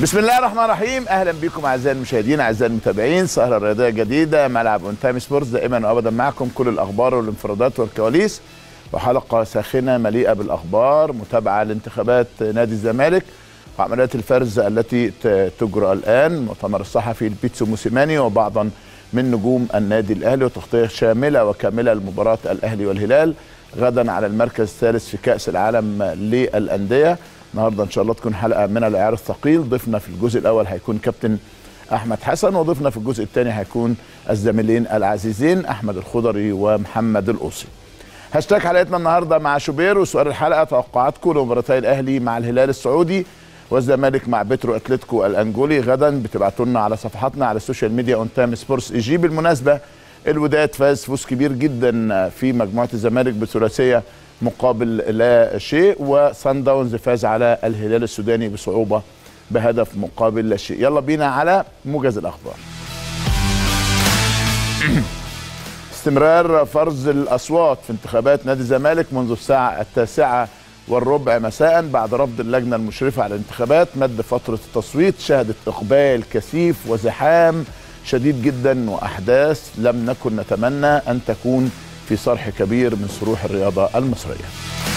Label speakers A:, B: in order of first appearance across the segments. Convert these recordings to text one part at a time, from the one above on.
A: بسم الله الرحمن الرحيم اهلا بكم اعزائي المشاهدين اعزائي المتابعين سهره رياضيه جديده ملعب انتامي سبورتس دائما وابدا معكم كل الاخبار والانفرادات والكواليس وحلقه ساخنه مليئه بالاخبار متابعه لانتخابات نادي الزمالك وعمليات الفرز التي تجرى الان المؤتمر الصحفي لبيتسو موسيماني وبعضا من نجوم النادي الاهلي وتغطيه شامله وكامله لمباراه الاهلي والهلال غدا على المركز الثالث في كاس العالم للانديه النهارده ان شاء الله تكون حلقه من العيار الثقيل ضيفنا في الجزء الاول هيكون كابتن احمد حسن وضيفنا في الجزء الثاني هيكون الزميلين العزيزين احمد الخضري ومحمد القوسي هاشتاج حلقتنا النهارده مع شوبير وسؤال الحلقه توقعاتكم لمباراتي الاهلي مع الهلال السعودي والزمالك مع بترو اتلتيكو الانجولي غدا بتبعتوا لنا على صفحاتنا على السوشيال ميديا اون تايم سبورتس اي جي بالمناسبه الوداد فاز فوز كبير جدا في مجموعه الزمالك بثلاثيه مقابل لا شيء وسان داونز فاز على الهلال السوداني بصعوبه بهدف مقابل لا شيء يلا بينا على موجز الاخبار استمرار فرز الاصوات في انتخابات نادي الزمالك منذ الساعه التاسعه والربع مساء بعد رفض اللجنه المشرفه على الانتخابات مد فتره التصويت شهدت اقبال كثيف وزحام شديد جدا واحداث لم نكن نتمنى ان تكون في صرح كبير من صروح الرياضه المصريه.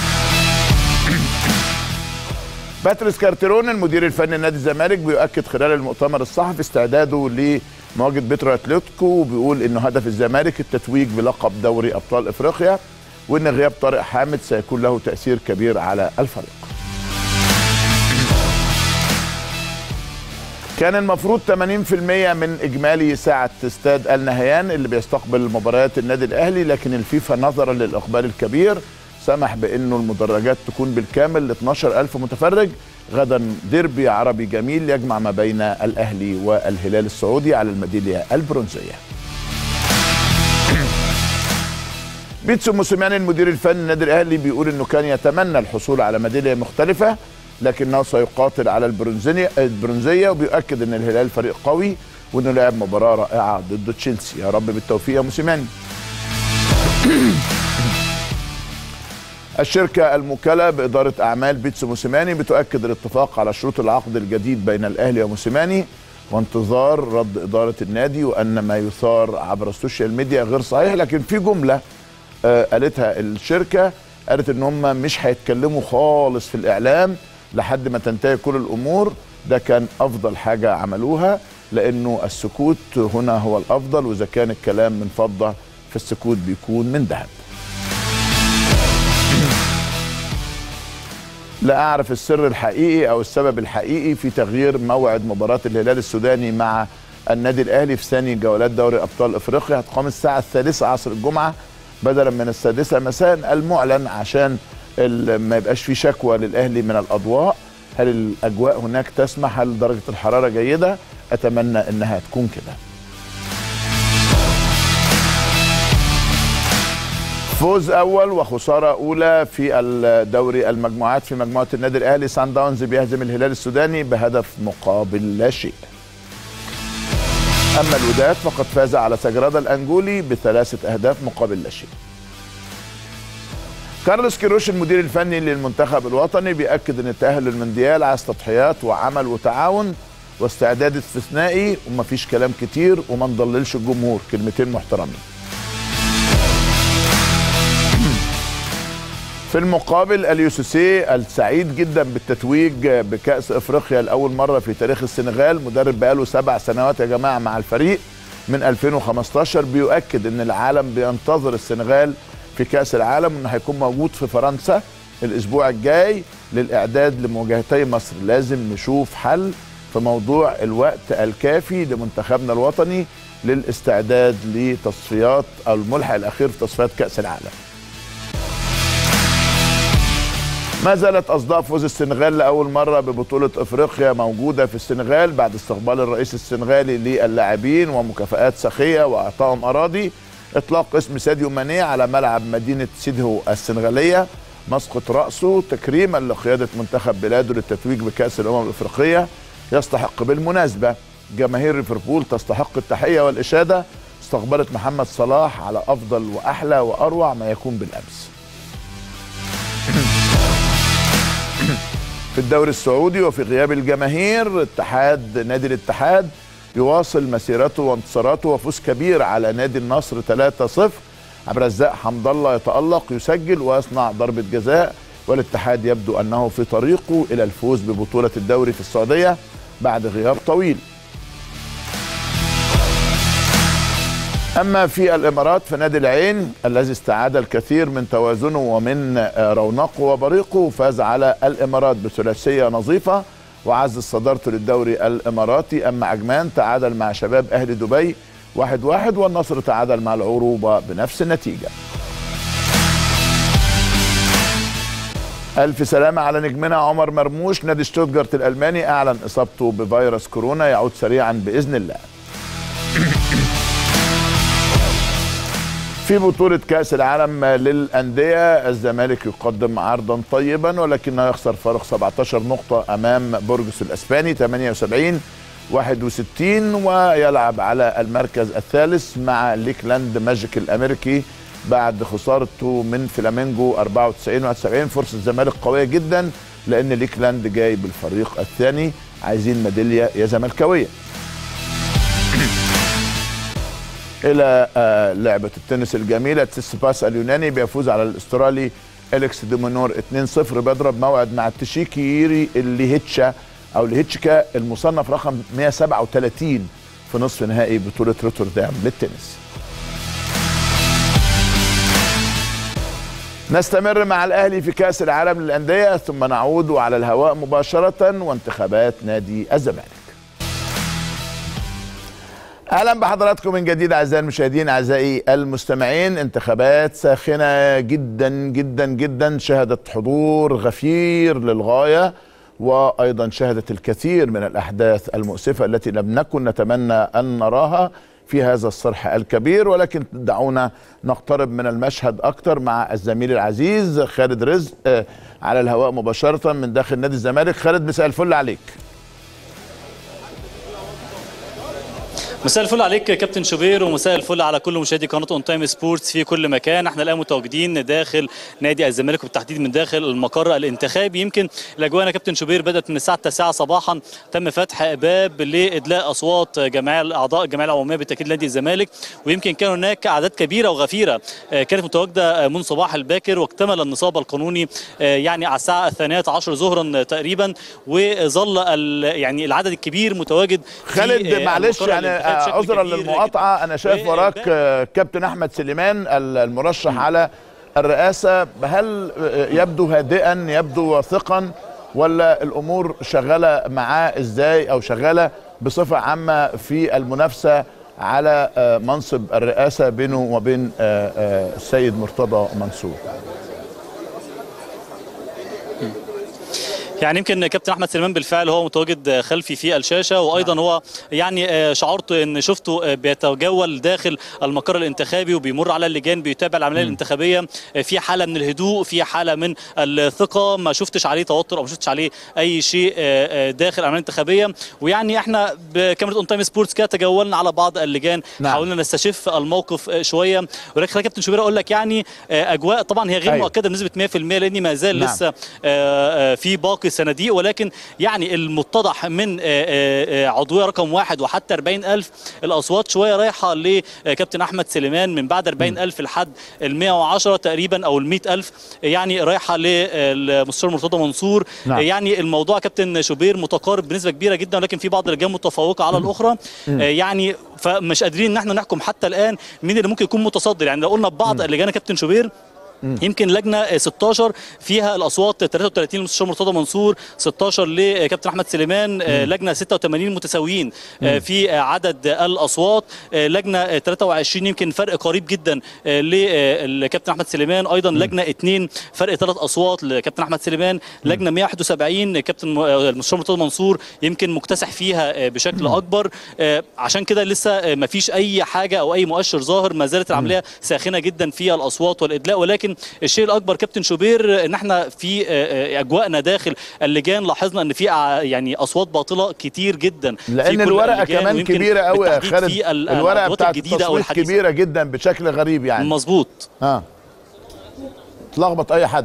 A: باتريس كارتيرون المدير الفني لنادي الزمالك بيؤكد خلال المؤتمر الصحفي استعداده لمواجهه بيترو اتلتيكو وبيقول انه هدف الزمالك التتويج بلقب دوري ابطال افريقيا وان غياب طارق حامد سيكون له تاثير كبير على الفريق. كان المفروض 80% من اجمالي ساعه استاد النهيان اللي بيستقبل مباريات النادي الاهلي لكن الفيفا نظرا للاقبال الكبير سمح بانه المدرجات تكون بالكامل ل 12000 متفرج غدا ديربي عربي جميل يجمع ما بين الاهلي والهلال السعودي على الميداليه البرونزيه. بيتسو موسيماني المدير الفني للنادي الاهلي بيقول انه كان يتمنى الحصول على ميداليه مختلفه لكنه سيقاتل على البرونزيه البرونزيه وبيؤكد ان الهلال فريق قوي وانه لعب مباراه رائعه ضد تشيلسي يا رب بالتوفيق يا موسيماني الشركة الموكلة بإدارة أعمال بيتسو موسيماني بتؤكد الاتفاق على شروط العقد الجديد بين الأهلي وموسيماني وانتظار رد إدارة النادي وأن ما يثار عبر السوشيال ميديا غير صحيح لكن في جملة آه قالتها الشركة قالت إن هم مش هيتكلموا خالص في الإعلام لحد ما تنتهي كل الامور ده كان افضل حاجه عملوها لانه السكوت هنا هو الافضل واذا كان الكلام من فضه فالسكوت بيكون من ذهب لا اعرف السر الحقيقي او السبب الحقيقي في تغيير موعد مباراه الهلال السوداني مع النادي الاهلي في ثاني جولات دوري ابطال افريقيا هتقام الساعه الثالثه عصر الجمعه بدلا من السادسه مساء المعلن عشان ما يبقاش في شكوى للاهلي من الاضواء هل الاجواء هناك تسمح هل درجه الحراره جيده اتمنى انها تكون كده فوز اول وخساره اولى في الدوري المجموعات في مجموعه النادي الاهلي سان داونز بيهزم الهلال السوداني بهدف مقابل لا شيء اما الوداد فقد فاز على سجرادا الانجولي بثلاثه اهداف مقابل لا شيء كارلوس كيروش المدير الفني للمنتخب الوطني بيأكد ان التأهل للمونديال عايز تضحيات وعمل وتعاون واستعداد استثنائي ومفيش كلام كتير وما نضللش الجمهور كلمتين محترمين. في المقابل اليوسوسي السعيد جدا بالتتويج بكأس افريقيا لاول مره في تاريخ السنغال مدرب بقاله سبع سنوات يا جماعه مع الفريق من 2015 بيؤكد ان العالم بينتظر السنغال في كاس العالم انه هيكون موجود في فرنسا الاسبوع الجاي للاعداد لمواجهتي مصر لازم نشوف حل في موضوع الوقت الكافي لمنتخبنا الوطني للاستعداد لتصفيات او الملحق الاخير في تصفيات كاس العالم ما زالت اصداء فوز السنغال لاول مره ببطوله افريقيا موجوده في السنغال بعد استقبال الرئيس السنغالي للاعبين ومكافآت سخيه واعطائهم اراضي اطلاق اسم ساديو ماني على ملعب مدينه سيدهو السنغاليه مسقط راسه تكريما لقياده منتخب بلاده للتتويج بكاس الامم الافريقيه يستحق بالمناسبه جماهير ليفربول تستحق التحيه والاشاده استقبلت محمد صلاح على افضل واحلى واروع ما يكون بالامس في الدوري السعودي وفي غياب الجماهير اتحاد نادي الاتحاد يواصل مسيرته وانتصاراته وفوز كبير على نادي النصر 3-0 عبد الرزاق حمد الله يتألق يسجل ويصنع ضربة جزاء والاتحاد يبدو أنه في طريقه إلى الفوز ببطولة الدوري في السعودية بعد غياب طويل أما في الإمارات فنادي العين الذي استعاد الكثير من توازنه ومن رونقه وبريقه فاز على الإمارات بثلاثية نظيفة وعزز صدارته للدوري الإماراتي أما عجمان تعادل مع شباب أهل دبي واحد واحد والنصر تعادل مع العروبة بنفس النتيجة ألف سلامة على نجمنا عمر مرموش نادي شتوتجارت الألماني أعلن إصابته بفيروس كورونا يعود سريعا بإذن الله في بطولة كأس العالم للأندية الزمالك يقدم عرضا طيبا ولكنه يخسر فارق 17 نقطة أمام بورجس الأسباني 78 61 ويلعب على المركز الثالث مع ليكلاند ماجيك الأمريكي بعد خسارته من فلامينجو 94 71 فرصة الزمالك قوية جدا لأن ليكلاند جاي بالفريق الثاني عايزين ميدالية يا زملكاوية الى لعبه التنس الجميله تسيباس اليوناني بيفوز على الاسترالي اليكس ديمونور 2-0 بيضرب موعد مع التشيكيري اللي هيتشا او لهيتشكا المصنف رقم 137 في نصف نهائي بطوله روتردام للتنس نستمر مع الاهلي في كاس العالم للانديه ثم نعود على الهواء مباشره وانتخابات نادي الزمالك اهلا بحضراتكم من جديد اعزائي المشاهدين اعزائي المستمعين انتخابات ساخنه جدا جدا جدا شهدت حضور غفير للغايه وايضا شهدت الكثير من الاحداث المؤسفه التي لم نكن نتمنى ان نراها في هذا الصرح الكبير ولكن دعونا نقترب من المشهد اكثر مع الزميل العزيز خالد رزق على الهواء مباشره من داخل نادي الزمالك خالد مساء الفل عليك
B: مساء الفل عليك كابتن شوبير ومساء الفل على كل مشاهدي قناه اون تايم سبورتس في كل مكان احنا الان متواجدين داخل نادي الزمالك وبالتحديد من داخل المقر الانتخابي يمكن الاجواء يا كابتن شوبير بدات من الساعه 9 صباحا تم فتح باب لادلاء اصوات جميع الاعضاء الجمعيه العموميه بالتاكيد نادي الزمالك ويمكن كان هناك اعداد كبيره وغفيره كانت متواجده من صباح الباكر واكتمل النصاب القانوني يعني على الساعه الثانيه عشر ظهرا تقريبا وظل يعني العدد الكبير متواجد
A: خالد معلش يعني عذرا للمقاطعه انا شايف وراك كابتن احمد سليمان المرشح م. على الرئاسه هل يبدو هادئا يبدو واثقا ولا الامور شغاله معاه ازاي او شغاله بصفه عامه في المنافسه على منصب الرئاسه بينه وبين السيد مرتضى منصور
B: يعني يمكن كابتن احمد سليمان بالفعل هو متواجد خلفي في الشاشه وايضا هو يعني شعرت ان شفته بيتجول داخل المقر الانتخابي وبيمر على اللجان بيتابع العمليه الانتخابيه في حاله من الهدوء في حاله من الثقه ما شفتش عليه توتر او ما شفتش عليه اي شيء داخل العمليه الانتخابيه ويعني احنا بكاميرا اون تايم سبورتس كده تجولنا على بعض اللجان نعم. حاولنا نستشف الموقف شويه ولكن خلينا كابتن شوبير اقول لك يعني اجواء طبعا هي غير أيوه. مؤكده بنسبه 100% لان ما زال نعم. لسه في باقي صناديق ولكن يعني المتضح من عضويه رقم واحد وحتى 40000 الاصوات شويه رايحه لكابتن احمد سليمان من بعد 40000 لحد ال 110 تقريبا او ال 100000 يعني رايحه للمستشار مرتضى منصور نعم. يعني الموضوع كابتن شوبير متقارب بنسبه كبيره جدا ولكن في بعض اللجان متفوقه على الاخرى يعني فمش قادرين ان احنا نحكم حتى الان مين اللي ممكن يكون متصدر يعني لو قلنا ببعض اللجان يا كابتن شوبير يمكن لجنه 16 فيها الاصوات 33 للمستشار مرتضى منصور 16 لكابتن احمد سليمان لجنه 86 متساويين في عدد الاصوات لجنه 23 يمكن فرق قريب جدا لكابتن احمد سليمان ايضا لجنه 2 فرق ثلاث اصوات لكابتن احمد سليمان لجنه 171 كابتن المستشار مرتضى منصور يمكن مكتسح فيها بشكل اكبر عشان كده لسه ما فيش اي حاجه او اي مؤشر ظاهر ما زالت العمليه ساخنه جدا في الاصوات والادلاء ولكن ولكن الشيء الاكبر كابتن شوبير ان احنا في اجواءنا داخل اللجان لاحظنا ان في يعني اصوات باطله كتير جدا
A: لان الورقه كمان كبيره قوي يا خالد الورقه بتاعت الجديده او الحديثه كبيره جدا بشكل غريب يعني
B: مظبوط
A: اه تلخبط اي حد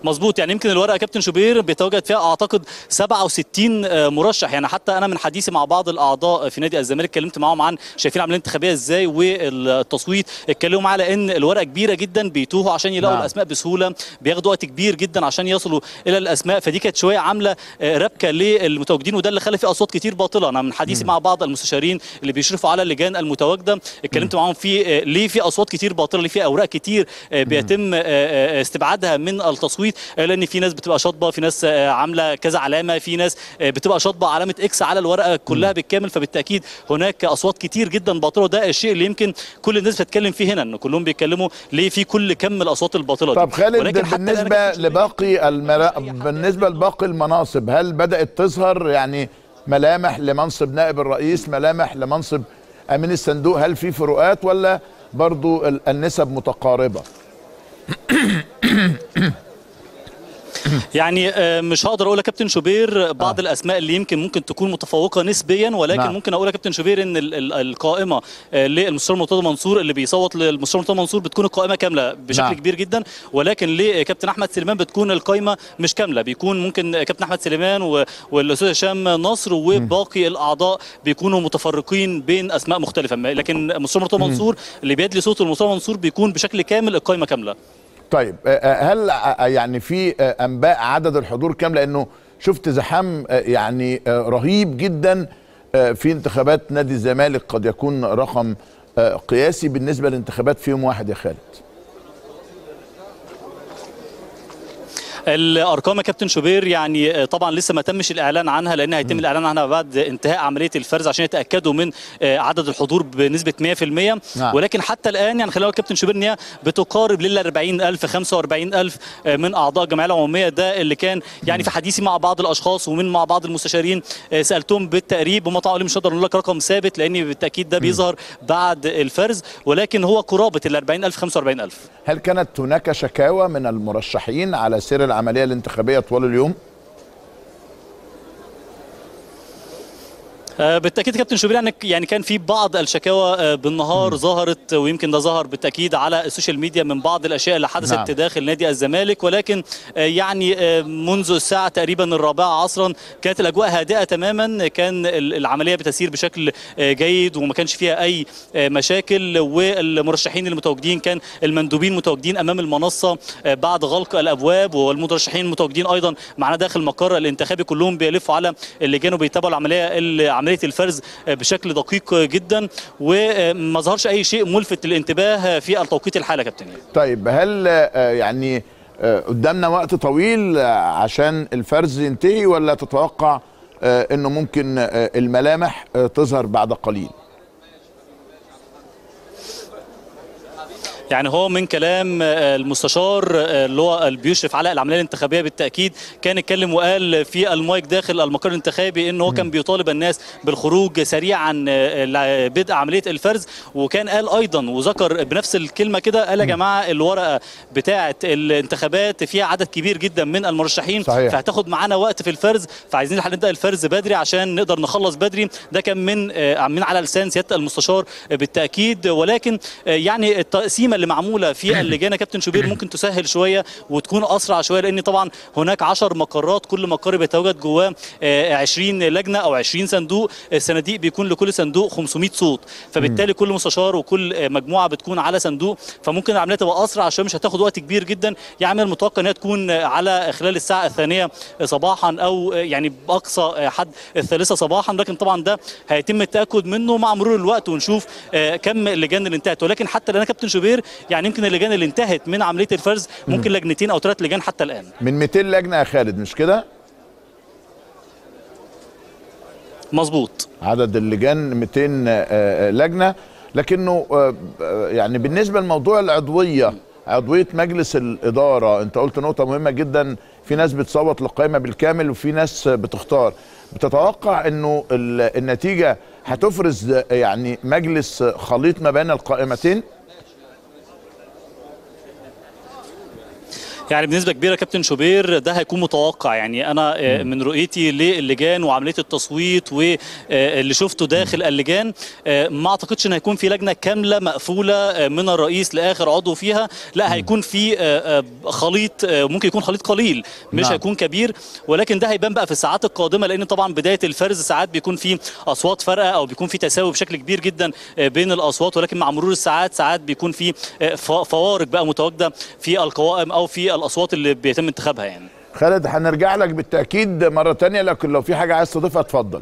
B: مظبوط يعني يمكن الورقه كابتن شوبير بيتواجد فيها اعتقد 67 مرشح يعني حتى انا من حديثي مع بعض الاعضاء في نادي الزمالك اتكلمت معاهم عن شايفين العمليه الانتخابيه ازاي والتصويت اتكلموا على ان الورقه كبيره جدا بيتوهوا عشان يلاقوا
A: نعم.
B: الاسماء بسهوله بياخدوا وقت كبير جدا عشان يصلوا الى الاسماء فدي كانت شويه عامله آه، ربكه للمتواجدين وده اللي خلى في اصوات كتير باطله انا من حديثي مع بعض المستشارين اللي بيشرفوا على اللجان المتواجده اتكلمت معاهم في آه، ليه في اصوات كتير باطله ليه في اوراق كتير آه، بيتم آه، آه، استبعادها من التصويت آه، لان في ناس بتبقى شاطبه في ناس آه، عامله كذا علامه في ناس آه، بتبقى شاطبه علامه اكس على الورقه كلها بالكامل فبالتاكيد هناك اصوات كتير جدا باطله وده الشيء اللي يمكن كل الناس بتتكلم فيه هنا ان كلهم بيتكلموا ليه في كل كم الاصوات الباطله دي
A: طب خالد
B: ولكن حتى الآن
A: بالنسبه
B: كابتن شوبير
A: لباقي المرا... بالنسبه لباقي المناصب هل بدات تظهر يعني ملامح لمنصب نائب الرئيس ملامح لمنصب امين الصندوق هل في فروقات ولا برضو ال- النسب متقاربه
B: يعني آه، مش هقدر اقول يا كابتن شوبير بعض
A: آه.
B: الاسماء اللي يمكن ممكن تكون متفوقه نسبيا ولكن
A: نعم.
B: ممكن اقول يا كابتن شوبير ان ال- ال- القائمه آه، للمستشار مرتضى منصور اللي بيصوت للمستشار مرتضى منصور بتكون القائمه كامله بشكل
A: نعم.
B: كبير جدا ولكن لكابتن احمد سليمان بتكون القائمه مش كامله بيكون ممكن كابتن احمد سليمان و- والاستاذ هشام نصر وباقي الاعضاء بيكونوا متفرقين بين اسماء مختلفه لكن المستشار مرتضى منصور اللي بيدلي صوت المستشار منصور بيكون بشكل كامل القائمه كامله
A: طيب آه، آه، هل آه، يعني في آه، انباء عدد الحضور كام لانه شفت زحام آه، يعني آه، رهيب جدا آه، في انتخابات نادي الزمالك قد يكون رقم آه، قياسي بالنسبه لانتخابات في يوم واحد يا خالد
B: الارقام يا كابتن شوبير يعني آه، طبعا لسه ما تمش الاعلان عنها لان هيتم الاعلان عنها بعد انتهاء عمليه الفرز عشان يتاكدوا من آه، عدد الحضور بنسبه 100%
A: نعم.
B: ولكن حتى الان يعني خلينا نقول كابتن شوبير ان هي بتقارب لل 40000 45000 آه، من اعضاء الجمعيه العموميه ده اللي كان يعني في حديثي مع بعض الاشخاص ومن مع بعض المستشارين آه، سالتهم بالتقريب هم طبعا مش هقدر اقول لك رقم ثابت لان بالتاكيد ده بيظهر بعد الفرز ولكن هو قرابه ال 40000 45000
A: هل كانت هناك شكاوى من المرشحين على سير العمليه الانتخابيه طوال اليوم
B: آه، بالتاكيد كابتن شوبير يعني يعني كان في بعض الشكاوى آه، بالنهار ظهرت ويمكن ده ظهر بالتاكيد على السوشيال ميديا من بعض الاشياء اللي حدثت
A: نعم.
B: داخل نادي الزمالك ولكن آه، يعني آه، منذ الساعه تقريبا الرابعه عصرا كانت الاجواء هادئه تماما كان ال- العمليه بتسير بشكل آه، جيد وما كانش فيها اي آه، مشاكل والمرشحين المتواجدين كان المندوبين متواجدين امام المنصه آه، بعد غلق الابواب والمترشحين المتواجدين ايضا معنا داخل المقر الانتخابي كلهم بيلفوا على اللجان وبيتابعوا العمليه ال- عمليه الفرز آه، بشكل دقيق جدا وما ظهرش اي شيء ملفت للانتباه في التوقيت الحالي يا كابتن
A: طيب هل آه، يعني آه، قدامنا وقت طويل آه، عشان الفرز ينتهي ولا تتوقع آه، انه ممكن آه، الملامح آه، تظهر بعد قليل
B: يعني هو من كلام آه، المستشار آه، اللي هو اللي بيشرف على العمليه الانتخابيه بالتاكيد كان اتكلم وقال في المايك داخل المقر الانتخابي ان هو كان بيطالب الناس بالخروج سريعا آه، لبدء عمليه الفرز وكان قال ايضا وذكر بنفس الكلمه كده قال يا جماعه الورقه بتاعه الانتخابات فيها عدد كبير جدا من المرشحين
A: صحيح.
B: فهتاخد معانا وقت في الفرز فعايزين نلحق نبدا الفرز بدري عشان نقدر نخلص بدري ده كان من آه، من على لسان سياده المستشار آه، بالتاكيد ولكن آه، يعني التقسيمه اللي معموله في اللجان يا كابتن شوبير ممكن تسهل شويه وتكون اسرع شويه لان طبعا هناك 10 مقرات كل مقر بيتواجد جواه آه، 20 لجنه او 20 صندوق الصناديق بيكون لكل صندوق 500 صوت فبالتالي كل مستشار وكل آه، مجموعه بتكون على صندوق فممكن العمليه تبقى اسرع عشان مش هتاخد وقت كبير جدا يعني من المتوقع انها تكون آه، على خلال الساعه الثانيه صباحا او آه، يعني باقصى آه، حد الثالثه صباحا لكن طبعا ده هيتم التاكد منه مع مرور الوقت ونشوف آه، كم اللجان اللي انتهت ولكن حتى الان يا كابتن شوبير يعني يمكن اللجان اللي انتهت من عمليه الفرز ممكن لجنتين او ثلاث لجان حتى الان
A: من 200 لجنه يا خالد مش كده
B: مظبوط
A: عدد اللجان 200 آه، آه، لجنه لكنه آه، آه، يعني بالنسبه لموضوع العضويه عضويه مجلس الاداره انت قلت نقطه مهمه جدا في ناس بتصوت للقائمه بالكامل وفي ناس بتختار بتتوقع انه ال- النتيجه هتفرز آه، يعني مجلس خليط ما بين القائمتين
B: يعني بنسبه كبيره كابتن شوبير ده هيكون متوقع يعني انا آه، من رؤيتي للجان وعمليه التصويت واللي شفته داخل اللجان آه، ما اعتقدش ان هيكون في لجنه كامله مقفوله آه، من الرئيس لاخر عضو فيها لا هيكون في آه، آه، خليط آه، ممكن يكون خليط قليل مش
A: نعم.
B: هيكون كبير ولكن ده هيبان بقى في الساعات القادمه لان طبعا بدايه الفرز ساعات بيكون في اصوات فارقه او بيكون في تساوي بشكل كبير جدا آه، بين الاصوات ولكن مع مرور الساعات ساعات بيكون في آه، ف- فوارق بقى متواجده في القوائم او في الاصوات اللي بيتم انتخابها يعني
A: خالد هنرجع لك بالتاكيد مره تانية لكن لو في حاجه عايز تضيفها اتفضل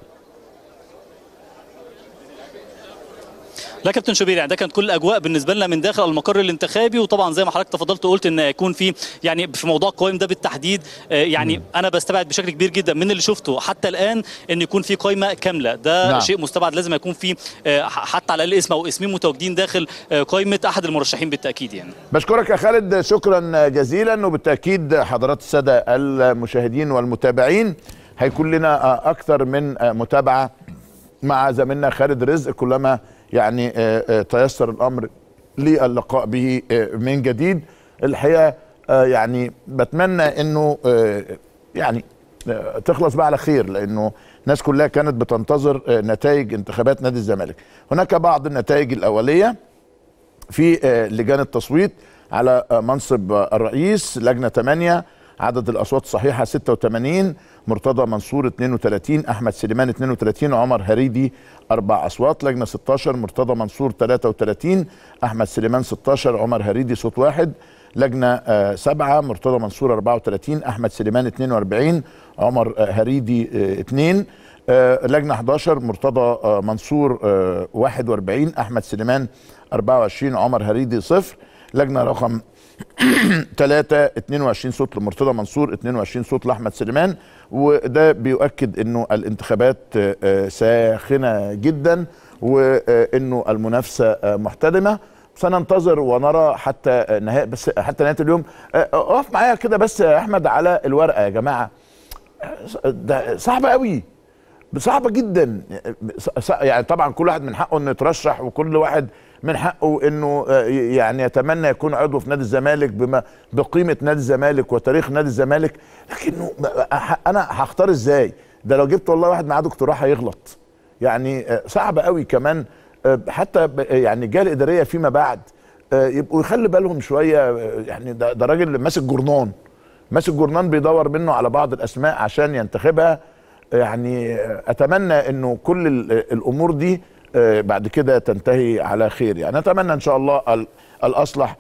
B: لا كابتن شوبير يعني ده كانت كل الاجواء بالنسبه لنا من داخل المقر الانتخابي وطبعا زي ما حضرتك تفضلت وقلت ان هيكون في يعني في موضوع القوائم ده بالتحديد آه، يعني انا بستبعد بشكل كبير جدا من اللي شفته حتى الان ان يكون في قائمه كامله ده
A: نعم.
B: نعم. شيء مستبعد لازم يكون في آه، ح- حتى على الاقل اسم او اسمين متواجدين داخل آه، قائمه احد المرشحين بالتاكيد يعني
A: بشكرك يا خالد شكرا جزيلا وبالتاكيد حضرات الساده المشاهدين والمتابعين هيكون لنا اكثر من متابعه مع زميلنا خالد رزق كلما يعني آه، آه، تيسر الامر للقاء به آه، من جديد الحقيقه آه، يعني بتمنى انه آه، يعني آه، تخلص بقى على خير لانه الناس كلها كانت بتنتظر آه، نتائج انتخابات نادي الزمالك هناك بعض النتائج الاوليه في آه، لجان التصويت على آه، منصب آه، الرئيس لجنة 8 عدد الأصوات الصحيحة 86 مرتضى منصور 32 أحمد سليمان 32 عمر هريدي أربع أصوات لجنة 16 مرتضى منصور 33 أحمد سليمان 16 عمر هريدي صوت واحد لجنة آه، سبعة مرتضى منصور 34 أحمد سليمان 42 عمر آه، هريدي 2 لجنة 11 مرتضى آه، منصور آه، 41 أحمد سليمان 24 عمر هريدي صفر لجنة رقم 3 22 صوت لمرتضى منصور 22 صوت لاحمد سليمان وده بيؤكد انه الانتخابات آه، آه، ساخنه جدا وانه المنافسه آه، محتدمه سننتظر ونرى حتى آه، نهايه بس حتى نهايه اليوم آه، اقف معايا كده بس يا احمد على الورقه يا جماعه ده صعب قوي صعبة جدا ص- يعني طبعا كل واحد من حقه انه يترشح وكل واحد من حقه انه آه، يعني يتمنى يكون عضو في نادي الزمالك بما بقيمة نادي الزمالك وتاريخ نادي الزمالك لكنه ه- انا هختار ازاي ده لو جبت والله واحد معاه دكتوراه هيغلط يعني آه، صعب قوي كمان آه، حتى ب- يعني الجهه الاداريه فيما بعد آه، يبقوا يخلي بالهم شويه آه، يعني ده, ده راجل ماسك جورنان ماسك جورنان بيدور منه على بعض الاسماء عشان ينتخبها يعني آه، اتمنى انه كل ال- الامور دي آه، بعد كده تنتهي على خير يعني اتمنى ان شاء الله ال- الاصلح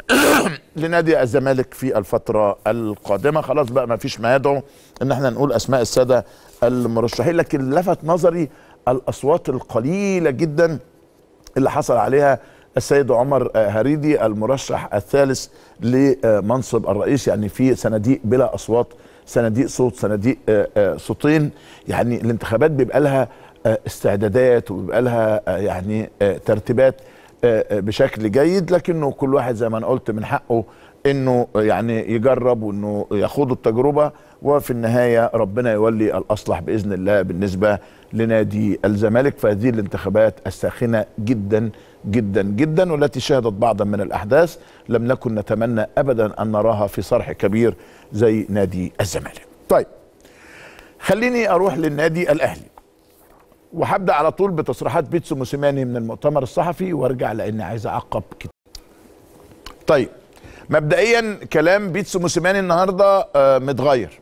A: لنادي الزمالك في الفترة القادمة خلاص بقى ما فيش ما يدعو ان احنا نقول اسماء السادة المرشحين لكن لفت نظري الاصوات القليلة جدا اللي حصل عليها السيد عمر آه، هريدي المرشح الثالث لمنصب الرئيس يعني في صناديق بلا اصوات صناديق صوت صناديق آه، آه، صوتين يعني الانتخابات بيبقى لها آه، استعدادات وبيبقى لها آه، يعني آه، ترتيبات آه، آه، بشكل جيد لكنه كل واحد زي ما انا قلت من حقه انه يعني يجرب وانه يخوض التجربه وفي النهايه ربنا يولي الاصلح باذن الله بالنسبه لنادي الزمالك في هذه الانتخابات الساخنه جدا جدا جدا والتي شهدت بعضا من الاحداث لم نكن نتمنى ابدا ان نراها في صرح كبير زي نادي الزمالك. طيب خليني اروح للنادي الاهلي وهبدا على طول بتصريحات بيتسو موسيماني من المؤتمر الصحفي وارجع لاني عايز اعقب كتير. طيب مبدئيا كلام بيتسو موسيماني النهارده آه، متغير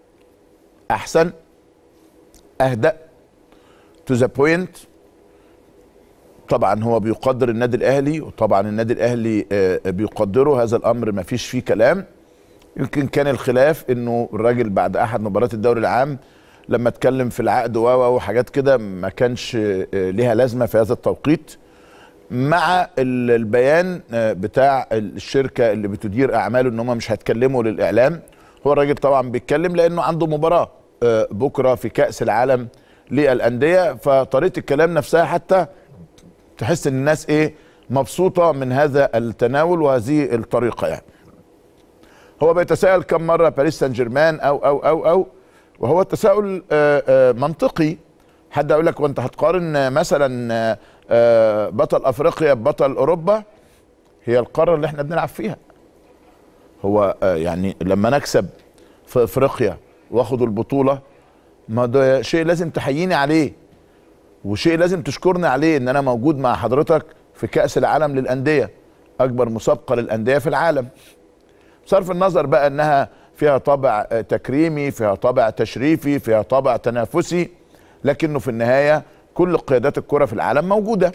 A: احسن اهدأ تو ذا بوينت طبعا هو بيقدر النادي الاهلي وطبعا النادي الاهلي آه، بيقدره هذا الامر ما فيش فيه كلام يمكن كان الخلاف انه الراجل بعد احد مباريات الدوري العام لما اتكلم في العقد و و وحاجات كده ما كانش آه، ليها لازمه في هذا التوقيت مع ال- البيان آه، بتاع الشركه اللي بتدير اعماله ان هم مش هيتكلموا للاعلام هو الراجل طبعا بيتكلم لانه عنده مباراه آه، بكره في كاس العالم للانديه فطريقه الكلام نفسها حتى تحس ان الناس ايه مبسوطه من هذا التناول وهذه الطريقه يعني هو بيتساءل كم مره باريس سان جيرمان او او او او وهو التساؤل آه، آه، منطقي حد يقول لك وانت هتقارن آه، مثلا آه، آه، بطل افريقيا ببطل اوروبا هي القاره اللي احنا بنلعب فيها هو آه، يعني لما نكسب في افريقيا واخد البطوله ما ده شيء لازم تحييني عليه وشيء لازم تشكرني عليه ان انا موجود مع حضرتك في كاس العالم للانديه اكبر مسابقه للانديه في العالم بصرف النظر بقى انها فيها طابع آه، تكريمي فيها طابع تشريفي فيها طابع تنافسي لكنه في النهايه كل قيادات الكره في العالم موجوده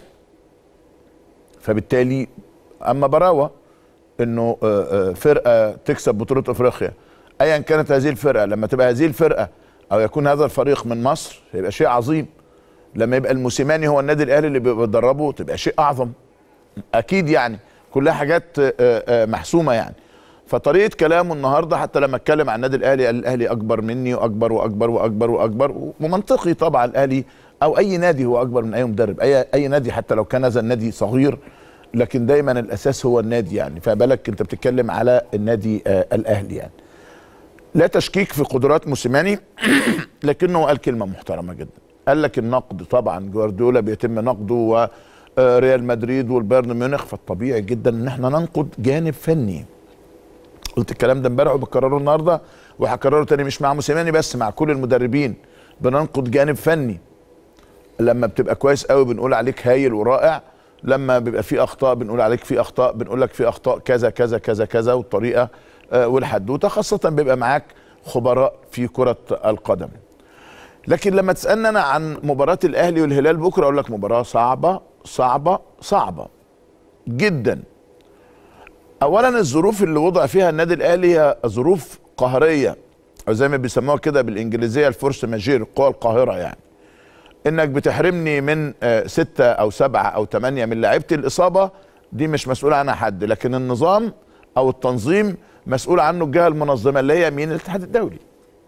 A: فبالتالي اما براوه انه آه، آه، فرقه تكسب بطوله افريقيا ايا كانت هذه الفرقه لما تبقى هذه الفرقه او يكون هذا الفريق من مصر يبقى شيء عظيم لما يبقى الموسيماني هو النادي الاهلي اللي بيدربه تبقى شيء اعظم اكيد يعني كلها حاجات آه، آه، محسومه يعني فطريقه كلامه النهارده حتى لما اتكلم عن النادي الاهلي قال الاهلي اكبر مني واكبر واكبر واكبر واكبر ومنطقي طبعا الاهلي او اي نادي هو اكبر من اي مدرب اي اي نادي حتى لو كان هذا النادي صغير لكن دايما الاساس هو النادي يعني فبالك انت بتتكلم على النادي آه الاهلي يعني لا تشكيك في قدرات موسيماني لكنه قال كلمه محترمه جدا قال لك النقد طبعا جوارديولا بيتم نقده وريال مدريد والبايرن ميونخ فالطبيعي جدا ان احنا ننقد جانب فني قلت الكلام ده امبارح وبكرره النهارده وهكرره تاني مش مع موسيماني بس مع كل المدربين بننقد جانب فني لما بتبقى كويس قوي بنقول عليك هايل ورائع لما بيبقى في اخطاء بنقول عليك في اخطاء بنقول لك في اخطاء كذا كذا كذا كذا والطريقه آه، والحدوته خاصه بيبقى معاك خبراء في كره القدم لكن لما تسالني انا عن مباراه الاهلي والهلال بكره اقول لك مباراه صعبه صعبه صعبه جدا اولا الظروف اللي وضع فيها النادي الاهلي هي ظروف قهريه او زي ما بيسموها كده بالانجليزيه الفورس ماجير القوى القاهره يعني انك بتحرمني من آه، ستة او سبعة او ثمانية من لعيبتي الاصابة دي مش مسؤول عنها حد لكن النظام او التنظيم مسؤول عنه الجهة المنظمة اللي هي مين الاتحاد الدولي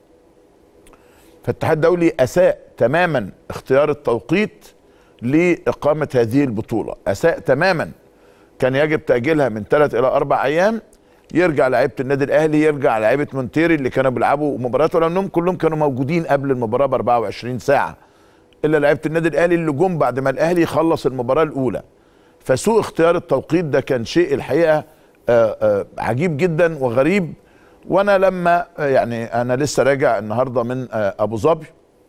A: فالاتحاد الدولي اساء تماما اختيار التوقيت لاقامة هذه البطولة اساء تماما كان يجب تأجيلها من ثلاث الى اربع ايام يرجع لعيبه النادي الاهلي يرجع لعيبه مونتيري اللي كانوا بيلعبوا مباريات ولانهم كلهم كانوا موجودين قبل المباراه ب 24 ساعه الا لعيبه النادي الاهلي اللي جم بعد ما الاهلي خلص المباراه الاولى فسوء اختيار التوقيت ده كان شيء الحقيقه آه، آه، عجيب جدا وغريب وانا لما آه، يعني انا لسه راجع النهارده من آه، ابو ظبي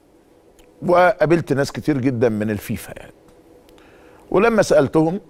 A: وقابلت ناس كتير جدا من الفيفا يعني ولما سالتهم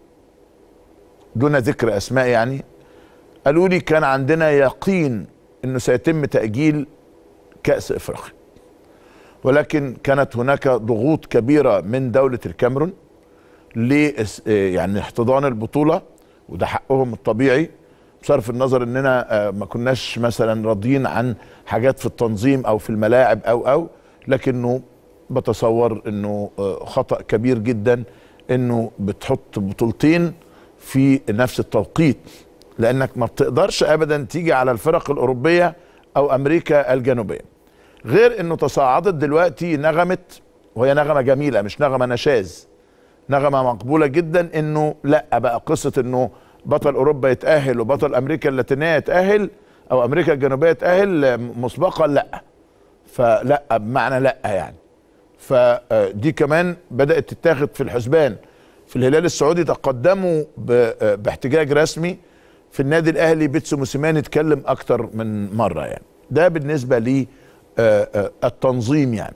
A: دون ذكر اسماء يعني قالوا لي كان عندنا يقين انه سيتم تاجيل كاس افريقيا ولكن كانت هناك ضغوط كبيره من دوله الكاميرون ل يعني احتضان البطوله وده حقهم الطبيعي بصرف النظر اننا آه، ما كناش مثلا راضيين عن حاجات في التنظيم او في الملاعب او او لكنه بتصور انه آه، خطا كبير جدا انه بتحط بطولتين في نفس التوقيت لانك ما بتقدرش ابدا تيجي على الفرق الاوروبيه او امريكا الجنوبيه غير انه تصاعدت دلوقتي نغمه وهي نغمه جميله مش نغمه نشاز نغمه مقبوله جدا انه لا بقى قصه انه بطل اوروبا يتاهل وبطل امريكا اللاتينيه يتاهل او امريكا الجنوبيه يتاهل مسبقا لا فلا بمعنى لا يعني فدي كمان بدات تتاخد في الحسبان في الهلال السعودي تقدموا ب- باحتجاج رسمي في النادي الاهلي بيتسو موسيماني اتكلم اكتر من مره يعني ده بالنسبه لي آه، آه، التنظيم يعني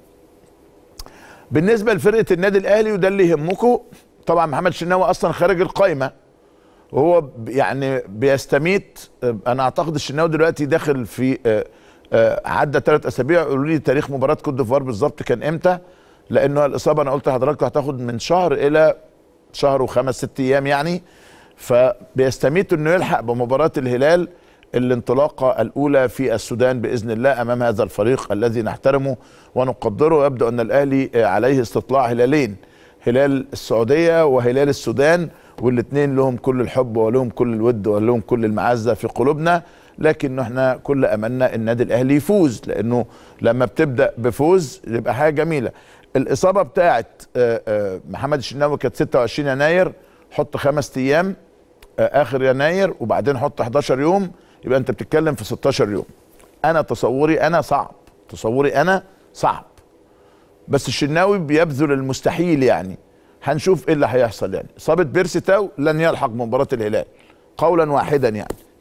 A: بالنسبه لفرقه النادي الاهلي وده اللي يهمكم طبعا محمد شناوي اصلا خارج القايمه وهو ب- يعني بيستميت آه، انا اعتقد الشناوي دلوقتي داخل في آه، آه، عدى ثلاث اسابيع قولوا لي تاريخ مباراه كوت ديفوار بالظبط كان امتى لانه الاصابه انا قلت لحضرتك هتاخد من شهر الى شهر وخمس ست ايام يعني فبيستميت انه يلحق بمباراه الهلال الانطلاقه الاولى في السودان باذن الله امام هذا الفريق الذي نحترمه ونقدره ويبدو ان الاهلي آه، عليه استطلاع هلالين هلال السعوديه وهلال السودان والاثنين لهم كل الحب ولهم كل الود ولهم كل المعزه في قلوبنا لكن احنا كل املنا النادي الاهلي يفوز لانه لما بتبدا بفوز يبقى حاجه جميله الاصابه بتاعت آه، آه، محمد الشناوي كانت 26 يناير حط خمس ايام آه، اخر يناير وبعدين حط 11 يوم يبقى انت بتتكلم في 16 يوم انا تصوري انا صعب تصوري انا صعب بس الشناوي بيبذل المستحيل يعني هنشوف ايه اللي هيحصل يعني اصابه بيرسي تاو لن يلحق مباراه الهلال قولا واحدا يعني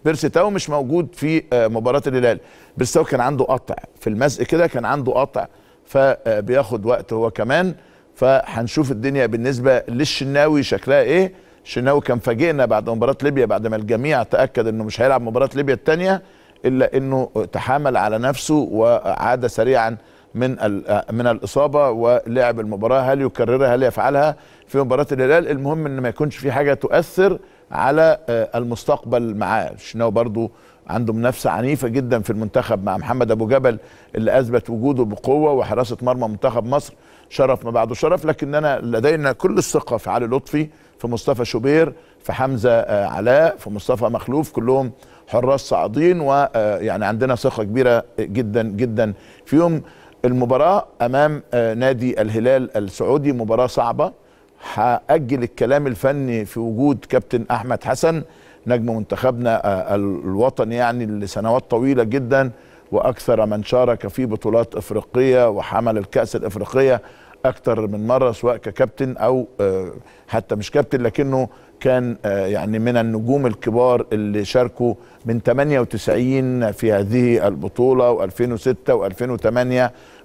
A: بيرسي تاو مش موجود في آه، مباراه الهلال بيرسي تاو كان عنده قطع في المزق كده كان عنده قطع فبياخد وقت هو كمان فهنشوف الدنيا بالنسبه للشناوي شكلها ايه الشناوي كان فاجئنا بعد مباراه ليبيا بعد ما الجميع تاكد انه مش هيلعب مباراه ليبيا الثانيه الا انه تحامل على نفسه وعاد سريعا من ال- من الاصابه ولعب المباراه هل يكررها هل يفعلها في مباراه الهلال المهم ان ما يكونش في حاجه تؤثر على آه، المستقبل معاه الشناوي برضو عنده منافسه عنيفه جدا في المنتخب مع محمد ابو جبل اللي اثبت وجوده بقوه وحراسه مرمى منتخب مصر شرف ما بعده شرف لكننا لدينا كل الثقه في علي لطفي في مصطفى شوبير في حمزه آه، علاء في مصطفى مخلوف كلهم حراس صاعدين ويعني عندنا ثقه كبيره جدا جدا فيهم المباراه امام آه، نادي الهلال السعودي مباراه صعبه هاجل الكلام الفني في وجود كابتن احمد حسن نجم منتخبنا آه، الوطني يعني لسنوات طويله جدا واكثر من شارك في بطولات افريقيه وحمل الكاس الافريقيه اكثر من مره سواء ككابتن او آه، حتى مش كابتن لكنه كان آه، يعني من النجوم الكبار اللي شاركوا من 98 في هذه البطوله و2006 و2008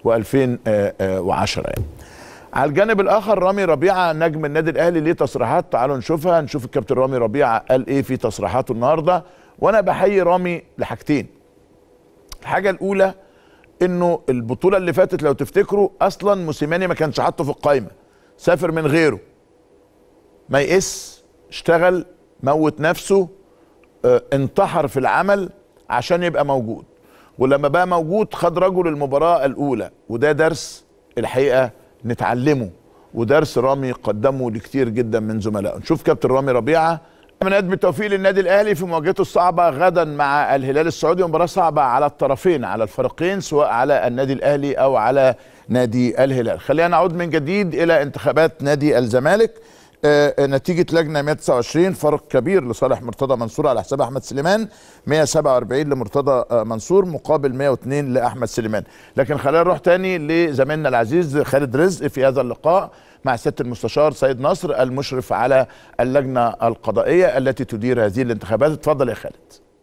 A: و2010 يعني. على الجانب الاخر رامي ربيعه نجم النادي الاهلي ليه تصريحات تعالوا نشوفها نشوف الكابتن رامي ربيعه قال ايه في تصريحاته النهارده وانا بحيي رامي لحاجتين الحاجه الاولى انه البطوله اللي فاتت لو تفتكروا اصلا موسيماني ما كانش حاطه في القايمه سافر من غيره ما يقس اشتغل موت نفسه اه، انتحر في العمل عشان يبقى موجود ولما بقى موجود خد رجل المباراة الأولى وده درس الحقيقة نتعلمه ودرس رامي قدمه لكتير جدا من زملائه نشوف كابتن رامي ربيعة من قدم التوفيق للنادي الأهلي في مواجهته الصعبة غدا مع الهلال السعودي مباراة صعبة على الطرفين على الفريقين سواء على النادي الأهلي أو على نادي الهلال خلينا نعود من جديد إلى انتخابات نادي الزمالك آه، نتيجة لجنة 129 فرق كبير لصالح مرتضى منصور على حساب أحمد سليمان 147 لمرتضى آه، منصور مقابل 102 لأحمد سليمان لكن خلينا نروح تاني لزميلنا العزيز خالد رزق في هذا اللقاء مع سيادة المستشار سيد نصر المشرف على اللجنة القضائية التي تدير هذه الانتخابات اتفضل يا خالد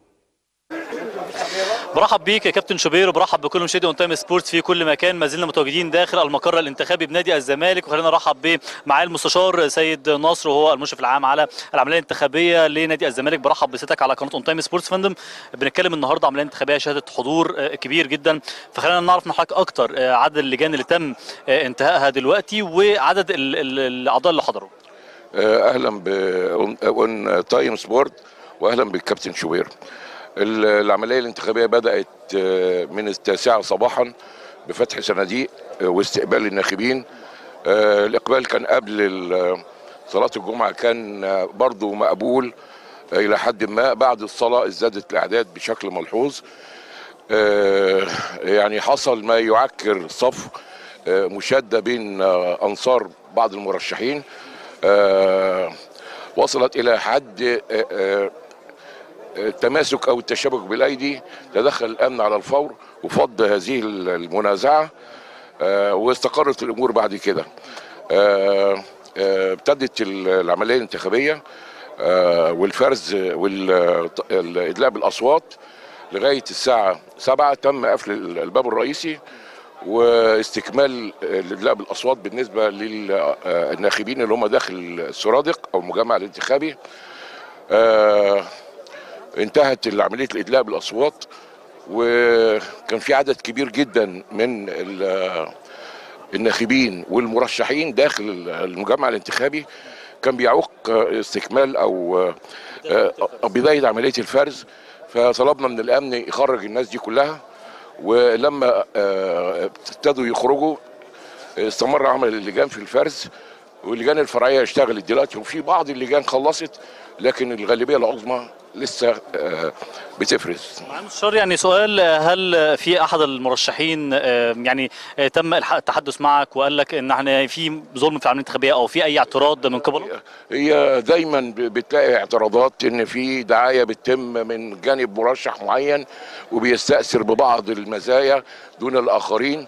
B: برحب بيك يا كابتن شوبير وبرحب بكل مشاهدي اون تايم سبورتس في كل مكان ما زلنا متواجدين داخل المقر الانتخابي بنادي الزمالك وخلينا نرحب بمعالي المستشار سيد نصر وهو المشرف العام على العمليه الانتخابيه لنادي الزمالك برحب بسيادتك على قناه اون تايم سبورتس فندم بنتكلم النهارده عمليه انتخابيه شهدت حضور آه، كبير جدا فخلينا نعرف من حضرتك اكتر آه، عدد اللجان اللي تم آه، انتهائها دلوقتي وعدد ال- ال- الاعضاء اللي حضروا
C: آه، اهلا بون تايم سبورت واهلا بالكابتن شوبير ال- العمليه الانتخابيه بدات آه، من التاسعه صباحا بفتح صناديق آه، واستقبال الناخبين آه، الاقبال كان قبل ال- صلاه الجمعه كان آه، برضو مقبول آه، الى حد ما بعد الصلاه ازدادت الاعداد بشكل ملحوظ آه، يعني حصل ما يعكر صف آه، مشاده بين آه، انصار بعض المرشحين آه، وصلت الى حد آه، آه، التماسك او التشابك بالايدي تدخل الامن على الفور وفض هذه المنازعه آه، واستقرت الامور بعد كده آه، آه، ابتدت العمليه الانتخابيه آه، والفرز والادلاء بالاصوات لغايه الساعه 7 تم قفل الباب الرئيسي واستكمال الادلاء بالاصوات بالنسبه للناخبين اللي هم داخل السرادق او المجمع الانتخابي آه، انتهت عمليه الادلاء بالاصوات وكان في عدد كبير جدا من ال- الناخبين والمرشحين داخل المجمع الانتخابي كان بيعوق استكمال او آه، بدايه عمليه الفرز فطلبنا من الامن يخرج الناس دي كلها ولما آه، ابتدوا يخرجوا استمر عمل اللجان في الفرز واللجان الفرعيه اشتغلت دلوقتي وفي بعض اللجان خلصت لكن الغالبيه العظمى لسه آه، بتفرز
B: معالي المستشار يعني سؤال آه، هل في احد المرشحين آه، يعني آه، تم الح- التحدث معك وقال لك ان احنا في ظلم في العمليه الانتخابيه او في اي اعتراض من قبله؟
C: هي دايما ب- بتلاقي اعتراضات ان في دعايه بتتم من جانب مرشح معين وبيستاثر ببعض المزايا دون الاخرين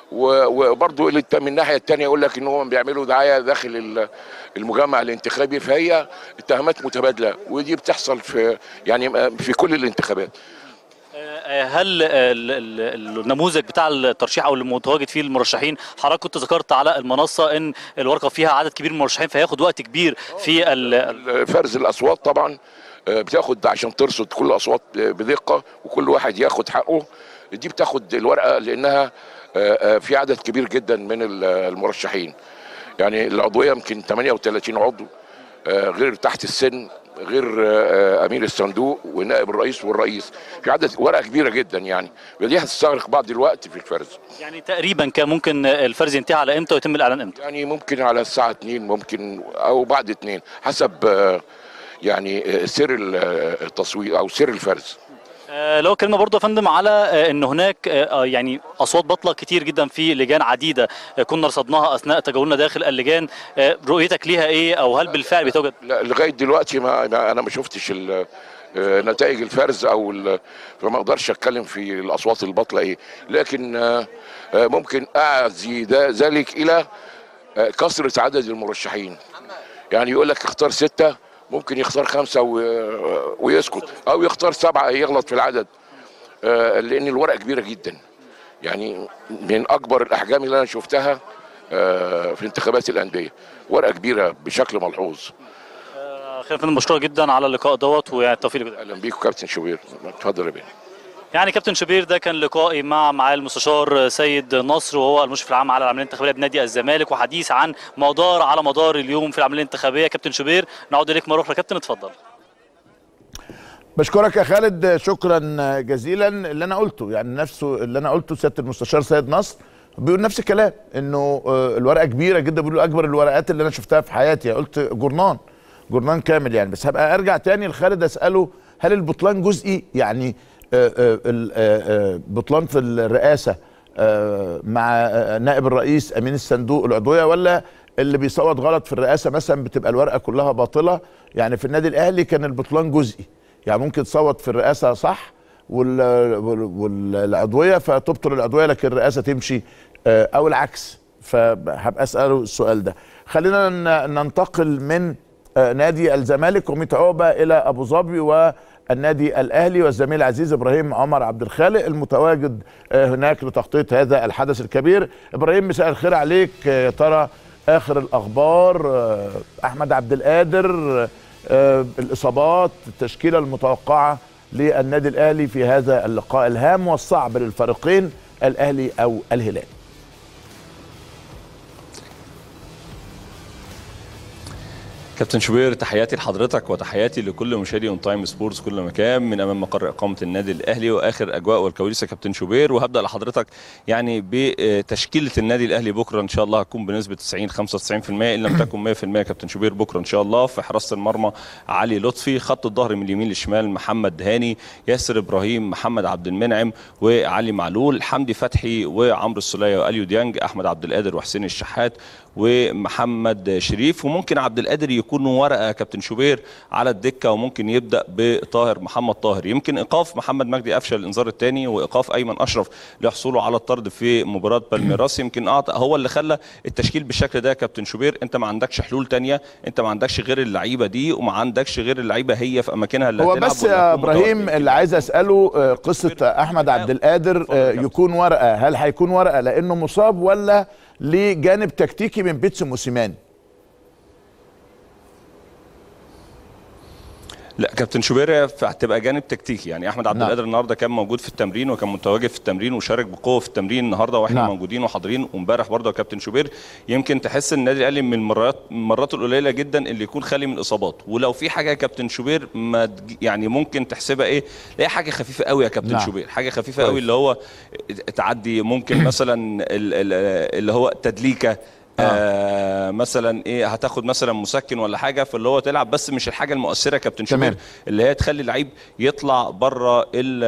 C: و- وبرضه اللي الت- من الناحيه الثانيه يقول لك ان هم بيعملوا دعايه داخل ال- المجمع الانتخابي فهي اتهامات متبادله ودي بتحصل في يعني في كل الانتخابات
B: آه، هل ال- ال- النموذج بتاع الترشيح او اللي متواجد فيه المرشحين حضرتك كنت ذكرت على المنصه ان الورقه فيها عدد كبير من المرشحين فهياخد وقت كبير في ال-
C: فرز الاصوات طبعا آه، بتاخد عشان ترصد كل الاصوات آه، بدقه وكل واحد ياخد حقه دي بتاخد الورقه لانها آه، آه، في عدد كبير جدا من ال- المرشحين يعني العضويه يمكن 38 عضو آه، غير تحت السن غير آه، آه، امير الصندوق ونائب الرئيس والرئيس في عدد ورقه كبيره جدا يعني ودي هتستغرق بعض الوقت في الفرز
B: يعني تقريبا كان ممكن الفرز ينتهي على امتى ويتم الاعلان امتى
C: يعني ممكن على الساعه 2 ممكن او بعد 2 حسب آه، يعني آه، سر ال- آه، التصويت او سر الفرز
B: آه، لو اتكلمنا برضه يا فندم على آه، ان هناك آه، آه، يعني اصوات باطله كتير جدا في لجان عديده آه، كنا رصدناها اثناء تجولنا داخل اللجان آه، رؤيتك ليها ايه او هل بالفعل بيتواجد
C: لا لغايه دلوقتي ما ما- انا ما شفتش ال- آه، نتائج الفرز او ال- فما اقدرش اتكلم في الاصوات الباطله ايه لكن آه، آه، ممكن اعزي ده- ذلك الى آه، كثره عدد المرشحين يعني يقول لك اختار سته ممكن يختار خمسه و- ويسكت او يختار سبعه يغلط في العدد آه، لان الورقه كبيره جدا يعني من اكبر الاحجام اللي انا شفتها آه، في انتخابات الانديه ورقه كبيره بشكل ملحوظ
B: آه، خير يا فندم مشكور جدا على اللقاء دوت والتوفيق لك
C: اهلا بيكم كابتن شوبير اتفضل يا بيه
B: يعني كابتن شبير ده كان لقائي مع معالي المستشار سيد نصر وهو المشرف العام على العمليه الانتخابيه بنادي الزمالك وحديث عن مدار على مدار اليوم في العمليه الانتخابيه كابتن شبير نعود اليك مره اخرى كابتن اتفضل
A: بشكرك يا خالد شكرا جزيلا اللي انا قلته يعني نفسه اللي انا قلته سياده المستشار سيد نصر بيقول نفس الكلام انه آه، الورقه كبيره جدا بيقول اكبر الورقات اللي انا شفتها في حياتي قلت جورنان جورنان كامل يعني بس هبقى ارجع تاني لخالد اساله هل البطلان جزئي يعني آه، آه، ال- آه، آه، بطلان في الرئاسه آه، مع آه، نائب الرئيس امين الصندوق العضويه ولا اللي بيصوت غلط في الرئاسه مثلا بتبقى الورقه كلها باطله يعني في النادي الاهلي كان البطلان جزئي يعني ممكن تصوت في الرئاسه صح وال- وال- والعضويه فتبطل العضويه لكن الرئاسه تمشي آه، او العكس فهبقى اساله السؤال ده خلينا ن- ننتقل من آه، نادي الزمالك وميت عقبه الى ابو ظبي والنادي الاهلي والزميل العزيز ابراهيم عمر عبد الخالق المتواجد آه، هناك لتغطيه هذا الحدث الكبير ابراهيم مساء الخير عليك آه، يا ترى اخر الاخبار آه، احمد عبد القادر آه، الاصابات التشكيله المتوقعه للنادي الاهلي في هذا اللقاء الهام والصعب للفريقين الاهلي او الهلال
D: كابتن شوبير تحياتي لحضرتك وتحياتي لكل مشاهدي اون تايم سبورتس كل مكان من امام مقر اقامه النادي الاهلي واخر اجواء والكواليس يا كابتن شوبير وهبدا لحضرتك يعني بتشكيله النادي الاهلي بكره ان شاء الله هتكون بنسبه 90 95% ان لم تكن 100% كابتن شوبير بكره ان شاء الله في حراسه المرمى علي لطفي خط الظهر من اليمين للشمال محمد هاني ياسر ابراهيم محمد عبد المنعم وعلي معلول حمدي فتحي وعمرو السوليه واليو ديانج احمد عبد القادر وحسين الشحات ومحمد شريف وممكن عبد القادر يكون ورقه يا كابتن شوبير على الدكه وممكن يبدا بطاهر محمد طاهر يمكن ايقاف محمد مجدي قفشه الانذار الثاني وايقاف ايمن اشرف لحصوله على الطرد في مباراه بالميراس يمكن أعطى هو اللي خلى التشكيل بالشكل ده يا كابتن شوبير انت ما عندكش حلول تانية انت ما عندكش غير اللعيبه دي وما عندكش غير اللعيبه هي في اماكنها اللي
A: هو
D: هتلعب
A: بس
D: واللي
A: يا
D: هتكون
A: ابراهيم
D: متواجدة.
A: اللي عايز اساله آه، قصه احمد عبد القادر آه، يكون ورقه هل هيكون ورقه لانه مصاب ولا لجانب تكتيكي من بيتسو موسيماني
D: لا كابتن شوبير هتبقى جانب تكتيكي يعني احمد عبد
A: نعم.
D: القادر النهارده كان موجود في التمرين وكان متواجد في التمرين وشارك بقوه في التمرين النهارده واحنا
A: نعم.
D: نعم. موجودين وحاضرين وامبارح برضه يا كابتن شوبير يمكن تحس ان النادي الاهلي من المرات من المرات القليله جدا اللي يكون خالي من الاصابات ولو في حاجه يا كابتن شوبير ما تج- يعني ممكن تحسبها ايه لا حاجه خفيفه قوي يا كابتن
A: نعم.
D: نعم. شوبير حاجه خفيفه
A: كويس.
D: قوي اللي هو تعدي ممكن مثلا ال- ال- اللي هو تدليكه آه مثلا ايه هتاخد مثلا مسكن ولا حاجه فاللي هو تلعب بس مش الحاجه المؤثره كابتن
A: تمام.
D: شوبير اللي هي تخلي اللعيب يطلع بره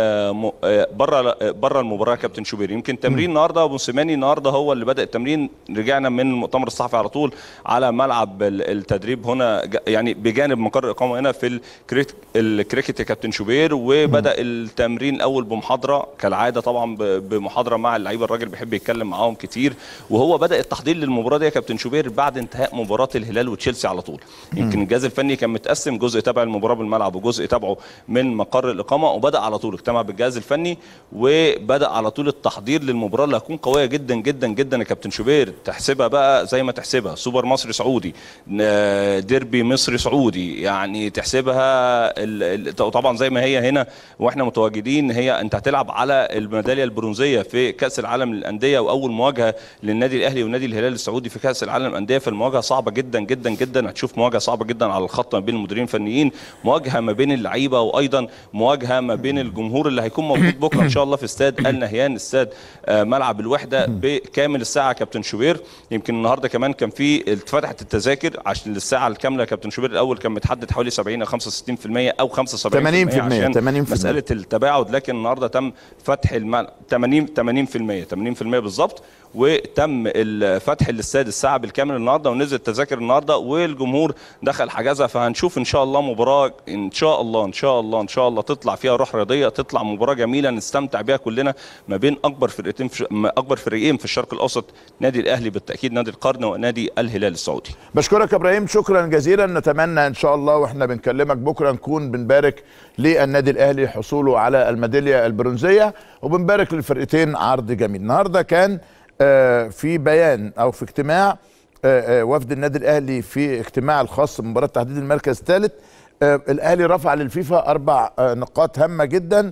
D: بره بره المباراه يا كابتن شوبير يمكن تمرين النهارده موسيماني النهارده هو اللي بدا التمرين رجعنا من المؤتمر الصحفي على طول على ملعب ال- التدريب هنا ج- يعني بجانب مقر الاقامه هنا في الكريك الكريكت يا كابتن شوبير وبدا التمرين الاول بمحاضره كالعاده طبعا ب- بمحاضره مع اللعيبه الراجل بيحب يتكلم معاهم كتير وهو بدا التحضير للمباراه دي يا كابتن شوبير بعد انتهاء مباراه الهلال وتشيلسي على طول يمكن الجهاز الفني كان متقسم جزء تابع المباراه بالملعب وجزء تابعه من مقر الاقامه وبدا على طول اجتمع بالجهاز الفني وبدا على طول التحضير للمباراه اللي هتكون قويه جدا جدا جدا يا كابتن شوبير تحسبها بقى زي ما تحسبها سوبر مصري سعودي ن- ديربي مصري سعودي يعني تحسبها ال- ال- طبعا زي ما هي هنا واحنا متواجدين هي انت هتلعب على الميداليه البرونزيه في كاس العالم للانديه واول مواجهه للنادي الاهلي ونادي الهلال السعودي في كاس العالم للانديه فالمواجهه صعبه جدا جدا جدا هتشوف مواجهه صعبه جدا على الخط ما بين المديرين الفنيين مواجهه ما بين اللعيبه وايضا مواجهه ما بين الجمهور اللي هيكون موجود بكره ان شاء الله في استاد النهيان استاد آه، ملعب الوحده بكامل الساعه يا كابتن شوبير يمكن النهارده كمان كان في اتفتحت التذاكر عشان الساعه الكامله يا كابتن شوبير الاول كان متحدد حوالي 70 او 65% او 75%
A: 80%
D: عشان
A: 80%.
D: مساله التباعد لكن النهارده تم فتح الملعب 80 80% 80% بالظبط وتم ال- فتح الاستاد الساعه بالكامل النهارده ونزل التذاكر النهارده والجمهور دخل حجزها فهنشوف ان شاء الله مباراه ان شاء الله ان شاء الله ان شاء الله تطلع فيها روح رياضيه تطلع مباراه جميله نستمتع بيها كلنا ما بين اكبر فرقتين في اكبر فريقين في الشرق الاوسط نادي الاهلي بالتاكيد نادي القرن ونادي الهلال السعودي
A: بشكرك يا ابراهيم شكرا جزيلا نتمنى ان شاء الله واحنا بنكلمك بكره نكون بنبارك للنادي الاهلي حصوله على الميداليه البرونزيه وبنبارك للفرقتين عرض جميل النهارده كان آه، في بيان او في اجتماع آه، آه، وفد النادي الاهلي في اجتماع الخاص بمباراه تحديد المركز الثالث آه، الاهلي رفع للفيفا اربع آه، نقاط هامه جدا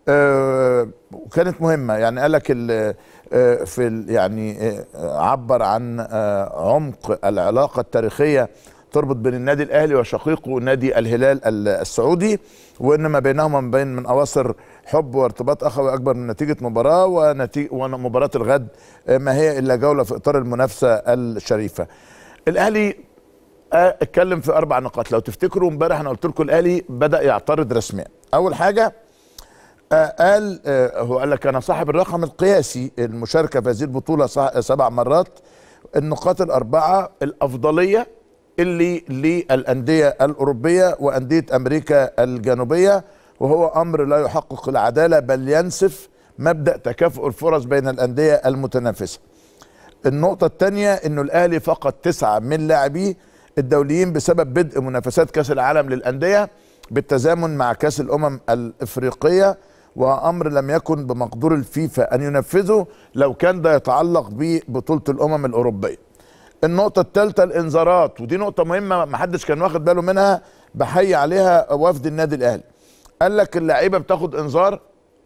A: آه، وكانت مهمه يعني قال لك ال- آه، في ال- يعني آه، عبر عن آه، عمق العلاقه التاريخيه تربط بين النادي الاهلي وشقيقه نادي الهلال ال- السعودي وان ما بينهما ما بين من اواصر حب وارتباط اخوي اكبر من نتيجه مباراه ونتيجه ومباراه الغد آه، ما هي الا جوله في اطار المنافسه الشريفه. الاهلي آه، اتكلم في اربع نقاط لو تفتكروا امبارح انا قلت لكم الاهلي بدا يعترض رسميا. اول حاجه آه، قال آه، هو قال لك انا صاحب الرقم القياسي المشاركه في هذه البطوله صح- سبع مرات النقاط الاربعه الافضليه اللي للانديه الاوروبيه وانديه امريكا الجنوبيه وهو امر لا يحقق العداله بل ينسف مبدا تكافؤ الفرص بين الانديه المتنافسه. النقطة الثانية انه الاهلي فقد تسعة من لاعبيه الدوليين بسبب بدء منافسات كاس العالم للاندية بالتزامن مع كاس الامم الافريقية وامر لم يكن بمقدور الفيفا ان ينفذه لو كان ده يتعلق ببطولة الامم الاوروبية. النقطة الثالثة الانذارات ودي نقطة مهمة ما حدش كان واخد باله منها بحيي عليها وفد النادي الاهلي. قال لك اللعيبة بتاخد انذار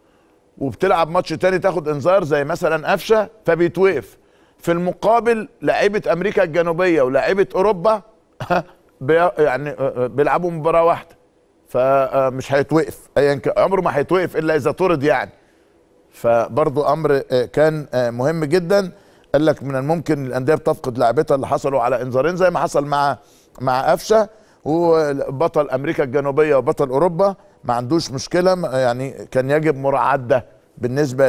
A: وبتلعب ماتش تاني تاخد انذار زي مثلا قفشه فبيتوقف في المقابل لعيبه امريكا الجنوبيه ولاعيبه اوروبا بي يعني آه، آه، بيلعبوا مباراه واحده فمش هيتوقف ايا كان عمره ما هيتوقف الا اذا طرد يعني فبرضو امر آه، كان آه، مهم جدا قال لك من الممكن الانديه بتفقد لاعبتها اللي حصلوا على انذارين زي ما حصل مع مع قفشه وبطل امريكا الجنوبيه وبطل اوروبا ما عندوش مشكله ما- يعني كان يجب مراعاه ده بالنسبه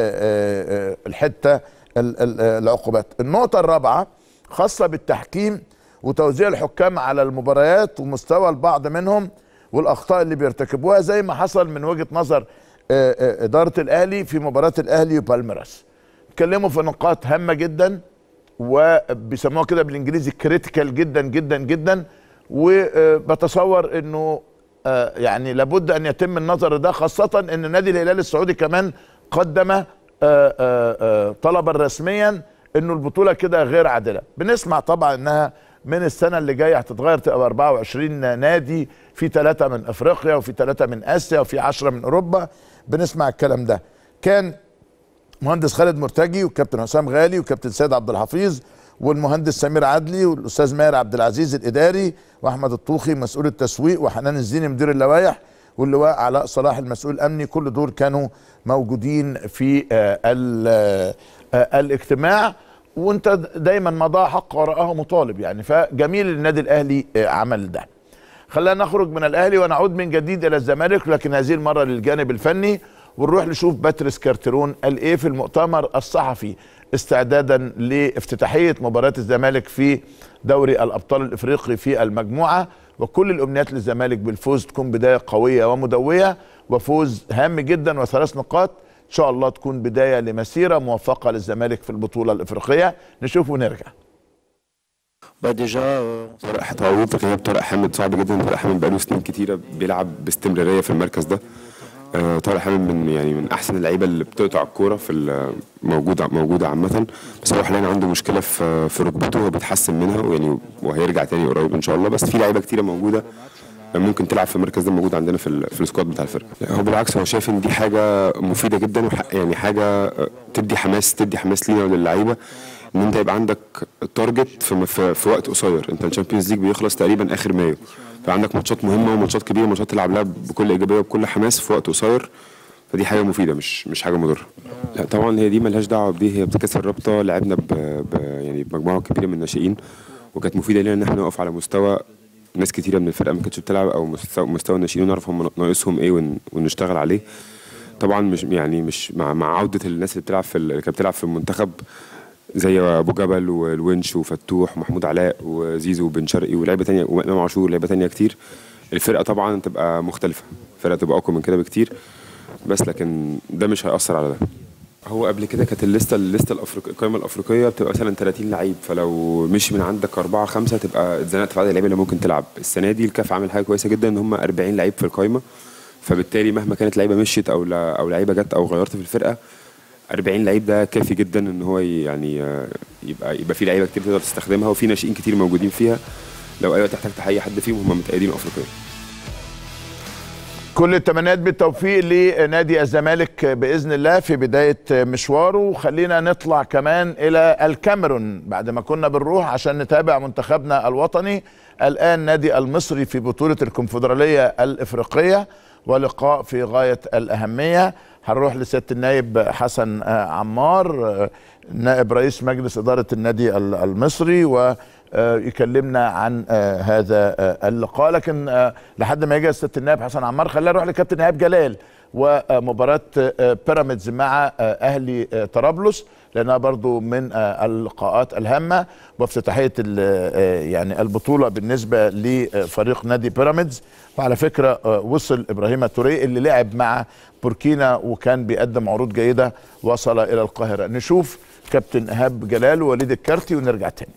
A: للحته العقوبات النقطه الرابعه خاصه بالتحكيم وتوزيع الحكام على المباريات ومستوى البعض منهم والاخطاء اللي بيرتكبوها زي ما حصل من وجهه نظر آه، آه، اداره الاهلي في مباراه الاهلي وبالميراس اتكلموا في نقاط هامه جدا وبيسموها كده بالانجليزي كريتيكال جدا جدا جدا وبتصور انه آه، يعني لابد ان يتم النظر ده خاصه ان نادي الهلال السعودي كمان قدم آه، آه، آه، طلبا رسميا انه البطوله كده غير عادله بنسمع طبعا انها من السنه اللي جايه هتتغير تبقى 24 نادي في ثلاثه من افريقيا وفي ثلاثه من اسيا وفي 10 من اوروبا بنسمع الكلام ده كان مهندس خالد مرتجي والكابتن حسام غالي والكابتن سيد عبد الحفيظ والمهندس سمير عدلي والاستاذ ماهر عبد العزيز الاداري واحمد الطوخي مسؤول التسويق وحنان الزيني مدير اللوائح واللواء علاء صلاح المسؤول الامني كل دول كانوا موجودين في آه، ال- آه، الاجتماع وانت دايما ما ضاع حق وراءه مطالب يعني فجميل النادي الاهلي آه، عمل ده خلينا نخرج من الاهلي ونعود من جديد الى الزمالك لكن هذه المره للجانب الفني ونروح نشوف باتريس كارترون قال ايه في المؤتمر الصحفي استعدادا لافتتاحيه مباراه الزمالك في دوري الابطال الافريقي في المجموعه وكل الامنيات للزمالك بالفوز تكون بدايه قويه ومدويه وفوز هام جدا وثلاث نقاط ان شاء الله تكون بدايه لمسيره موفقه للزمالك في البطوله الافريقيه نشوف ونرجع
E: Bah déjà, euh,
F: طارق تعويض غياب طارق حامد صعب جدا طارق حامد بقاله سنين كتيره بيلعب باستمراريه في المركز ده آه، طارق حامد من يعني من احسن اللعيبه اللي بتقطع الكوره في ال- موجوده موجوده عامه بس هو حاليا عنده مشكله في في ركبته هو بيتحسن منها ويعني وهيرجع تاني قريب ان شاء الله بس في لعيبه كتيره موجوده ممكن تلعب في المركز ده موجود عندنا في ال- في السكواد بتاع الفرقه لا، هو بالعكس هو شايف ان دي حاجه مفيده جدا وح- يعني حاجه آه، تدي حماس تدي حماس لينا وللعيبه ان انت يبقى عندك تارجت في, في, في وقت قصير انت الشامبيونز ليج بيخلص تقريبا اخر مايو فعندك ماتشات مهمه وماتشات كبيره ماتشات تلعب لها بكل ايجابيه وبكل حماس في وقت قصير فدي حاجه مفيده مش مش حاجه مضره لا طبعا هي دي ملهاش دعوه بدي هي بتكسر رابطه لعبنا ب... ب... يعني بمجموعه كبيره من الناشئين وكانت مفيده لنا ان احنا نقف على مستوى ناس كتيره من الفرقه ما كانتش بتلعب او مستوى, مستوى الناشئين ونعرف هم ناقصهم ايه ون... ونشتغل عليه طبعا مش يعني مش مع, مع عوده الناس اللي بتلعب في ال- اللي كانت بتلعب في المنتخب زي ابو جبل والونش وفتوح ومحمود علاء وزيزو وبن شرقي ولاعيبه تانية وامام عاشور ولاعيبه تانية كتير الفرقه طبعا تبقى مختلفه الفرقه تبقى اقوى من كده بكتير بس لكن ده مش هيأثر على ده هو قبل كده كانت الليسته الليسته الافريقيه القائمه الافريقيه بتبقى مثلا 30 لعيب فلو مش من عندك اربعه خمسه تبقى اتزنقت في عدد اللعيبه اللي ممكن تلعب السنه دي الكاف عامل حاجه كويسه جدا ان هم 40 لعيب في القائمه فبالتالي مهما كانت لعيبه مشيت او لا او لعيبه جت او غيرت في الفرقه 40 لعيب ده كافي جدا ان هو يعني آه، يبقى يبقى في لعيبه كتير تقدر تستخدمها وفي ناشئين كتير موجودين فيها لو ايوه تحتاج تحيي حد فيهم هم متأيدين افريقيا
A: كل التمنيات بالتوفيق لنادي الزمالك باذن الله في بدايه مشواره وخلينا نطلع كمان الى الكاميرون بعد ما كنا بنروح عشان نتابع منتخبنا الوطني الان نادي المصري في بطوله الكونفدراليه الافريقيه ولقاء في غايه الاهميه هنروح لسياده النائب حسن آه، عمار آه، نائب رئيس مجلس اداره النادي ال- المصري و آه، يكلمنا عن آه، هذا آه، اللقاء لكن آه، لحد ما يجي سياده النائب حسن عمار خلينا نروح لكابتن ايهاب جلال ومباراه آه، بيراميدز مع آه، اهلي آه، طرابلس لانها برضو من آه، اللقاءات الهامه وافتتاحيه ال- آه، يعني البطوله بالنسبه لفريق نادي بيراميدز وعلى فكره آه، وصل ابراهيم توري اللي لعب مع بوركينا وكان بيقدم عروض جيده وصل الى القاهره نشوف كابتن ايهاب جلال ووليد الكارتي ونرجع تاني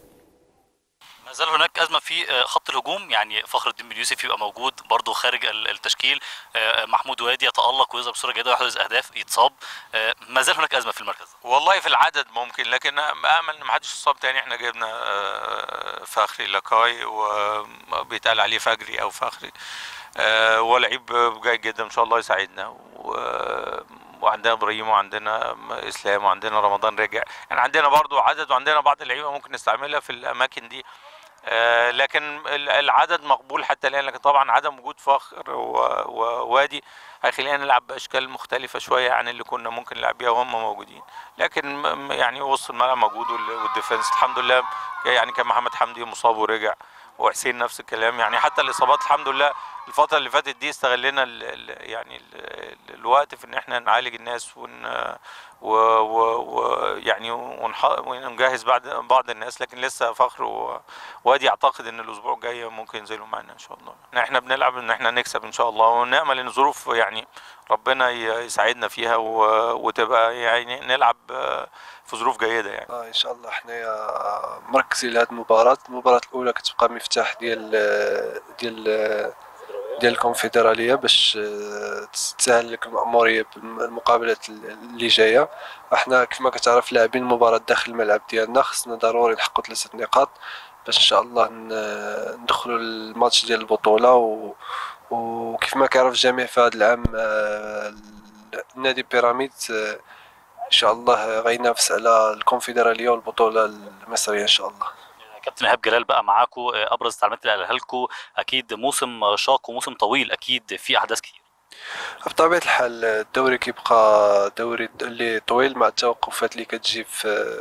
B: ما زال هناك ازمه في آه، خط الهجوم يعني فخر الدين بن يوسف يبقى موجود برضه خارج ال- التشكيل آه، محمود وادي يتالق ويظهر بصوره جيده ويحرز اهداف يتصاب آه، ما زال هناك ازمه في المركز ده.
G: والله في العدد ممكن لكن امل ان محدش يصاب تاني احنا جبنا آه، فخري لاكاي وبيتقال عليه فجري او فخري آه، هو لعيب جيد جدا ان شاء الله يساعدنا و- وعندنا ابراهيم وعندنا اسلام وعندنا رمضان رجع يعني عندنا برضو عدد وعندنا بعض اللعيبه ممكن نستعملها في الاماكن دي آه، لكن ال- العدد مقبول حتى الان لكن طبعا عدم وجود فخر و- ووادي هيخلينا نلعب باشكال مختلفه شويه عن اللي كنا ممكن نلعب بيها وهم موجودين لكن م- م- يعني وسط الملعب موجود وال- والديفنس الحمد لله يعني كان محمد حمدي مصاب ورجع وحسين نفس الكلام يعني حتى الاصابات الحمد لله الفتره اللي فاتت دي استغلنا ال ال يعني ال ال الوقت في ان احنا نعالج الناس ون و و و يعني ونح- ونجهز بعد بعض الناس لكن لسه فخر و- وادي اعتقد ان الاسبوع الجاي ممكن ينزلوا معانا ان شاء الله احنا بنلعب ان احنا نكسب ان شاء الله ونامل ان الظروف يعني ربنا ي- يساعدنا فيها و- وتبقى يعني نلعب آه، في ظروف جيده يعني
E: آه ان شاء الله حنايا مركزين لهاد المباراة المباراة الأولى كتبقى مفتاح ديال ديال ديال الكونفدرالية باش آه، تسهل لك المأمورية بالمقابلات اللي جاية احنا كما كتعرف لاعبين المباراة داخل الملعب ديالنا خصنا ضروري نحققوا ثلاثة نقاط باش ان شاء الله ن- ندخلوا الماتش ديال البطولة و وكيف ما كيعرف الجميع في هذا العام آه، نادي بيراميد آه، ان شاء الله غينافس على الكونفدراليه والبطوله المصريه ان شاء الله
B: كابتن ايهاب جلال بقى معاكم آه، ابرز التعليمات اللي قالها لكم اكيد موسم شاق وموسم طويل اكيد في احداث كتير
E: بطبيعه الحال الدوري كيبقى دوري اللي طويل مع التوقفات اللي كتجي في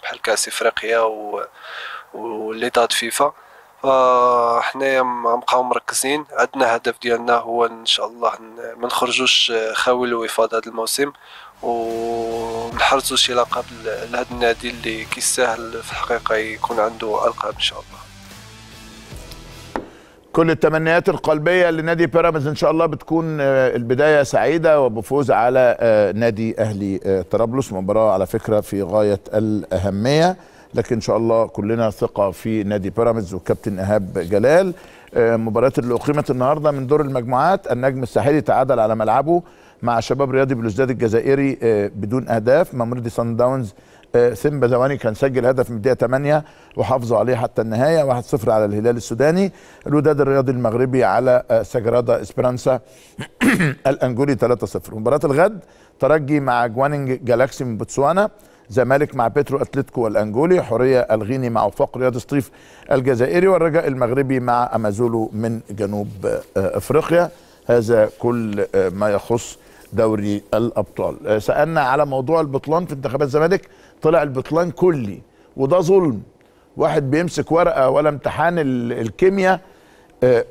E: بحال كاس افريقيا و وليطات فيفا فحنايا غنبقاو مركزين عندنا هدف ديالنا هو ان شاء الله ن- ما نخرجوش خاوي الوفاض هذا الموسم ونحرزوا شي لقب ل- لهذا النادي اللي كيستاهل في الحقيقه يكون عنده القاب ان شاء الله
A: كل التمنيات القلبيه لنادي بيراميدز ان شاء الله بتكون آه، البدايه سعيده وبفوز على آه، نادي اهلي آه، طرابلس مباراه على فكره في غايه الاهميه لكن ان شاء الله كلنا ثقه في نادي بيراميدز والكابتن ايهاب جلال آه، مباراه اللي اقيمت النهارده من دور المجموعات النجم الساحلي تعادل على ملعبه مع شباب رياضي بلوزداد الجزائري آه، بدون اهداف ماموريدي سان داونز آه، سيمبا زواني كان سجل هدف من الدقيقه 8 وحافظوا عليه حتى النهايه 1-0 على الهلال السوداني الوداد الرياضي المغربي على آه، سجرادا اسبرانسا الانجولي 3-0 مباراه الغد ترجي مع جوانينج جالاكسي من بوتسوانا زمالك مع بيترو اتلتيكو الانجولي حوريه الغيني مع وفاق رياض سطيف الجزائري والرجاء المغربي مع امازولو من جنوب آه، افريقيا هذا كل آه، ما يخص دوري الابطال آه، سالنا على موضوع البطلان في انتخابات الزمالك طلع البطلان كلي وده ظلم واحد بيمسك ورقه ولا امتحان ال- الكيمياء آه،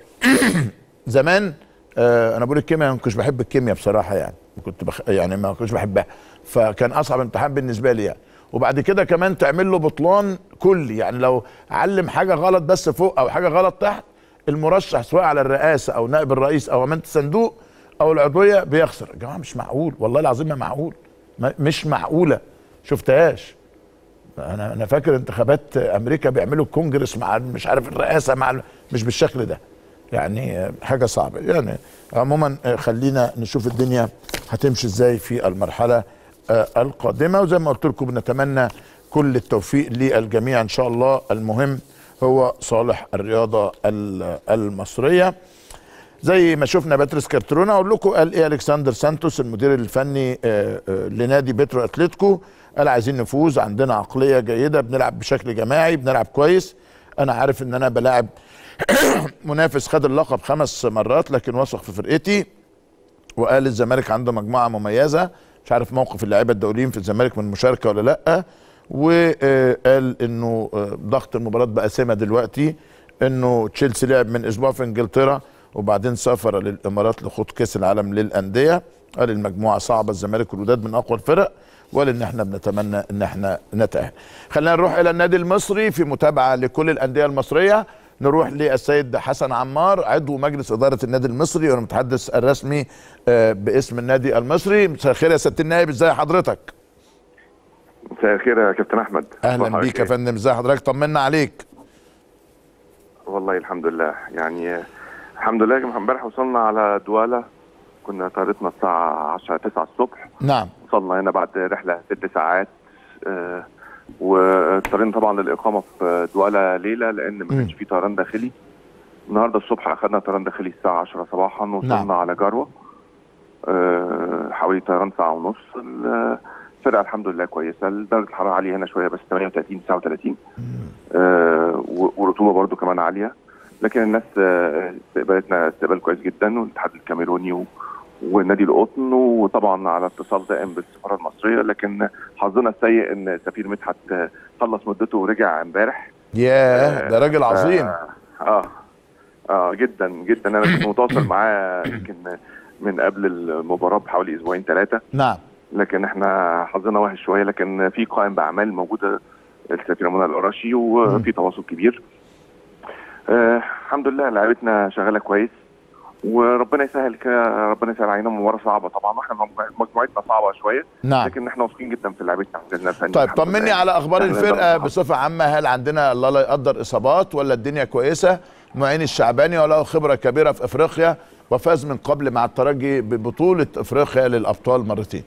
A: زمان آه، انا بقول الكيمياء ما كنتش بحب الكيمياء بصراحه يعني كنت بخ... يعني ما كنتش بحبها فكان اصعب امتحان بالنسبه لي يعني وبعد كده كمان تعمل له بطلان كلي يعني لو علم حاجه غلط بس فوق او حاجه غلط تحت المرشح سواء على الرئاسه او نائب الرئيس او امانه الصندوق او العضويه بيخسر يا جماعه مش معقول والله العظيم ما معقول ما مش معقوله شفتهاش انا انا فاكر انتخابات امريكا بيعملوا الكونجرس مع مش عارف الرئاسه مع ال- مش بالشكل ده يعني آه، حاجه صعبه يعني عموما آه، خلينا نشوف الدنيا هتمشي ازاي في المرحله آه، القادمه وزي ما قلت لكم بنتمنى كل التوفيق للجميع ان شاء الله المهم هو صالح الرياضه ال- المصريه زي ما شفنا باتريس كارترونا اقول لكم قال ايه الكسندر سانتوس المدير الفني آه، آه، لنادي بيترو اتلتيكو قال عايزين نفوز عندنا عقليه جيده بنلعب بشكل جماعي بنلعب كويس انا عارف ان انا بلاعب منافس خد اللقب خمس مرات لكن وثق في فرقتي وقال الزمالك عنده مجموعه مميزه مش عارف موقف اللاعيبه الدوليين في الزمالك من المشاركه ولا لا وقال انه آه، ضغط المباراه بقى سمه دلوقتي انه تشيلسي لعب من اسبوع في انجلترا وبعدين سافر للامارات لخوض كاس العالم للانديه قال المجموعه صعبه الزمالك والوداد من اقوى الفرق وقال ان احنا بنتمنى ان احنا نتاهل خلينا نروح الى النادي المصري في متابعه لكل الانديه المصريه نروح للسيد حسن عمار عضو مجلس اداره النادي المصري والمتحدث الرسمي آه، باسم النادي المصري مساء الخير يا سياده النائب ازي حضرتك
H: مساء الخير يا كابتن احمد
A: اهلا
H: صباح
A: بيك يا
H: الخير.
A: فندم ازي حضرتك طمنا عليك
H: والله الحمد لله يعني آه، الحمد لله يا جماعة، امبارح وصلنا على دواله كنا طيارتنا الساعه 10 9 الصبح
A: نعم
H: وصلنا هنا بعد رحله ست ساعات آه، واضطرينا طبعا للاقامه في دواله ليله لان ما كانش في طيران داخلي النهارده الصبح اخذنا طيران داخلي الساعه 10 صباحا وصلنا
A: نعم.
H: على جروه آه، حوالي طيران ساعه ونص الفرقه الحمد لله كويسه درجه الحراره عاليه هنا شويه بس 38 39 آه، و- ورطوبه برضو كمان عاليه لكن الناس آه، استقبلتنا استقبال كويس جدا والاتحاد الكاميروني و- ونادي القطن وطبعا على اتصال دائم بالسفاره المصريه لكن حظنا السيء ان سفير مدحت آه، خلص مدته ورجع امبارح
A: ياه ده راجل عظيم
H: اه اه, آه جدا جدا انا كنت متواصل معاه يمكن من قبل المباراه بحوالي اسبوعين ثلاثه
A: نعم
H: لكن احنا حظنا وحش شويه لكن في قائم باعمال موجوده السفيره منى القرشي وفي تواصل كبير آه الحمد لله لعيبتنا شغاله كويس وربنا يسهل كده ربنا يسهل علينا مباراه صعبه طبعا واحنا مجموع- مجموعتنا صعبه شويه
A: نعم
H: لكن احنا واثقين جدا في لعيبتنا عندنا الفني
A: طيب
H: الحمد
A: طمني
H: لله.
A: على اخبار
H: إحنا
A: الفرقه
H: نقدر-
A: بصفه عامه هل عندنا الله لا يقدر اصابات ولا الدنيا كويسه معين الشعباني وله خبره كبيره في افريقيا وفاز من قبل مع الترجي ببطوله افريقيا للابطال مرتين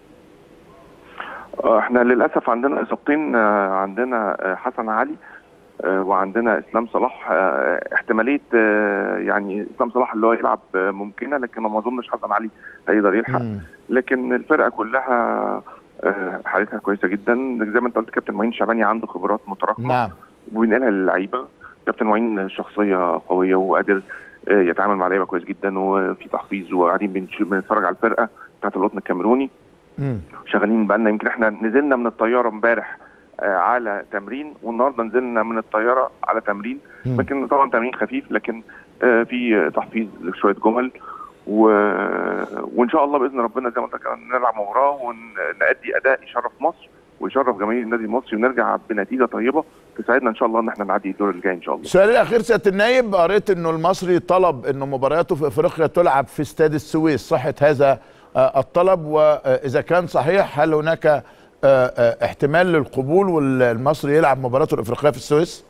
H: آه، احنا للاسف عندنا اصابتين آه، عندنا آه، حسن علي آه، وعندنا اسلام صلاح آه، احتماليه آه، يعني اسلام صلاح اللي هو يلعب آه، ممكنه لكن ما اظنش حسن علي هيقدر يلحق لكن الفرقه كلها آه، حالتها كويسه جدا زي ما انت قلت كابتن معين شعباني عنده خبرات متراكمه
A: نعم
H: وبينقلها للعيبه كابتن معين شخصيه قويه وقادر آه، يتعامل مع اللعيبه كويس جدا وفي تحفيظ وقاعدين بنش- بنتفرج على الفرقه بتاعت القطن الكاميروني
A: مم.
H: شغالين بقالنا يمكن احنا نزلنا من الطياره امبارح آه، على تمرين والنهارده نزلنا من الطياره على تمرين
A: مم.
H: لكن طبعا تمرين خفيف لكن آه، في تحفيز لشويه جمل و... وان شاء الله باذن ربنا زي ما قلت لك نلعب مباراه ونأدي اداء يشرف مصر ويشرف جماهير النادي المصري ونرجع بنتيجه طيبه تساعدنا ان شاء الله ان احنا نعدي الدور اللي جاي ان شاء الله
A: السؤال الاخير سياده النايب قريت انه المصري طلب انه مبارياته في افريقيا تلعب في استاد السويس صحه هذا آه، الطلب واذا كان صحيح هل هناك آه، آه، احتمال للقبول والمصري يلعب مباراته الافريقيه في السويس؟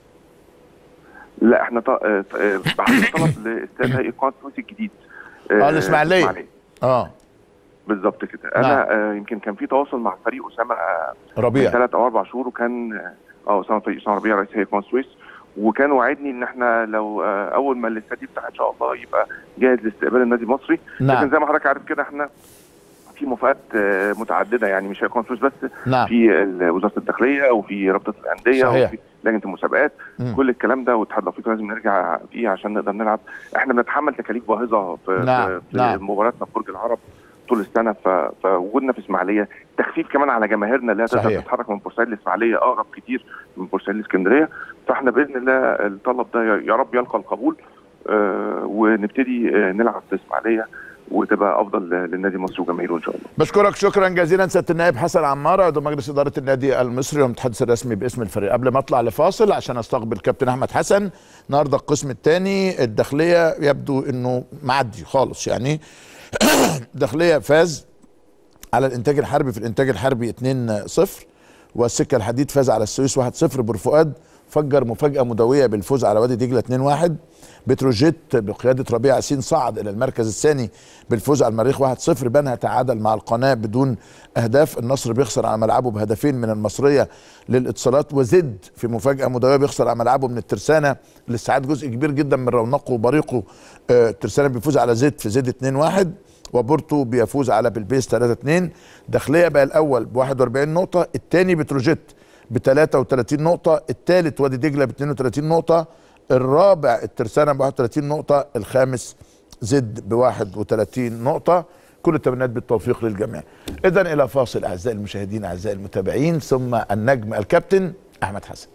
H: لا احنا ط... آه، آه، بعتنا طلب لاستاد هيئه قناه السويس الجديد
A: اه الاسماعيليه اه
H: بالظبط كده
A: نعم.
H: انا آه، يمكن كان في تواصل مع فريق اسامه آه، من
A: ربيع
H: ثلاث او اربع شهور وكان اه اسامه فريق اسامه ربيع رئيس هيئه قناه السويس وكان وعدني ان احنا لو آه، اول ما الاستاد يفتح ان شاء الله يبقى جاهز لاستقبال النادي المصري لكن
A: نعم
H: زي ما حضرتك عارف كده احنا في موافقات آه، متعدده يعني مش هيئه قناه السويس بس
A: نعم
H: في ال- وزاره الداخليه وفي رابطه الانديه
A: صحيح.
H: وفي لجنه المسابقات
A: مم.
H: كل الكلام ده والاتحاد الافريقي لازم نرجع فيه عشان نقدر نلعب احنا بنتحمل تكاليف باهظه في,
A: نعم،
H: في, في
A: نعم.
H: مباراتنا في برج العرب طول السنه ف... فوجودنا في اسماعيليه تخفيف كمان على جماهيرنا اللي
A: صحيح.
H: هتقدر تتحرك من بورسعيد لاسماعيليه اقرب كتير من بورسعيد لاسكندريه فاحنا باذن الله الطلب ده يا- يا رب يلقى القبول آه ونبتدي آه نلعب في اسماعيليه وتبقى افضل للنادي المصري وجماهيره ان شاء الله
A: بشكرك شكرا جزيلا سياده النائب حسن عمار عضو مجلس اداره النادي المصري والمتحدث الرسمي باسم الفريق قبل ما اطلع لفاصل عشان استقبل كابتن احمد حسن النهارده القسم الثاني الداخليه يبدو انه معدي خالص يعني الداخليه فاز على الانتاج الحربي في الانتاج الحربي 2-0 والسكه الحديد فاز على السويس 1-0 بورفؤاد فجر مفاجاه مدويه بالفوز على وادي دجله 2-1 بتروجيت بقياده ربيع ياسين صعد الى المركز الثاني بالفوز على المريخ 1-0 بنها تعادل مع القناه بدون اهداف النصر بيخسر على ملعبه بهدفين من المصريه للاتصالات وزد في مفاجاه مدويه بيخسر على ملعبه من الترسانه اللي استعاد جزء كبير جدا من رونقه وبريقه آه، الترسانه بيفوز على زد في زد 2-1 وبورتو بيفوز على بلبيس 3 2 داخليه بقى الاول ب 41 نقطه الثاني بتروجيت ب 33 نقطه الثالث وادي دجله ب 32 نقطه الرابع الترسانه ب 31 نقطه الخامس زد ب 31 نقطه كل التمنيات بالتوفيق للجميع اذا الى فاصل اعزائي المشاهدين اعزائي المتابعين ثم النجم الكابتن احمد حسن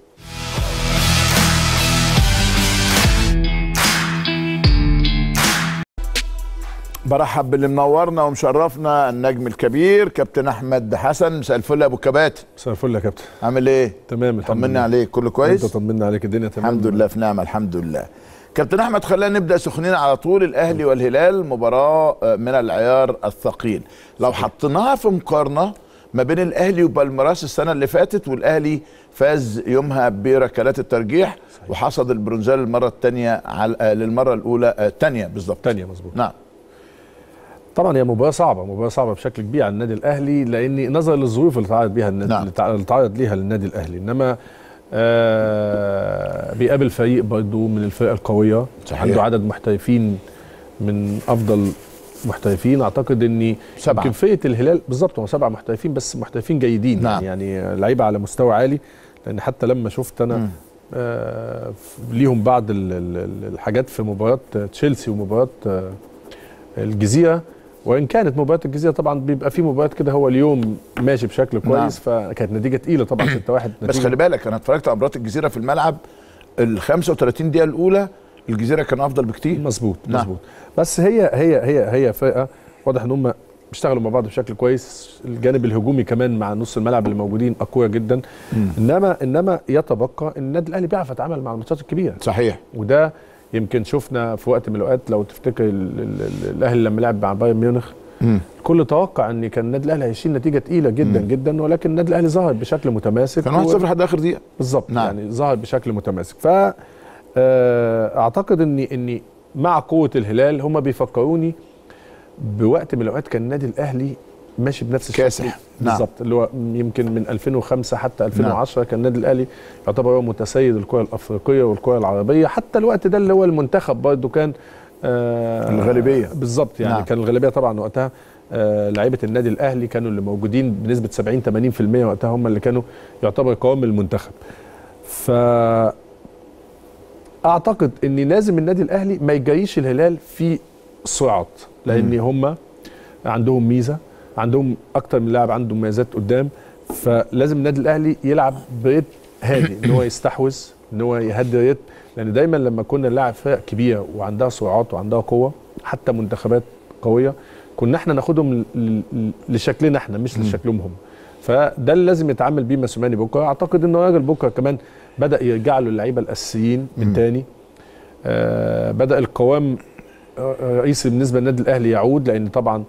A: برحب باللي منورنا ومشرفنا النجم الكبير كابتن احمد حسن مساء الفل يا ابو كبات
I: مساء الفل يا كابتن
A: عامل ايه
I: تمام الحمد
A: طمنا
I: لله
A: عليك كله كويس
I: انت طمنا عليك الدنيا تمام
A: الحمد لله في نعمه الحمد لله كابتن احمد خلينا نبدا سخنين على طول الاهلي والهلال مباراه آه، من العيار الثقيل لو حطيناها في مقارنه ما بين الاهلي وبالمراس السنه اللي فاتت والاهلي فاز يومها بركلات الترجيح وحصد البرونزيه للمره الثانيه على آه، للمره الاولى الثانيه بالظبط
I: تانية مظبوط
A: نعم
I: طبعا هي مباراه صعبه مباراه صعبه بشكل كبير على النادي الاهلي لان نظرا للظروف اللي تعرض بيها النادي
A: نعم.
I: اللي تع- اللي تعرض ليها النادي الاهلي انما آه بيقابل فريق برضه من الفرق القويه
A: صحيح.
I: عنده عدد محترفين من افضل محترفين اعتقد ان
A: سبعة.
I: يمكن فرقه الهلال بالظبط هو سبعه محترفين بس محترفين جيدين
A: نعم.
I: يعني, يعني لعيبه على مستوى عالي لان حتى لما شفت انا
A: مم.
I: آه ف- ليهم بعض ال- ال- ال- الحاجات في مباراه تشيلسي ومباراه آه الجزيره وان كانت مباراه الجزيره طبعا بيبقى في مباريات كده هو اليوم ماشي بشكل كويس فكانت نتيجه تقيله طبعا 6 1
A: بس خلي بالك انا اتفرجت على مباراه الجزيره في الملعب ال 35 دقيقه الاولى الجزيره كان افضل بكتير
I: مظبوط
A: نعم.
I: مظبوط بس هي هي هي هي فرقه واضح ان هم بيشتغلوا مع بعض بشكل كويس الجانب الهجومي كمان مع نص الملعب اللي موجودين اقوياء جدا انما انما يتبقى ان النادي الاهلي بيعرف يتعامل مع الماتشات الكبيره
A: صحيح
I: وده يمكن شفنا في وقت من الاوقات لو تفتكر ال- ال- ال- الاهلي لما لعب مع بايرن ميونخ
A: مم.
I: الكل توقع ان كان النادي الاهلي هيشيل نتيجه تقيله جدا جدا ولكن النادي الاهلي ظهر بشكل متماسك
A: كان
I: و-
A: 1-0 لحد اخر دقيقه
I: بالظبط
A: نعم.
I: يعني ظهر بشكل متماسك ف آه، اعتقد ان ان مع قوه الهلال هم بيفكروني بوقت من الاوقات كان النادي الاهلي ماشي بنفس الشكل
A: كاسح. نعم.
I: بالظبط اللي هو يمكن من 2005 حتى 2010 كان النادي الاهلي يعتبر هو متسيد الكره الافريقيه والكره العربيه حتى الوقت ده اللي هو المنتخب برضه كان آه
A: الغالبية.
I: بالظبط يعني
A: نعم.
I: نعم. كان الغالبيه طبعا وقتها آه لعيبه النادي الاهلي كانوا اللي موجودين بنسبه 70 80% وقتها هم اللي كانوا يعتبر قوام المنتخب ف اعتقد ان لازم النادي الاهلي ما يجريش الهلال في السرعات لان هم عندهم ميزه عندهم اكتر من لاعب عنده مميزات قدام فلازم النادي الاهلي يلعب بريتم هادي ان هو يستحوذ ان هو يهدي ريتم لان دايما لما كنا نلعب فرق كبيره وعندها سرعات وعندها قوه حتى منتخبات قويه كنا احنا ناخدهم ل- ل- لشكلنا احنا مش لشكلهم هم فده اللي لازم يتعامل بيه موسيماني بكره اعتقد ان راجل بكره كمان بدا يرجع له اللعيبه الاساسيين من تاني آه بدا القوام آه، رئيسي بالنسبه للنادي الاهلي يعود لان طبعا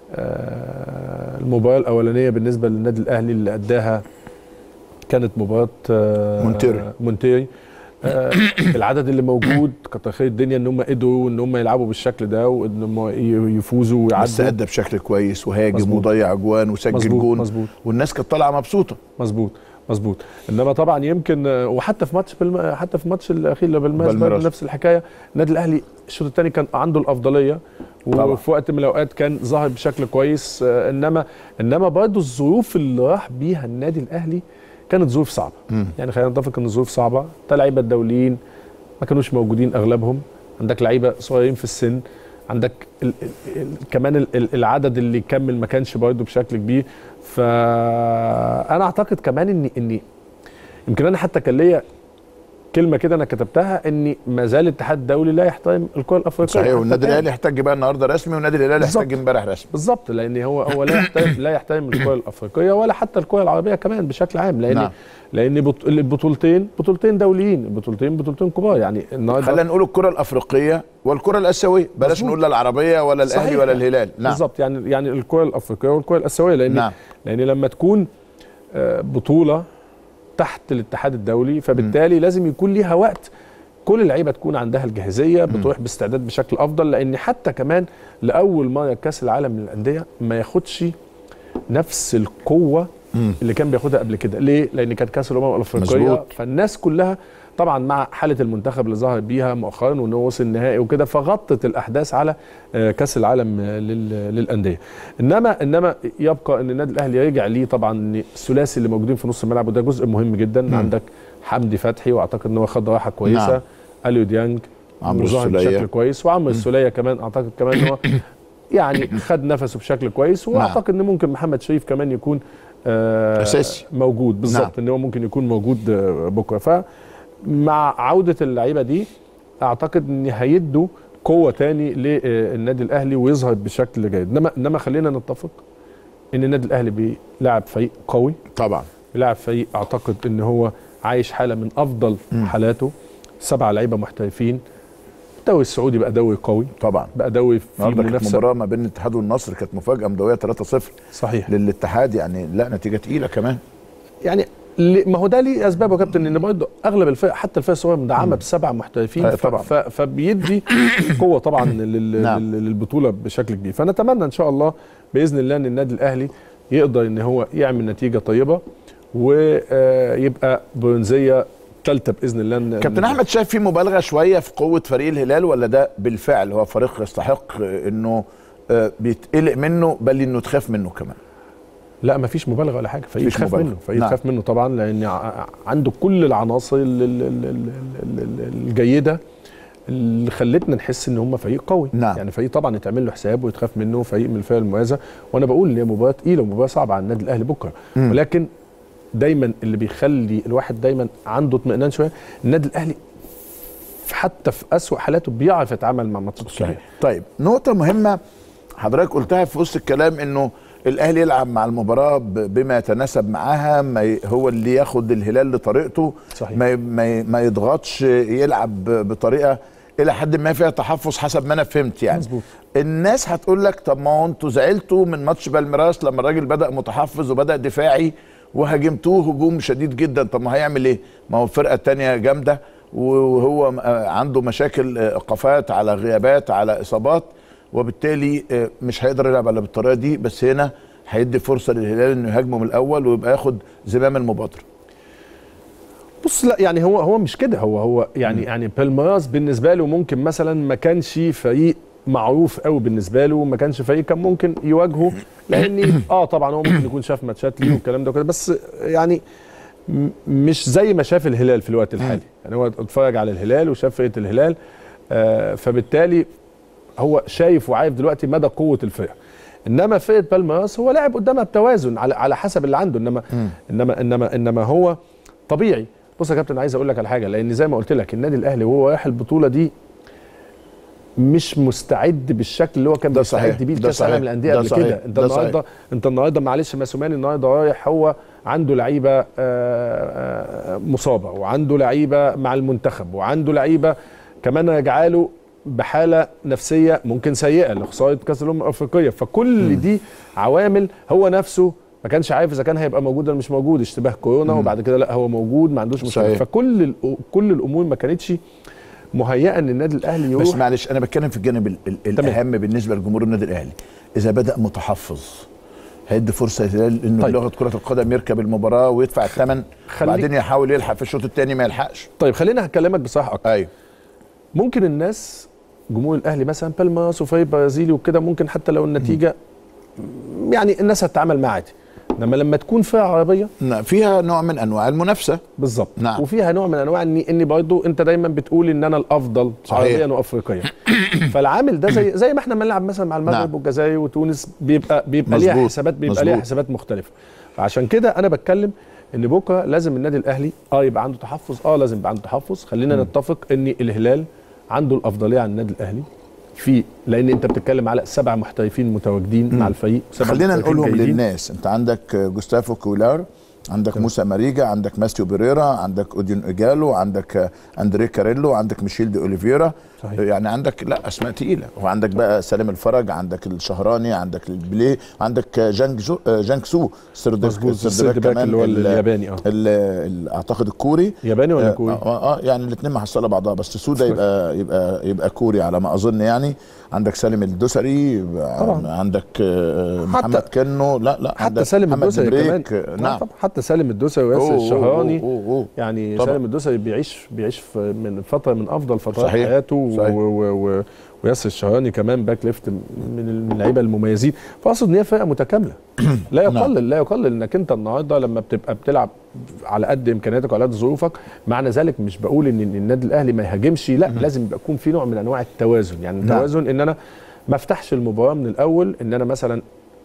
I: آه المباراه الاولانيه بالنسبه للنادي الاهلي اللي اداها كانت مباراه آه
A: مونتيري.
I: مونتيري آه العدد اللي موجود كتر خير الدنيا ان هم قدروا ان هم يلعبوا بالشكل ده وان هم ي- يفوزوا
A: بس
I: ويعدوا
A: ادى بشكل كويس وهاجم
I: مظبوط.
A: وضيع اجوان وسجل
I: مظبوط،
A: جون
I: مظبوط.
A: والناس كانت طالعه مبسوطه
I: مظبوط مظبوط انما طبعا يمكن آه، وحتى في ماتش بالم... حتى في الماتش الاخير اللي بالماس
A: بالميراس.
I: برضه نفس الحكايه النادي الاهلي الشوط الثاني كان عنده الافضليه
A: طبعا.
I: وفي وقت من الاوقات كان ظاهر بشكل كويس آه، انما انما برضه الظروف اللي راح بيها النادي الاهلي كانت ظروف صعبه يعني خلينا نتفق ان الظروف صعبه انت لعيبه الدوليين ما كانوش موجودين اغلبهم عندك لعيبه صغيرين في السن عندك ال ال ال كمان ال ال العدد اللي يكمل ما كانش برضه بشكل كبير فانا اعتقد كمان ان ان يمكن انا حتى كان ليا كلمه كده انا كتبتها ان ما زال الاتحاد الدولي لا يحترم الكره الافريقيه
A: صحيح
I: حتى
A: والنادي
I: الآن.
A: الاهلي احتاج بقى النهارده رسمي والنادي الهلال
I: بالظبط.
A: احتاج امبارح رسمي
I: بالظبط لان هو هو لا يحترم لا يحترم الكره الافريقيه ولا حتى الكره العربيه كمان بشكل عام لان
A: نعم.
I: نعم. لان بط- البطولتين بطولتين دوليين البطولتين بطولتين كبار يعني النهارده
A: خلينا نقول الكره الافريقيه والكره الاسيويه بلاش
I: مظبوط.
A: نقول لا العربيه ولا الاهلي
I: صحيح.
A: ولا الهلال نعم
I: بالظبط يعني يعني الكره الافريقيه والكره الاسيويه لان
A: نعم.
I: لان لما تكون آه، بطوله تحت الاتحاد الدولي فبالتالي لازم يكون ليها وقت كل اللعيبه تكون عندها الجاهزيه بتروح باستعداد بشكل افضل لان حتى كمان لاول مره كاس العالم للانديه ما ياخدش نفس القوه اللي كان بياخدها قبل كده ليه لان كانت كاس الامم الافريقيه
A: مظبوط.
I: فالناس كلها طبعا مع حاله المنتخب اللي ظهر بيها مؤخرا وان هو وصل النهائي وكده فغطت الاحداث على آه، كاس العالم آه، لل- للانديه انما انما يبقى ان النادي الاهلي يرجع ليه طبعا إن الثلاثي اللي موجودين في نص الملعب وده جزء مهم جدا
A: مم.
I: عندك حمدي فتحي واعتقد ان هو خد راحه كويسه
A: نعم.
I: اليو ديانج
A: عمرو
I: وظهر
A: السولية.
I: بشكل كويس وعمرو السوليه كمان اعتقد كمان ان هو يعني خد نفسه بشكل كويس واعتقد ان ممكن محمد شريف كمان يكون آه
A: أساسي.
I: موجود بالظبط
A: نعم.
I: ان هو ممكن يكون موجود آه، بكره فمع عوده اللعيبه دي اعتقد ان هيدوا قوه تاني للنادي الاهلي ويظهر بشكل جيد انما انما خلينا نتفق ان النادي الاهلي بيلعب فريق قوي
A: طبعا
I: بيلعب فريق اعتقد ان هو عايش حاله من افضل
A: مم.
I: حالاته سبع لعيبه محترفين الدوري السعودي بقى دوري قوي
A: طبعا
I: بقى دوري فيه
A: النهارده كانت
I: منافسه
A: مباراه ما بين الاتحاد والنصر كانت مفاجاه مدويه 3-0
I: صحيح
A: للاتحاد يعني لا نتيجه تقيله كمان
I: يعني ل- ما هو ده ليه اسباب يا كابتن ان برضه اغلب الفرق حتى الفرق الصغيره مدعمه بسبع محترفين
A: أيوة
I: ف-
A: طبعاً.
I: ف- فبيدي قوه طبعا لل-
A: نعم.
I: لل- للبطوله بشكل كبير فنتمنى ان شاء الله باذن الله ان النادي الاهلي يقدر ان هو يعمل نتيجه طيبه ويبقى برونزيه ثالثه باذن الله إن-
A: كابتن
I: إن-
A: احمد شايف في مبالغه شويه في قوه فريق الهلال ولا ده بالفعل هو فريق يستحق انه آه، بيتقلق منه بل انه تخاف منه كمان
I: لا ما فيش مبالغه ولا حاجه فريق
A: مفيش
I: يخاف
A: مبالغة.
I: منه فريق
A: نعم.
I: يخاف منه طبعا لان ع- عنده كل العناصر ال- ال- ال- ال- ال- ال- الجيده اللي خلتنا نحس ان هم فريق قوي
A: نعم.
I: يعني فريق طبعا يتعمل له حساب ويتخاف منه فريق من الفرق المميزه وانا بقول ان هي مباراه تقيله ومباراه صعبه على النادي الاهلي بكره
A: مم.
I: ولكن دايما اللي بيخلي الواحد دايما عنده اطمئنان شويه النادي الاهلي حتى في اسوأ حالاته بيعرف يتعامل مع ماتشات كبيره
A: طيب نقطة مهمة حضرتك قلتها في وسط الكلام انه الاهلي يلعب مع المباراة ب- بما يتناسب معاها ما ي- هو اللي ياخد الهلال لطريقته
I: صحيح.
A: ما ي- ما, ي- ما يضغطش يلعب ب- بطريقة الى حد ما فيها تحفظ حسب ما انا فهمت يعني
I: مظبوط.
A: الناس هتقول لك طب ما هو انتوا زعلتوا من ماتش بالميراس لما الراجل بدا متحفظ وبدا دفاعي وهاجمتوه هجوم شديد جدا طب ما هيعمل ايه ما هو الفرقه الثانيه جامده وهو م- آه عنده مشاكل آه، ايقافات على غيابات على اصابات وبالتالي آه، مش هيقدر يلعب الا بالطريقه دي بس هنا هيدي فرصه للهلال انه يهاجمه من الاول ويبقى ياخد زمام المبادره
I: بص لا يعني هو هو مش كده هو هو يعني يعني بالميراس بالنسبه له ممكن مثلا ما كانش فريق معروف قوي بالنسبه له ما كانش فريق كان ممكن يواجهه لان اه طبعا هو ممكن يكون شاف ماتشات ليه والكلام ده وكده بس يعني م- مش زي ما شاف الهلال في الوقت الحالي يعني هو اتفرج على الهلال وشاف فرقه الهلال آه فبالتالي هو شايف وعارف دلوقتي مدى قوه الفرقه انما فرقه بالميراس هو لاعب قدامها بتوازن على على حسب اللي عنده انما انما انما انما هو طبيعي بص يا كابتن عايز اقول لك على حاجه لان زي ما قلت لك النادي الاهلي وهو رايح البطوله دي مش مستعد بالشكل اللي هو كان
A: ده
I: بيستعد
A: صحيح،
I: بيه
A: ده
I: لكاس العالم
A: صحيح،
I: للانديه
A: ده
I: قبل
A: صحيح،
I: كده انت
A: ده
I: النهارده انت النهارده معلش ماسوماني النهارده رايح هو عنده لعيبه آه، آه، مصابه وعنده لعيبه مع المنتخب وعنده لعيبه كمان راجعه له بحاله نفسيه ممكن سيئه لخساره كاس الامم الافريقيه فكل دي عوامل هو نفسه ما كانش عارف اذا كان هيبقى موجود ولا مش موجود اشتباه كورونا وبعد كده لا هو موجود ما عندوش مشكله
A: صحيح.
I: فكل الأ- كل الامور ما كانتش مهيئه ان النادي الاهلي يروح
A: بس معلش انا بتكلم في الجانب ال- ال-
I: تمام.
A: الاهم بالنسبه لجمهور النادي الاهلي اذا بدا متحفظ هيدي فرصه لهلال انه
I: طيب.
A: بلغه كره القدم يركب المباراه ويدفع الثمن
I: خلي-
A: وبعدين يحاول يلحق في الشوط الثاني ما يلحقش
I: طيب خلينا هكلمك بصراحه اكتر
A: ايوه
I: ممكن الناس جمهور الاهلي مثلا بالماس وفريق برازيلي وكده ممكن حتى لو النتيجه يعني الناس هتتعامل معاه عادي انما لما تكون فرقه عربيه
A: نعم، فيها نوع من انواع المنافسه
I: بالظبط
A: نعم.
I: وفيها نوع من انواع ان ان برضه انت دايما بتقول ان انا الافضل
A: صحيح.
I: عربيا وافريقيا فالعامل ده زي زي ما احنا بنلعب مثلا مع المغرب
A: نعم.
I: والجزائر وتونس بيبقى بيبقى ليها
A: مظبوط.
I: حسابات بيبقى ليها
A: مظبوط.
I: حسابات مختلفه فعشان كده انا بتكلم ان بكره لازم النادي الاهلي اه يبقى عنده تحفظ اه لازم يبقى عنده تحفظ خلينا نتفق ان الهلال عنده الافضليه عن النادي الاهلي في لان انت بتتكلم على سبع محترفين متواجدين مع الفريق سبع
A: خلينا
I: محترفين
A: نقولهم
I: جيدين.
A: للناس انت عندك جوستافو كويلار عندك موسى ماريجا عندك ماستيو بيريرا عندك اوديون ايجالو عندك اندري كاريلو عندك ميشيل دي اوليفيرا
I: صحيح.
A: يعني عندك لا اسماء تقيله وعندك بقى سالم الفرج عندك الشهراني عندك البلي عندك جانج زو جانج سو سردباك
I: مظبوط السيرد اللي هو
A: ال-
I: الياباني اه
A: ال- ال- اعتقد الكوري
I: ياباني ولا
A: آه،
I: كوري؟
A: اه, آه يعني الاثنين محصله بعضها بس سودا يبقى يبقى يبقى كوري على ما اظن يعني عندك سالم الدوسري
I: طبعا.
A: عندك آه،
I: حتى-
A: محمد كنو لا لا
I: حتى
A: عندك
I: سالم
A: محمد
I: الدوسري
A: نبريك،
I: كمان
A: آه،
I: آه،
A: نعم
I: طبعا حتى سالم الدوسري
A: أوه،
I: وياسر
A: أوه،
I: الشهراني
A: أوه، أوه، أوه.
I: يعني
A: طبعا.
I: سالم الدوسري بيعيش بيعيش في من فتره من افضل فترات
A: صحيح،
I: حياته و-
A: صحيح.
I: و- و- وياسر الشهراني كمان باك ليفت من من اللعيبه المميزين فاقصد ان هي فرقه متكامله لا يقلل لا يقلل انك انت النهارده لما بتبقى بتلعب على قد امكانياتك وعلى قد ظروفك معنى ذلك مش بقول ان إن النادي الاهلي ما يهاجمش لا لازم يبقى يكون في نوع من انواع التوازن يعني
A: نعم.
I: التوازن ان انا ما افتحش المباراه من الاول ان انا مثلا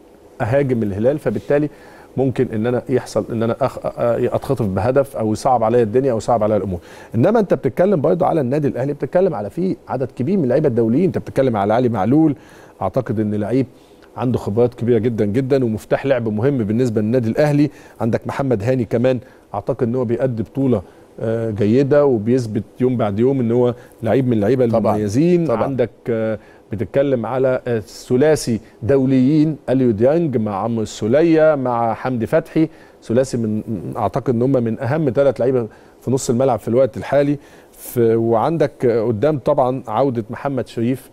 I: اهاجم الهلال فبالتالي ممكن ان انا يحصل ان انا أخ... أ- اتخطف بهدف او يصعب عليا الدنيا او يصعب عليا الامور انما انت بتتكلم برضه على النادي الاهلي بتتكلم على فيه عدد كبير من اللعيبه الدوليين انت بتتكلم على علي معلول اعتقد ان لعيب عنده خبرات كبيره جدا جدا ومفتاح لعب مهم بالنسبه للنادي الاهلي عندك محمد هاني كمان اعتقد ان هو بيأدي بطوله آه، جيده وبيثبت يوم بعد يوم ان هو لعيب من اللعيبه
A: طبعاً،
I: المميزين
A: طبعاً.
I: عندك آه، بتتكلم على آه، ثلاثي دوليين اليو ديانج مع عمرو السوليه مع حمدي فتحي ثلاثي من من- اعتقد ان هم من اهم ثلاث لعيبه في نص الملعب في الوقت الحالي في وعندك آه، قدام طبعا عوده محمد شريف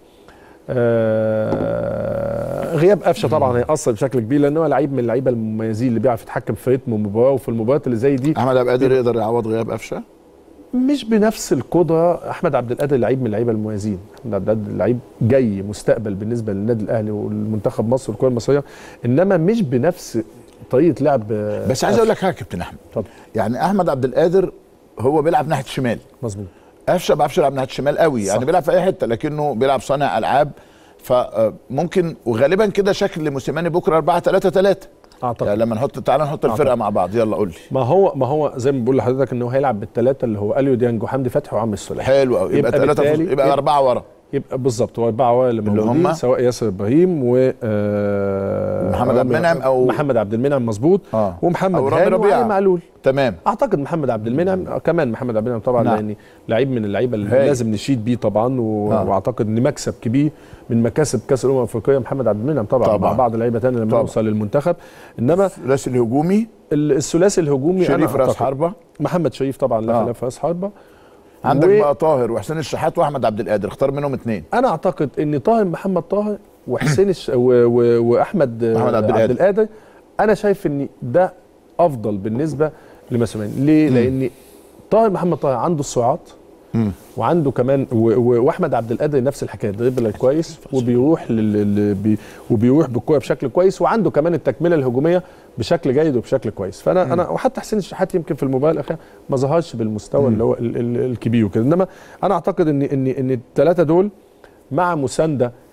I: آه، غياب قفشه طبعا هيأثر بشكل كبير لان هو لعيب من اللعيبه المميزين اللي بيعرف يتحكم في رتم المباراه وفي المباريات اللي زي دي
A: احمد عبد القادر يقدر يعوض غياب قفشه
I: مش بنفس القدره احمد عبد القادر لعيب من اللعيبه المميزين احمد عبد القادر لعيب جاي مستقبل بالنسبه للنادي الاهلي والمنتخب مصر والكره المصريه انما مش بنفس طريقه لعب آه،
A: بس عايز اقول لك حاجه يا كابتن احمد
I: اتفضل
A: يعني احمد عبد القادر هو بيلعب ناحيه الشمال
I: مظبوط
A: قفشه ما بيعرفش يلعب ناحيه الشمال قوي يعني
I: صح.
A: بيلعب في اي حته لكنه بيلعب صانع العاب فممكن وغالبا كده شكل موسيماني بكره 4 3 3
I: اعتقد
A: يعني لما نحط تعالى نحط الفرقه
I: أعتقد.
A: مع بعض يلا قول لي
I: ما هو ما هو زي ما بقول لحضرتك ان هو هيلعب بالثلاثه اللي هو اليو ديانج وحمدي فتحي وعمرو السوليه
A: حلو قوي يبقى
I: يبقى
A: ثلاثه
I: بالتالي-
A: يبقى
I: يبقى-
A: اربعه ورا
I: يبقى بالظبط هو اربعه ورا اللي
A: اللي
I: موجودين
A: هم؟
I: سواء ياسر ابراهيم و آه،
A: محمد عبد المنعم أو-
I: محمد عبد المنعم مظبوط
A: آه.
I: ومحمد
A: أو رامي
I: هاني
A: ربيعة.
I: وعلي معلول
A: تمام
I: اعتقد محمد عبد المنعم آه، كمان محمد عبد المنعم طبعا
A: نعم.
I: لان لعيب من اللعيبه اللي
A: هايل.
I: لازم نشيد بيه طبعا و...
A: آه.
I: واعتقد ان مكسب كبير من مكاسب كاس الامم الافريقيه محمد عبد المنعم طبعا,
A: طبعاً.
I: مع بعض اللعيبه تاني لما
A: طبعاً.
I: يوصل للمنتخب انما
A: الثلاثي الهجومي
I: ال- الثلاثي الهجومي
A: شريف
I: أنا
A: راس
I: أعتقد
A: حربه
I: محمد شريف طبعا لا
A: آه.
I: خلاف راس حربه
A: عندك
I: و-
A: بقى طاهر وحسين الشحات واحمد عبد القادر اختار منهم اثنين
I: انا اعتقد ان طاهر محمد طاهر وحسين الش... و... و... واحمد
A: محمد عبد القادر.
I: عبد القادر انا شايف ان ده افضل بالنسبه لمسؤولين ليه؟ لان طاهر محمد طاهر عنده السرعات وعنده كمان و... و... واحمد عبد القادر نفس الحكايه دريبلر كويس وبيروح لل... لل... بي... وبيروح بالكوره بشكل كويس وعنده كمان التكمله الهجوميه بشكل جيد وبشكل كويس فانا انا وحتى حسين الشحات يمكن في المباراه الاخيره ما ظهرش بالمستوى اللي هو ال... ال... الكبير وكده انما انا اعتقد ان ان ان الثلاثه دول مع مسانده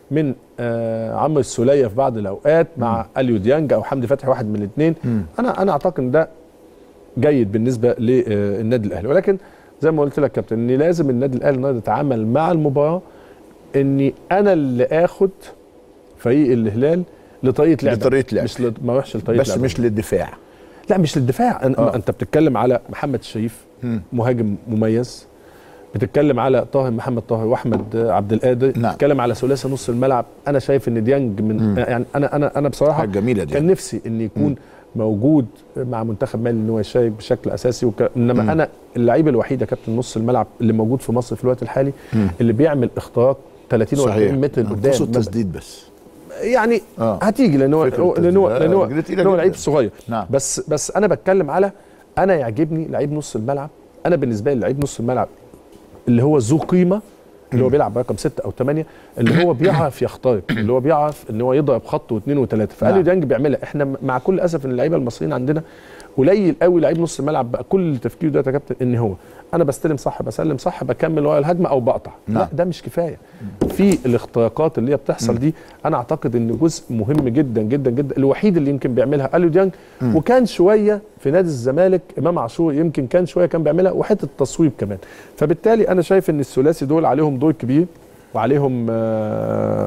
I: من آه عمرو السوليه في بعض الاوقات مع اليو ديانج او حمدي فتحي واحد من الاثنين انا انا اعتقد ان ده جيد بالنسبه للنادي الاهلي ولكن زي ما قلت لك يا كابتن ان لازم النادي الاهلي النهارده يتعامل مع المباراه اني انا اللي اخد فريق الهلال لطريقه لعب
A: لطريقة لعب.
I: مش ل... ما اروحش لطريقه
A: بس
I: لعب.
A: مش للدفاع
I: لا مش للدفاع أن-
A: آه.
I: انت بتتكلم على محمد الشريف
A: مم.
I: مهاجم مميز بتتكلم على طاهر محمد طاهر واحمد عبد القادر
A: نعم.
I: بتتكلم على ثلاثي نص الملعب انا شايف ان ديانج من
A: مم.
I: يعني انا انا انا بصراحه
A: حاجه جميله دي
I: كان نفسي ان يكون موجود مع منتخب مالي ان هو يشارك بشكل اساسي وك... انما
A: مم.
I: انا اللعيب الوحيد يا كابتن نص الملعب اللي موجود في مصر في الوقت الحالي
A: مم.
I: اللي بيعمل اختراق 30 و 40 متر
A: نقصه
I: لقدام
A: التسديد بس
I: يعني
A: اه
I: هتيجي لان هو
A: فكرة
I: لان هو
A: التسديد.
I: لان هو
A: رجليه تقيلة
I: لأن هو
A: جداً.
I: لعيب صغير
A: نعم
I: بس بس انا بتكلم على انا يعجبني لعيب نص الملعب انا بالنسبه لي لعيب نص الملعب اللي هو ذو قيمه اللي هو بيلعب رقم ستة او ثمانية اللي هو بيعرف يخترق اللي هو بيعرف ان هو يضرب خط واثنين وثلاثه فاليو
A: نعم.
I: ديانج بيعملها احنا مع كل اسف ان اللعيبه المصريين عندنا قليل قوي لعيب نص الملعب بقى كل تفكيره ده يا كابتن ان هو انا بستلم صح بسلم صح بكمل ورا الهجمه او بقطع لا
A: نعم.
I: ده مش كفايه في الاختراقات اللي هي بتحصل دي انا اعتقد ان جزء مهم جدا جدا جدا الوحيد اللي يمكن بيعملها اليو ديانج وكان شويه في نادي الزمالك امام عاشور يمكن كان شويه كان بيعملها وحته التصويب كمان فبالتالي انا شايف ان الثلاثي دول عليهم دور كبير وعليهم آه،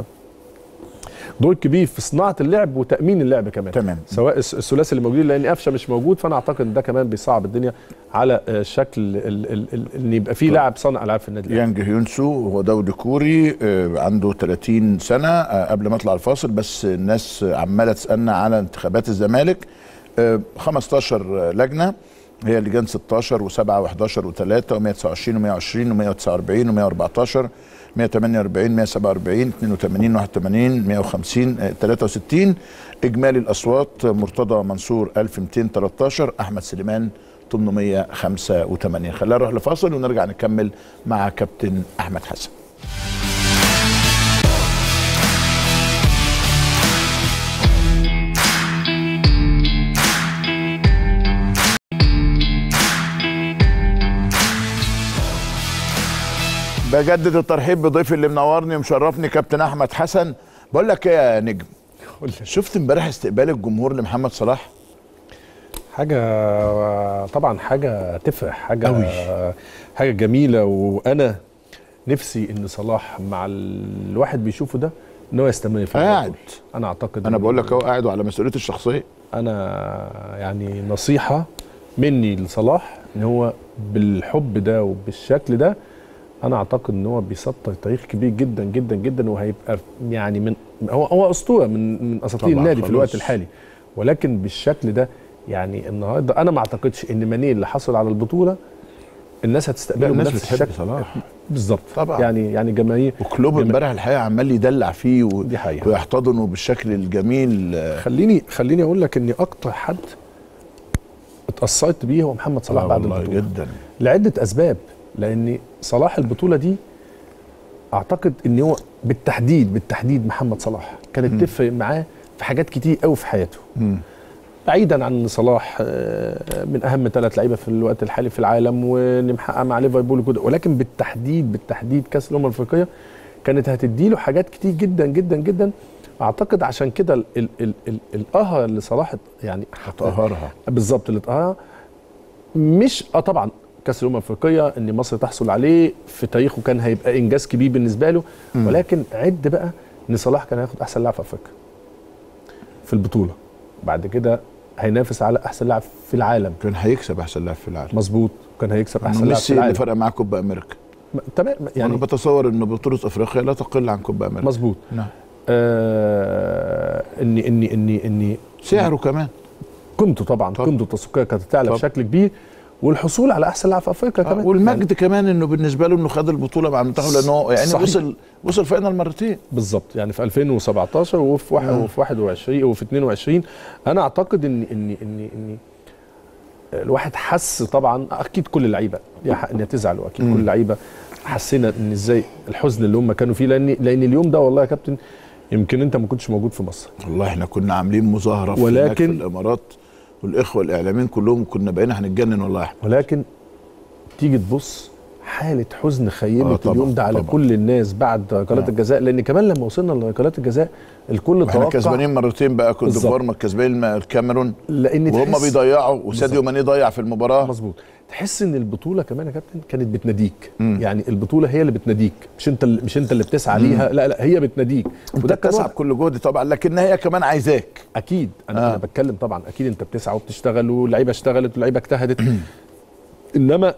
I: دور كبير في صناعه اللعب وتامين اللعب كمان
A: تمام.
I: سواء الس- الثلاثي اللي موجودين لان قفشه مش موجود فانا اعتقد ان ده كمان بيصعب الدنيا على آه، شكل ال- ال- ال- ان يبقى في لاعب صانع العاب في النادي الأهلي.
A: يانج هيونسو هو دولي كوري آه، عنده 30 سنة آه، قبل ما اطلع الفاصل بس الناس عمالة تسألنا على انتخابات الزمالك آه، 15 لجنة هي لجان 16 و7 و11 و3 و129 و120 و149 و114 148 147 82 81 150 آه، 63 اجمالي الاصوات آه، مرتضى منصور 1213 احمد سليمان 885 خلينا نروح لفاصل ونرجع نكمل مع كابتن احمد حسن بجدد الترحيب بضيفي اللي منورني ومشرفني كابتن احمد حسن بقول لك ايه يا نجم شفت امبارح استقبال الجمهور لمحمد صلاح
I: حاجه طبعا حاجه تفرح حاجه
A: أوي.
I: حاجه جميله وانا نفسي ان صلاح مع الواحد بيشوفه ده ان هو يستمر في
A: قاعد.
I: الليفربول. انا اعتقد
A: انا
I: إن-
A: بقول لك اهو قاعد وعلى مسؤوليته الشخصيه
I: انا يعني نصيحه مني لصلاح ان هو بالحب ده وبالشكل ده انا اعتقد ان هو بيسطر تاريخ كبير جدا جدا جدا وهيبقى يعني من هو هو اسطوره من من اساطير
A: طبعاً،
I: النادي في الوقت
A: خلاص.
I: الحالي ولكن بالشكل ده يعني النهارده انا ما اعتقدش ان ماني اللي حصل على البطوله الناس هتستقبله
A: الناس
I: بنفس
A: بتحب
I: الشكل
A: صلاح
I: بالظبط
A: طبعاً.
I: يعني يعني جماهير
A: وكلوب
I: جميل.
A: امبارح الحقيقه عمال يدلع فيه و...
I: دي حقيقة.
A: ويحتضنه بالشكل الجميل آه،
I: خليني خليني اقول لك ان اكتر حد اتاثرت بيه هو محمد صلاح
A: آه
I: بعد
A: والله
I: البطوله
A: جدا
I: لعده اسباب لان صلاح البطوله دي اعتقد ان هو بالتحديد بالتحديد محمد صلاح كانت تفرق معاه في حاجات كتير قوي في حياته
A: مم.
I: بعيدا عن إن صلاح آه، من اهم ثلاث لعيبه في الوقت الحالي في العالم واللي محقق مع ليفربول وكده ولكن بالتحديد بالتحديد كاس الامم الافريقيه كانت هتدي له حاجات كتير جدا جدا جدا اعتقد عشان كده ال- ال- ال- ال- القهر اللي صلاح يعني
A: طهرها
I: بالظبط اللي اتقهر مش اه طبعا كاس الامم الافريقيه ان مصر تحصل عليه في تاريخه كان هيبقى انجاز كبير بالنسبه له ولكن عد بقى ان صلاح كان هياخد احسن لاعب في افريقيا في البطوله بعد كده هينافس على احسن لاعب في العالم
A: كان هيكسب احسن لاعب في العالم
I: مظبوط كان هيكسب
A: احسن
I: احسن لاعب في
A: ميسي اللي
I: العالم
A: فرق معاه كوبا امريكا
I: م- تمام
A: يعني
I: يعني
A: انا بتصور ان بطوله افريقيا لا تقل عن كوبا امريكا
I: مظبوط
A: نعم
I: آه اني اني اني اني
A: سعره كمان
I: قيمته طبعا
A: طب.
I: قيمته التسويقيه كانت تعلى
A: طب.
I: بشكل كبير والحصول على احسن لاعب في افريقيا
A: آه،
I: كمان
A: والمجد كمان انه بالنسبه له انه خد البطوله مع المنتخب لانه يعني
I: صحيح.
A: وصل وصل فاينل مرتين
I: بالظبط يعني في 2017 وفي واحد
A: آه.
I: وفي 21 وفي 22 انا اعتقد ان ان ان ان الواحد حس طبعا اكيد كل اللعيبه ليها حق انها تزعل واكيد كل اللعيبه حسينا ان ازاي الحزن اللي هم كانوا فيه لان لان اليوم ده والله يا كابتن يمكن انت ما كنتش موجود في مصر
A: والله احنا كنا عاملين مظاهره في
I: ولكن-
A: هناك في الامارات والاخوه الاعلاميين كلهم كنا بقينا هنتجنن والله يا احمد
I: ولكن تيجي تبص حاله حزن خيمت
A: آه، طبعاً،
I: اليوم ده على
A: طبعاً.
I: كل الناس بعد ركلات
A: آه.
I: الجزاء لان كمان لما وصلنا لركلات الجزاء الكل
A: واحنا
I: توقع
A: كسبانين مرتين بقى كوت
I: بالظبط.
A: ديفوار ما كسبانين الكاميرون
I: لان
A: وهم
I: تحس-
A: بيضيعوا وساديو ماني ضيع في المباراه
I: مظبوط تحس ان البطوله كمان يا كابتن كانت بتناديك يعني البطوله هي اللي بتناديك مش انت اللي مش انت اللي بتسعى ليها لا لا هي بتناديك
A: وده
I: كان
A: بتسعى
I: واضح.
A: بكل جهد طبعا لكن هي كمان عايزاك
I: اكيد انا
A: آه.
I: آه. انا بتكلم طبعا اكيد انت بتسعى وبتشتغل واللعيبه اشتغلت واللعيبه اجتهدت انما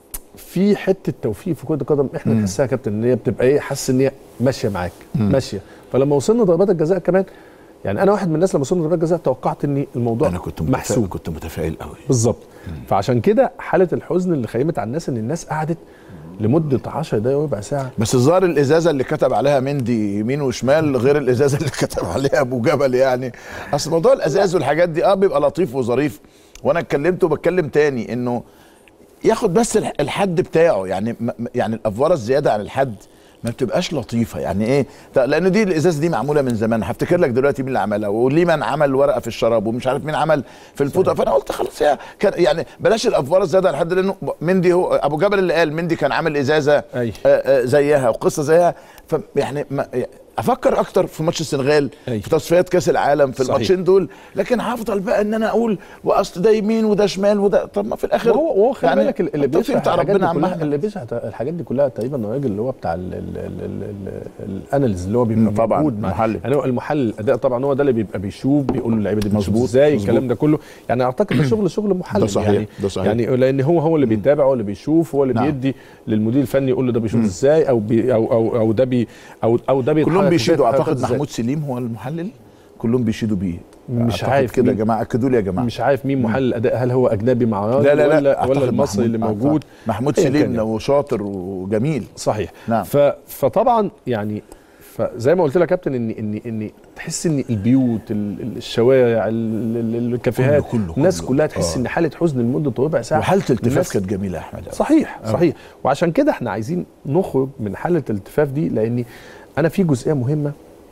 I: في حته توفيق في كره القدم احنا نحسها يا كابتن ان هي بتبقى ايه حاسس ان هي ماشيه معاك ماشيه فلما وصلنا ضربات الجزاء كمان يعني انا واحد من الناس لما وصلنا ضربات الجزاء توقعت ان الموضوع
A: انا كنت متفائل
I: محسوب
A: كنت متفائل قوي
I: بالظبط فعشان كده حاله الحزن اللي خيمت على الناس ان الناس قعدت لمده 10 دقايق وربع ساعه
A: بس الظاهر الازازه اللي كتب عليها مندي يمين وشمال غير الازازه اللي كتب عليها ابو جبل يعني اصل موضوع الازاز والحاجات دي اه بيبقى لطيف وظريف وانا اتكلمت وبتكلم تاني انه ياخد بس الح- الحد بتاعه يعني م- م- يعني الافوره الزياده عن الحد ما بتبقاش لطيفه يعني ايه ط- لان دي الازاز دي معموله من زمان هفتكر لك دلوقتي مين اللي عملها وليمان عمل ورقه في الشراب ومش عارف مين عمل في الفوطه فانا قلت خلاص يا كان يعني بلاش الافوره الزياده عن الحد لانه مندي هو ابو جبل اللي قال مندي كان عامل ازازه
I: أي.
A: آه، آه، زيها وقصه زيها فيعني ما افكر اكتر في ماتش السنغال
I: أي.
A: في تصفيات كاس العالم في
I: صحيح.
A: الماتشين دول لكن هفضل بقى ان انا اقول واصل ده يمين وده شمال وده طب ما في الاخر
I: وهو وهو خلي
A: يعني
I: بالك اللي
A: التوفيق
I: بيشرح
A: بتاع
I: الحاجات
A: ربنا
I: دي كلها
A: عمها
I: اللي بيشرح الحاجات دي كلها تقريبا الراجل اللي هو بتاع ال- ال- ال- ال- ال- الاناليز اللي هو بيبقى
A: مم، طبعاً،
I: موجود مع-
A: المحلل.
I: يعني هو المحلل الاداء طبعا هو ده اللي بيبقى بيشوف بيقول اللعيبه دي بتشوف
A: مظبوط،
I: ازاي
A: مظبوط.
I: الكلام ده كله يعني اعتقد ده شغل شغل محلل
A: ده صحيح،
I: يعني
A: ده صحيح.
I: يعني لان هو هو اللي بيتابع هو اللي بيشوف هو اللي
A: نعم.
I: بيدي للمدير الفني يقول له ده بيشوف ازاي او بي او او او ده بي او او ده بيتحرك
A: كلهم
I: إزاي،
A: بيشيدوا
I: بيتحرك
A: اعتقد
I: إزاي.
A: محمود سليم هو المحلل كلهم بيشيدوا بيه
I: مش
A: أعتقد
I: عارف
A: كده يا
I: مين.
A: جماعه اكدوا لي يا جماعه
I: مش عارف مين محلل الاداء هل هو اجنبي مع راجل
A: لا لا لا
I: ولا,
A: أعتقد
I: ولا المصري اللي
A: محمود-
I: موجود
A: محمود
I: أيا كان
A: سليم
I: يعني.
A: وشاطر وجميل
I: صحيح
A: نعم.
I: ف... فطبعا يعني فزي ما قلت لك يا كابتن ان ان ان تحس ان البيوت ال- ال- الشوارع ال- ال- الكافيهات
A: كله- كله-
I: الناس
A: كله.
I: كلها تحس
A: آه.
I: ان حاله حزن لمده ربع ساعه
A: وحاله التفاف
I: الناس-
A: كانت جميله يا احمد
I: صحيح صحيح وعشان كده احنا عايزين نخرج من حاله الالتفاف دي لان انا في جزئيه مهمه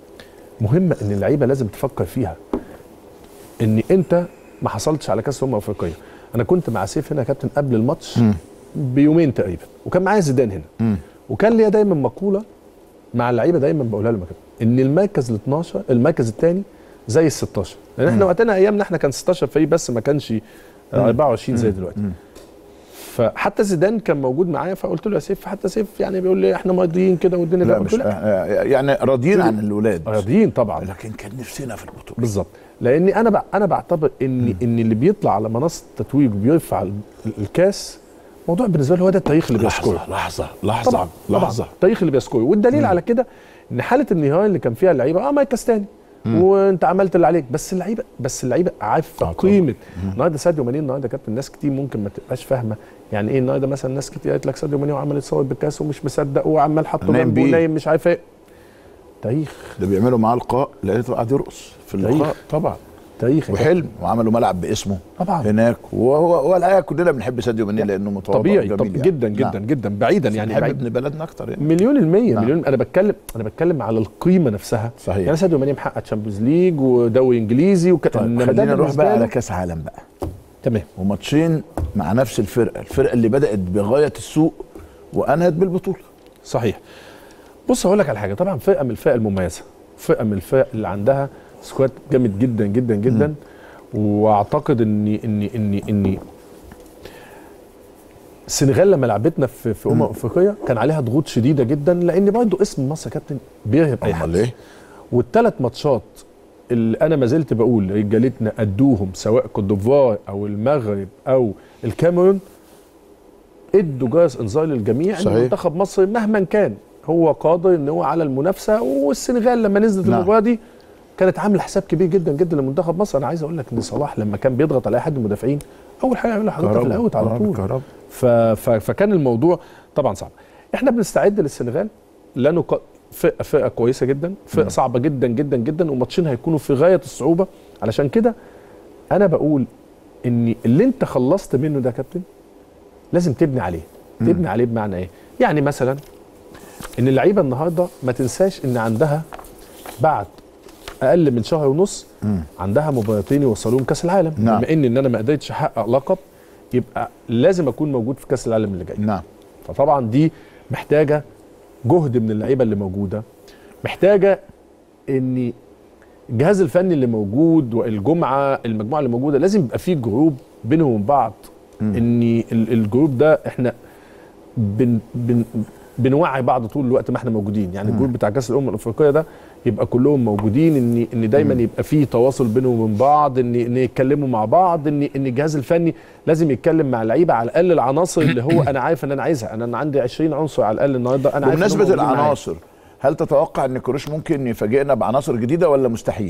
I: مهمه ان اللعيبه لازم تفكر فيها ان انت ما حصلتش على كاس الامم الافريقيه انا كنت مع سيف هنا يا كابتن قبل الماتش بيومين تقريبا وكان معايا زيدان هنا وكان ليا دايما مقوله مع اللعيبه دايما بقولها لهم يا كابتن ان المركز ال 12 المركز الثاني زي ال 16 لان احنا وقتنا ايامنا احنا كان 16 فريق بس ما كانش 24 زي دلوقتي فحتى زيدان كان موجود معايا فقلت له يا سيف حتى سيف يعني بيقول لي احنا مرضيين كده والدنيا
A: لا
I: تمام.
A: مش
I: قلت له لا
A: آه، يعني راضيين عن الولاد
I: راضيين طبعا
A: لكن كان نفسنا في البطوله
I: بالظبط لاني انا بع- انا بعتبر ان ان اللي بيطلع على منصه التتويج وبيرفع ال- الكاس موضوع بالنسبه له هو ده التاريخ اللي بيذكره
A: لحظه لحظه لحظه
I: طبعا
A: لحظه
I: طبعا التاريخ اللي بيذكره والدليل على كده ان حاله النهايه اللي كان فيها اللعيبه اه مركز تاني وانت عملت اللي عليك بس اللعيبه بس اللعيبه عارفه
A: آه،
I: قيمه النهارده ساديو ماني النهارده كابتن ناس كتير ممكن ما تبقاش فاهمه يعني ايه النهارده مثلا ناس كتير قالت لك ساديو ماني وعمل يتصور بالكاس ومش مصدق وعمال حاطه
A: نايم
I: جنبه
A: بيه.
I: ونايم مش عارف ايه تاريخ
A: ده بيعملوا معاه لقاء لقيته قاعد يرقص في اللقاء
I: تاريخ طبعا تاريخ يا كابتن.
A: وحلم وعملوا ملعب باسمه
I: طبعا
A: هناك وهو هو الحقيقه كلنا بنحب ساديو ماني لانه متواضع
I: طبيعي
A: وجميل
I: طب
A: يعني.
I: جدا جدا
A: نعم.
I: جدا بعيدا يعني
A: بنحب
I: بعيد
A: ابن بلدنا اكتر يعني
I: مليون المية
A: نعم.
I: مليون انا بتكلم انا بتكلم على القيمه نفسها
A: صحيح.
I: يعني ساديو ماني محقق تشامبيونز ليج ودوري انجليزي وك...
A: طيب
I: إنما ده
A: خلينا نروح
I: بالنسبة
A: بقى على
I: له-
A: كاس عالم بقى
I: تمام
A: وماتشين مع نفس الفرقه الفرقه اللي بدات بغايه السوء وانهت بالبطوله
I: صحيح بص هقول لك على حاجه طبعا فرقه من الفرق المميزه فرقه من الفرق اللي عندها سكواد جامد جدا جدا جدا واعتقد اني اني اني اني السنغال لما لعبتنا في في امم افريقيا كان عليها ضغوط شديده جدا لان برضه اسم مصر يا كابتن بيرهب اي حد
A: امال ايه
I: والثلاث ماتشات اللي انا ما زلت بقول رجالتنا ادوهم سواء كوت ديفوار او المغرب او الكاميرون ادوا جرس انذار للجميع ان
A: صحيح.
I: منتخب مصر مهما كان هو قادر ان هو على المنافسه والسنغال لما نزلت
A: نعم.
I: المباراه دي كانت عامله حساب كبير جدا جدا لمنتخب مصر انا عايز اقول لك ان صلاح لما كان بيضغط على اي حد المدافعين اول حاجه يعملها حضرتك في الاوت على طول
A: كهربا
I: ف... ف... فكان الموضوع طبعا صعب احنا بنستعد للسنغال لانه ق... فرقه فرقه كويسه جدا فرقه صعبه جدا جدا جدا وماتشين هيكونوا في غايه الصعوبه علشان كده انا بقول ان اللي انت خلصت منه ده يا كابتن لازم تبني عليه تبني عليه بمعنى ايه يعني مثلا ان اللعيبه النهارده ما تنساش ان عندها بعد اقل من شهر ونص عندها مباراتين يوصلوهم كاس العالم
A: نعم.
I: بما ان ان انا ما قدرتش احقق لقب يبقى لازم اكون موجود في كاس العالم اللي جاي
A: نعم
I: فطبعا دي محتاجه جهد من اللعيبه اللي موجوده محتاجه ان الجهاز الفني اللي موجود والجمعه المجموعه اللي موجوده لازم يبقى في جروب بينهم وبين بعض ان ال- الجروب ده احنا بن بن بنوعي بعض طول الوقت ما احنا موجودين يعني الجروب بتاع كاس الامم الافريقيه ده يبقى كلهم موجودين ان ان دايما يبقى في تواصل بينهم وبين بعض ان ان يتكلموا مع بعض ان ان الجهاز الفني لازم يتكلم مع اللعيبه على الاقل العناصر اللي هو انا عارف ان انا عايزها انا أنا عندي 20 عنصر على الاقل النهارده انا عارف إن هم
A: بمناسبه
I: موجودين معايا.
A: العناصر هل تتوقع ان كروش ممكن يفاجئنا بعناصر جديده ولا مستحيل؟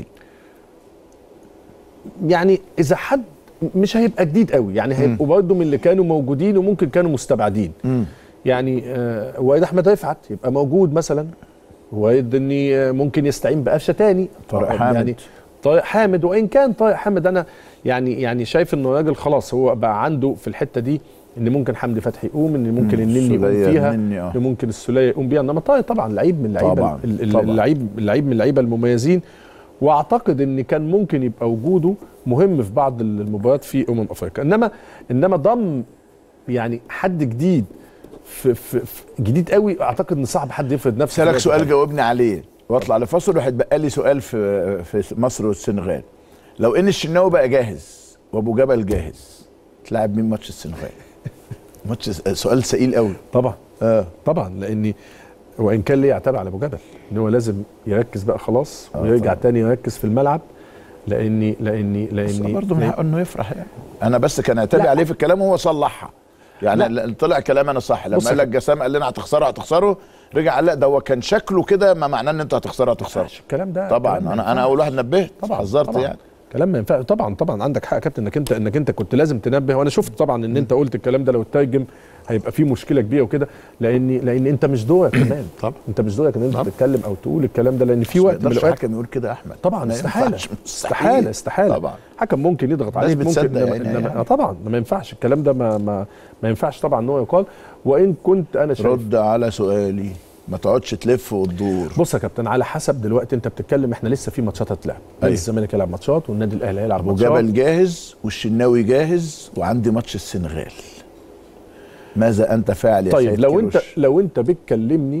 I: يعني اذا حد مش هيبقى جديد قوي يعني هيبقوا برضه من اللي كانوا موجودين وممكن كانوا مستبعدين يعني آه وائل احمد رفعت يبقى موجود مثلا وائل اني آه، ممكن يستعين بقفشه تاني
A: طارق
I: طبعاً
A: حامد.
I: يعني طارق حامد وان كان طارق حامد انا يعني يعني شايف انه راجل خلاص هو بقى عنده في الحته دي ان ممكن حمدي فتحي يقوم ان ممكن
A: مم،
I: النني يقوم
A: السولية،
I: فيها
A: النني، آه.
I: ان ممكن السوليه يقوم بيها انما طارق طبعا لعيب من اللعيبه
A: طبعاً،
I: ال- ال-
A: طبعاً.
I: اللعيب اللعيب من اللعيبه المميزين واعتقد ان كان ممكن يبقى وجوده مهم في بعض المباريات في امم افريقيا انما انما ضم يعني حد جديد في, في, في جديد قوي اعتقد ان صعب حد يفرض نفسه
A: سألك
I: في
A: سؤال
I: الوقت ده.
A: جاوبني عليه واطلع لفاصل وهيتبقى لي سؤال في في مصر والسنغال لو ان الشناوي بقى جاهز وابو جبل جاهز تلعب مين ماتش السنغال؟ ماتش سؤال ثقيل قوي
I: طبعا
A: اه
I: طبعا لاني وان كان ليه يعتبر على ابو جبل ان هو لازم يركز بقى خلاص
A: آه
I: ويرجع
A: طبعاً.
I: تاني يركز في الملعب لاني لاني
A: بس
I: لاني
A: برضه من حقه انه يفرح يعني انا بس كان اعتدي
I: لا.
A: عليه في الكلام وهو صلحها يعني
I: لا.
A: لا. طلع كلام انا صح لما
I: بص
A: قال
I: يا
A: لك جسام قال لنا هتخسروا هتخسروا رجع قال لا ده هو كان شكله كده ما معناه ان انتوا هتخسروا هتخسروا
I: الكلام ده
A: طبعا
I: كلام ما
A: انا انا اول واحد نبهت
I: طبعا
A: حذرت
I: طبعا.
A: يعني
I: كلام ما ينفع طبعا طبعا عندك حق يا كابتن انك انت انك انت كنت لازم تنبه وانا شفت طبعا ان انت قلت الكلام ده لو اترجم هيبقى فيه مشكله كبيره وكده لان لان انت مش دورك كمان
A: طبعا.
I: انت مش دورك ان انت
A: طبعا.
I: تتكلم او تقول الكلام ده لان في
A: ما
I: وقت من
A: يقدرش
I: الاوقات
A: حكم يقول كده يا احمد
I: طبعا
A: ما
I: استحاله
A: ينفعش.
I: استحاله استحاله
A: طبعا
I: حكم ممكن يضغط عليك ممكن
A: بتصدق
I: إنما-
A: يعني
I: إنما-
A: يعني.
I: آه طبعا ده ما ينفعش الكلام ده ما ما, ما ينفعش طبعا ان هو يقال وان كنت انا شايف
A: رد على سؤالي ما تقعدش تلف وتدور
I: بص يا كابتن على حسب دلوقتي انت بتتكلم احنا لسه في ماتشات هتلعب نادي
A: أيوة.
I: الزمالك هيلعب ماتشات والنادي الاهلي هيلعب
A: ابو
I: ماتشات
A: جبل جاهز والشناوي جاهز وعندي ماتش السنغال ماذا انت فاعل يا
I: طيب
A: سيد
I: لو
A: كيروش؟
I: انت لو انت بتكلمني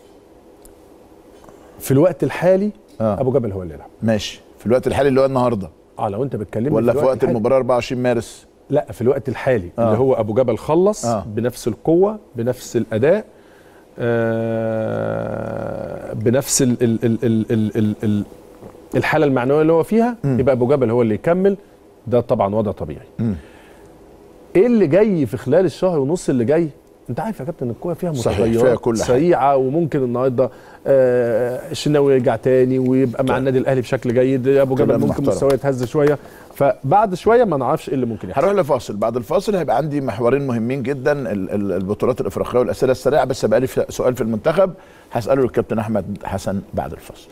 I: في الوقت الحالي
A: آه.
I: ابو جبل هو اللي يلعب
A: ماشي في الوقت الحالي اللي هو النهارده
I: اه لو انت بتكلمني
A: ولا في وقت
I: الحالي-
A: المباراه 24 مارس
I: لا في الوقت الحالي
A: آه.
I: اللي هو ابو جبل خلص
A: آه.
I: بنفس القوه بنفس الاداء آه بنفس ال ال ال ال ال ال ال الحاله المعنويه اللي هو فيها
A: مم.
I: يبقى ابو جبل هو اللي يكمل ده طبعا وضع طبيعي
A: مم.
I: ايه اللي جاي في خلال الشهر ونص اللي جاي انت عارف يا كابتن الكوره فيها
A: صحيح،
I: متغيرات
A: فيها كل حاجة.
I: سريعه وممكن النهارده آه الشناوي يرجع تاني ويبقى مع النادي الاهلي بشكل جيد ابو جبل
A: كلام
I: ممكن
A: محترم.
I: مستواه يتهز شويه فبعد شويه ما نعرفش ايه اللي ممكن يحصل
A: هروح لفاصل بعد الفاصل هيبقى عندي محورين مهمين جدا ال- ال- البطولات الافريقيه والاسئله السريعه بس بقى لي في- سؤال في المنتخب هساله للكابتن احمد حسن بعد الفاصل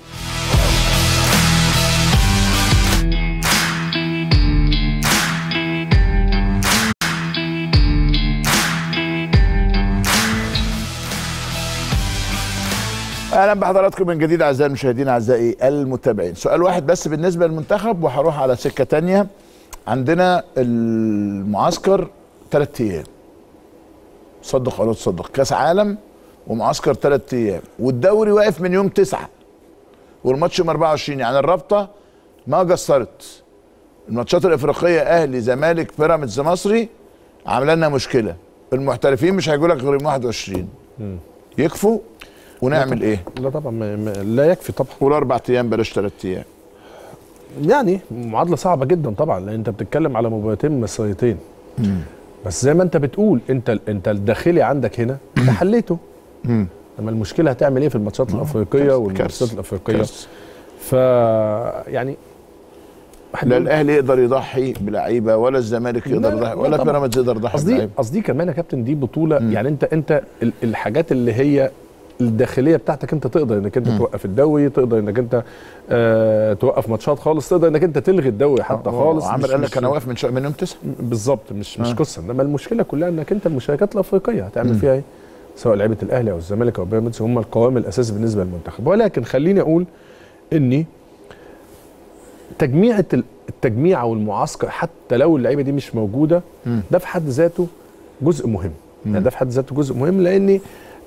A: اهلا بحضراتكم من جديد اعزائي المشاهدين اعزائي المتابعين سؤال واحد بس بالنسبه للمنتخب وهروح على سكه تانية عندنا المعسكر ثلاث ايام صدق او لا تصدق كاس عالم ومعسكر ثلاث ايام والدوري واقف من يوم تسعة والماتش يوم 24 يعني الرابطه ما قصرت الماتشات الافريقيه اهلي زمالك بيراميدز مصري عامله لنا مشكله المحترفين مش هيجوا لك غير يوم 21 يكفوا ونعمل ايه؟
I: لا طبعا ما ما لا يكفي طبعا
A: قول اربع ايام بلاش ثلاث ايام
I: يعني معادله صعبه جدا طبعا لان انت بتتكلم على مباراتين مصريتين بس زي ما انت بتقول انت انت الداخلي عندك هنا انت حليته
A: مم.
I: اما المشكله هتعمل ايه في الماتشات الافريقيه
A: كارثة،
I: والماتشات
A: كارثة،
I: الافريقيه
A: كارثة.
I: ف يعني واحد
A: لا
I: بيقول-
A: الاهلي يقدر يضحي بلعيبه ولا الزمالك
I: لا،
A: يقدر
I: لا،
A: يضحي
I: لا
A: ولا
I: طبعا.
A: بيراميدز يقدر يضحي
I: قصدي
A: بلعيبه
I: قصدي كمان يا كابتن دي بطوله
A: مم.
I: يعني انت انت ال- الحاجات اللي هي الداخليه بتاعتك انت تقدر انك انت توقف الدوري تقدر انك انت آه توقف ماتشات خالص تقدر انك انت تلغي الدوري حتى خالص
A: عامر
I: مش-
A: قال لك
I: مش-
A: انا واقف من شو... من يوم تسعة
I: بالظبط مش مش
A: آه.
I: قصه انما المشكله كلها انك انت المشاركات الافريقيه هتعمل فيها ايه؟ سواء لعيبه الاهلي او الزمالك او بيراميدز هم القوام الاساسي بالنسبه للمنتخب ولكن خليني اقول اني تجميعة ال- التجميع والمعسكر حتى لو اللعيبه دي مش موجوده
A: مم.
I: ده في حد ذاته جزء مهم يعني ده في حد ذاته جزء مهم لان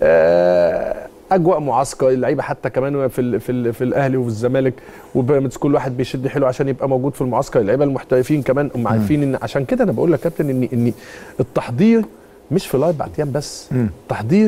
I: آه، اجواء معسكر اللعيبه حتى كمان في ال في ال في الاهلي وفي الزمالك وبيراميدز كل واحد بيشد حلو عشان يبقى موجود في المعسكر اللعيبه المحترفين كمان هم عارفين ان عشان كده انا بقول لك يا كابتن ان ان التحضير مش في لايف بعد ايام بس
A: مم.
I: تحضير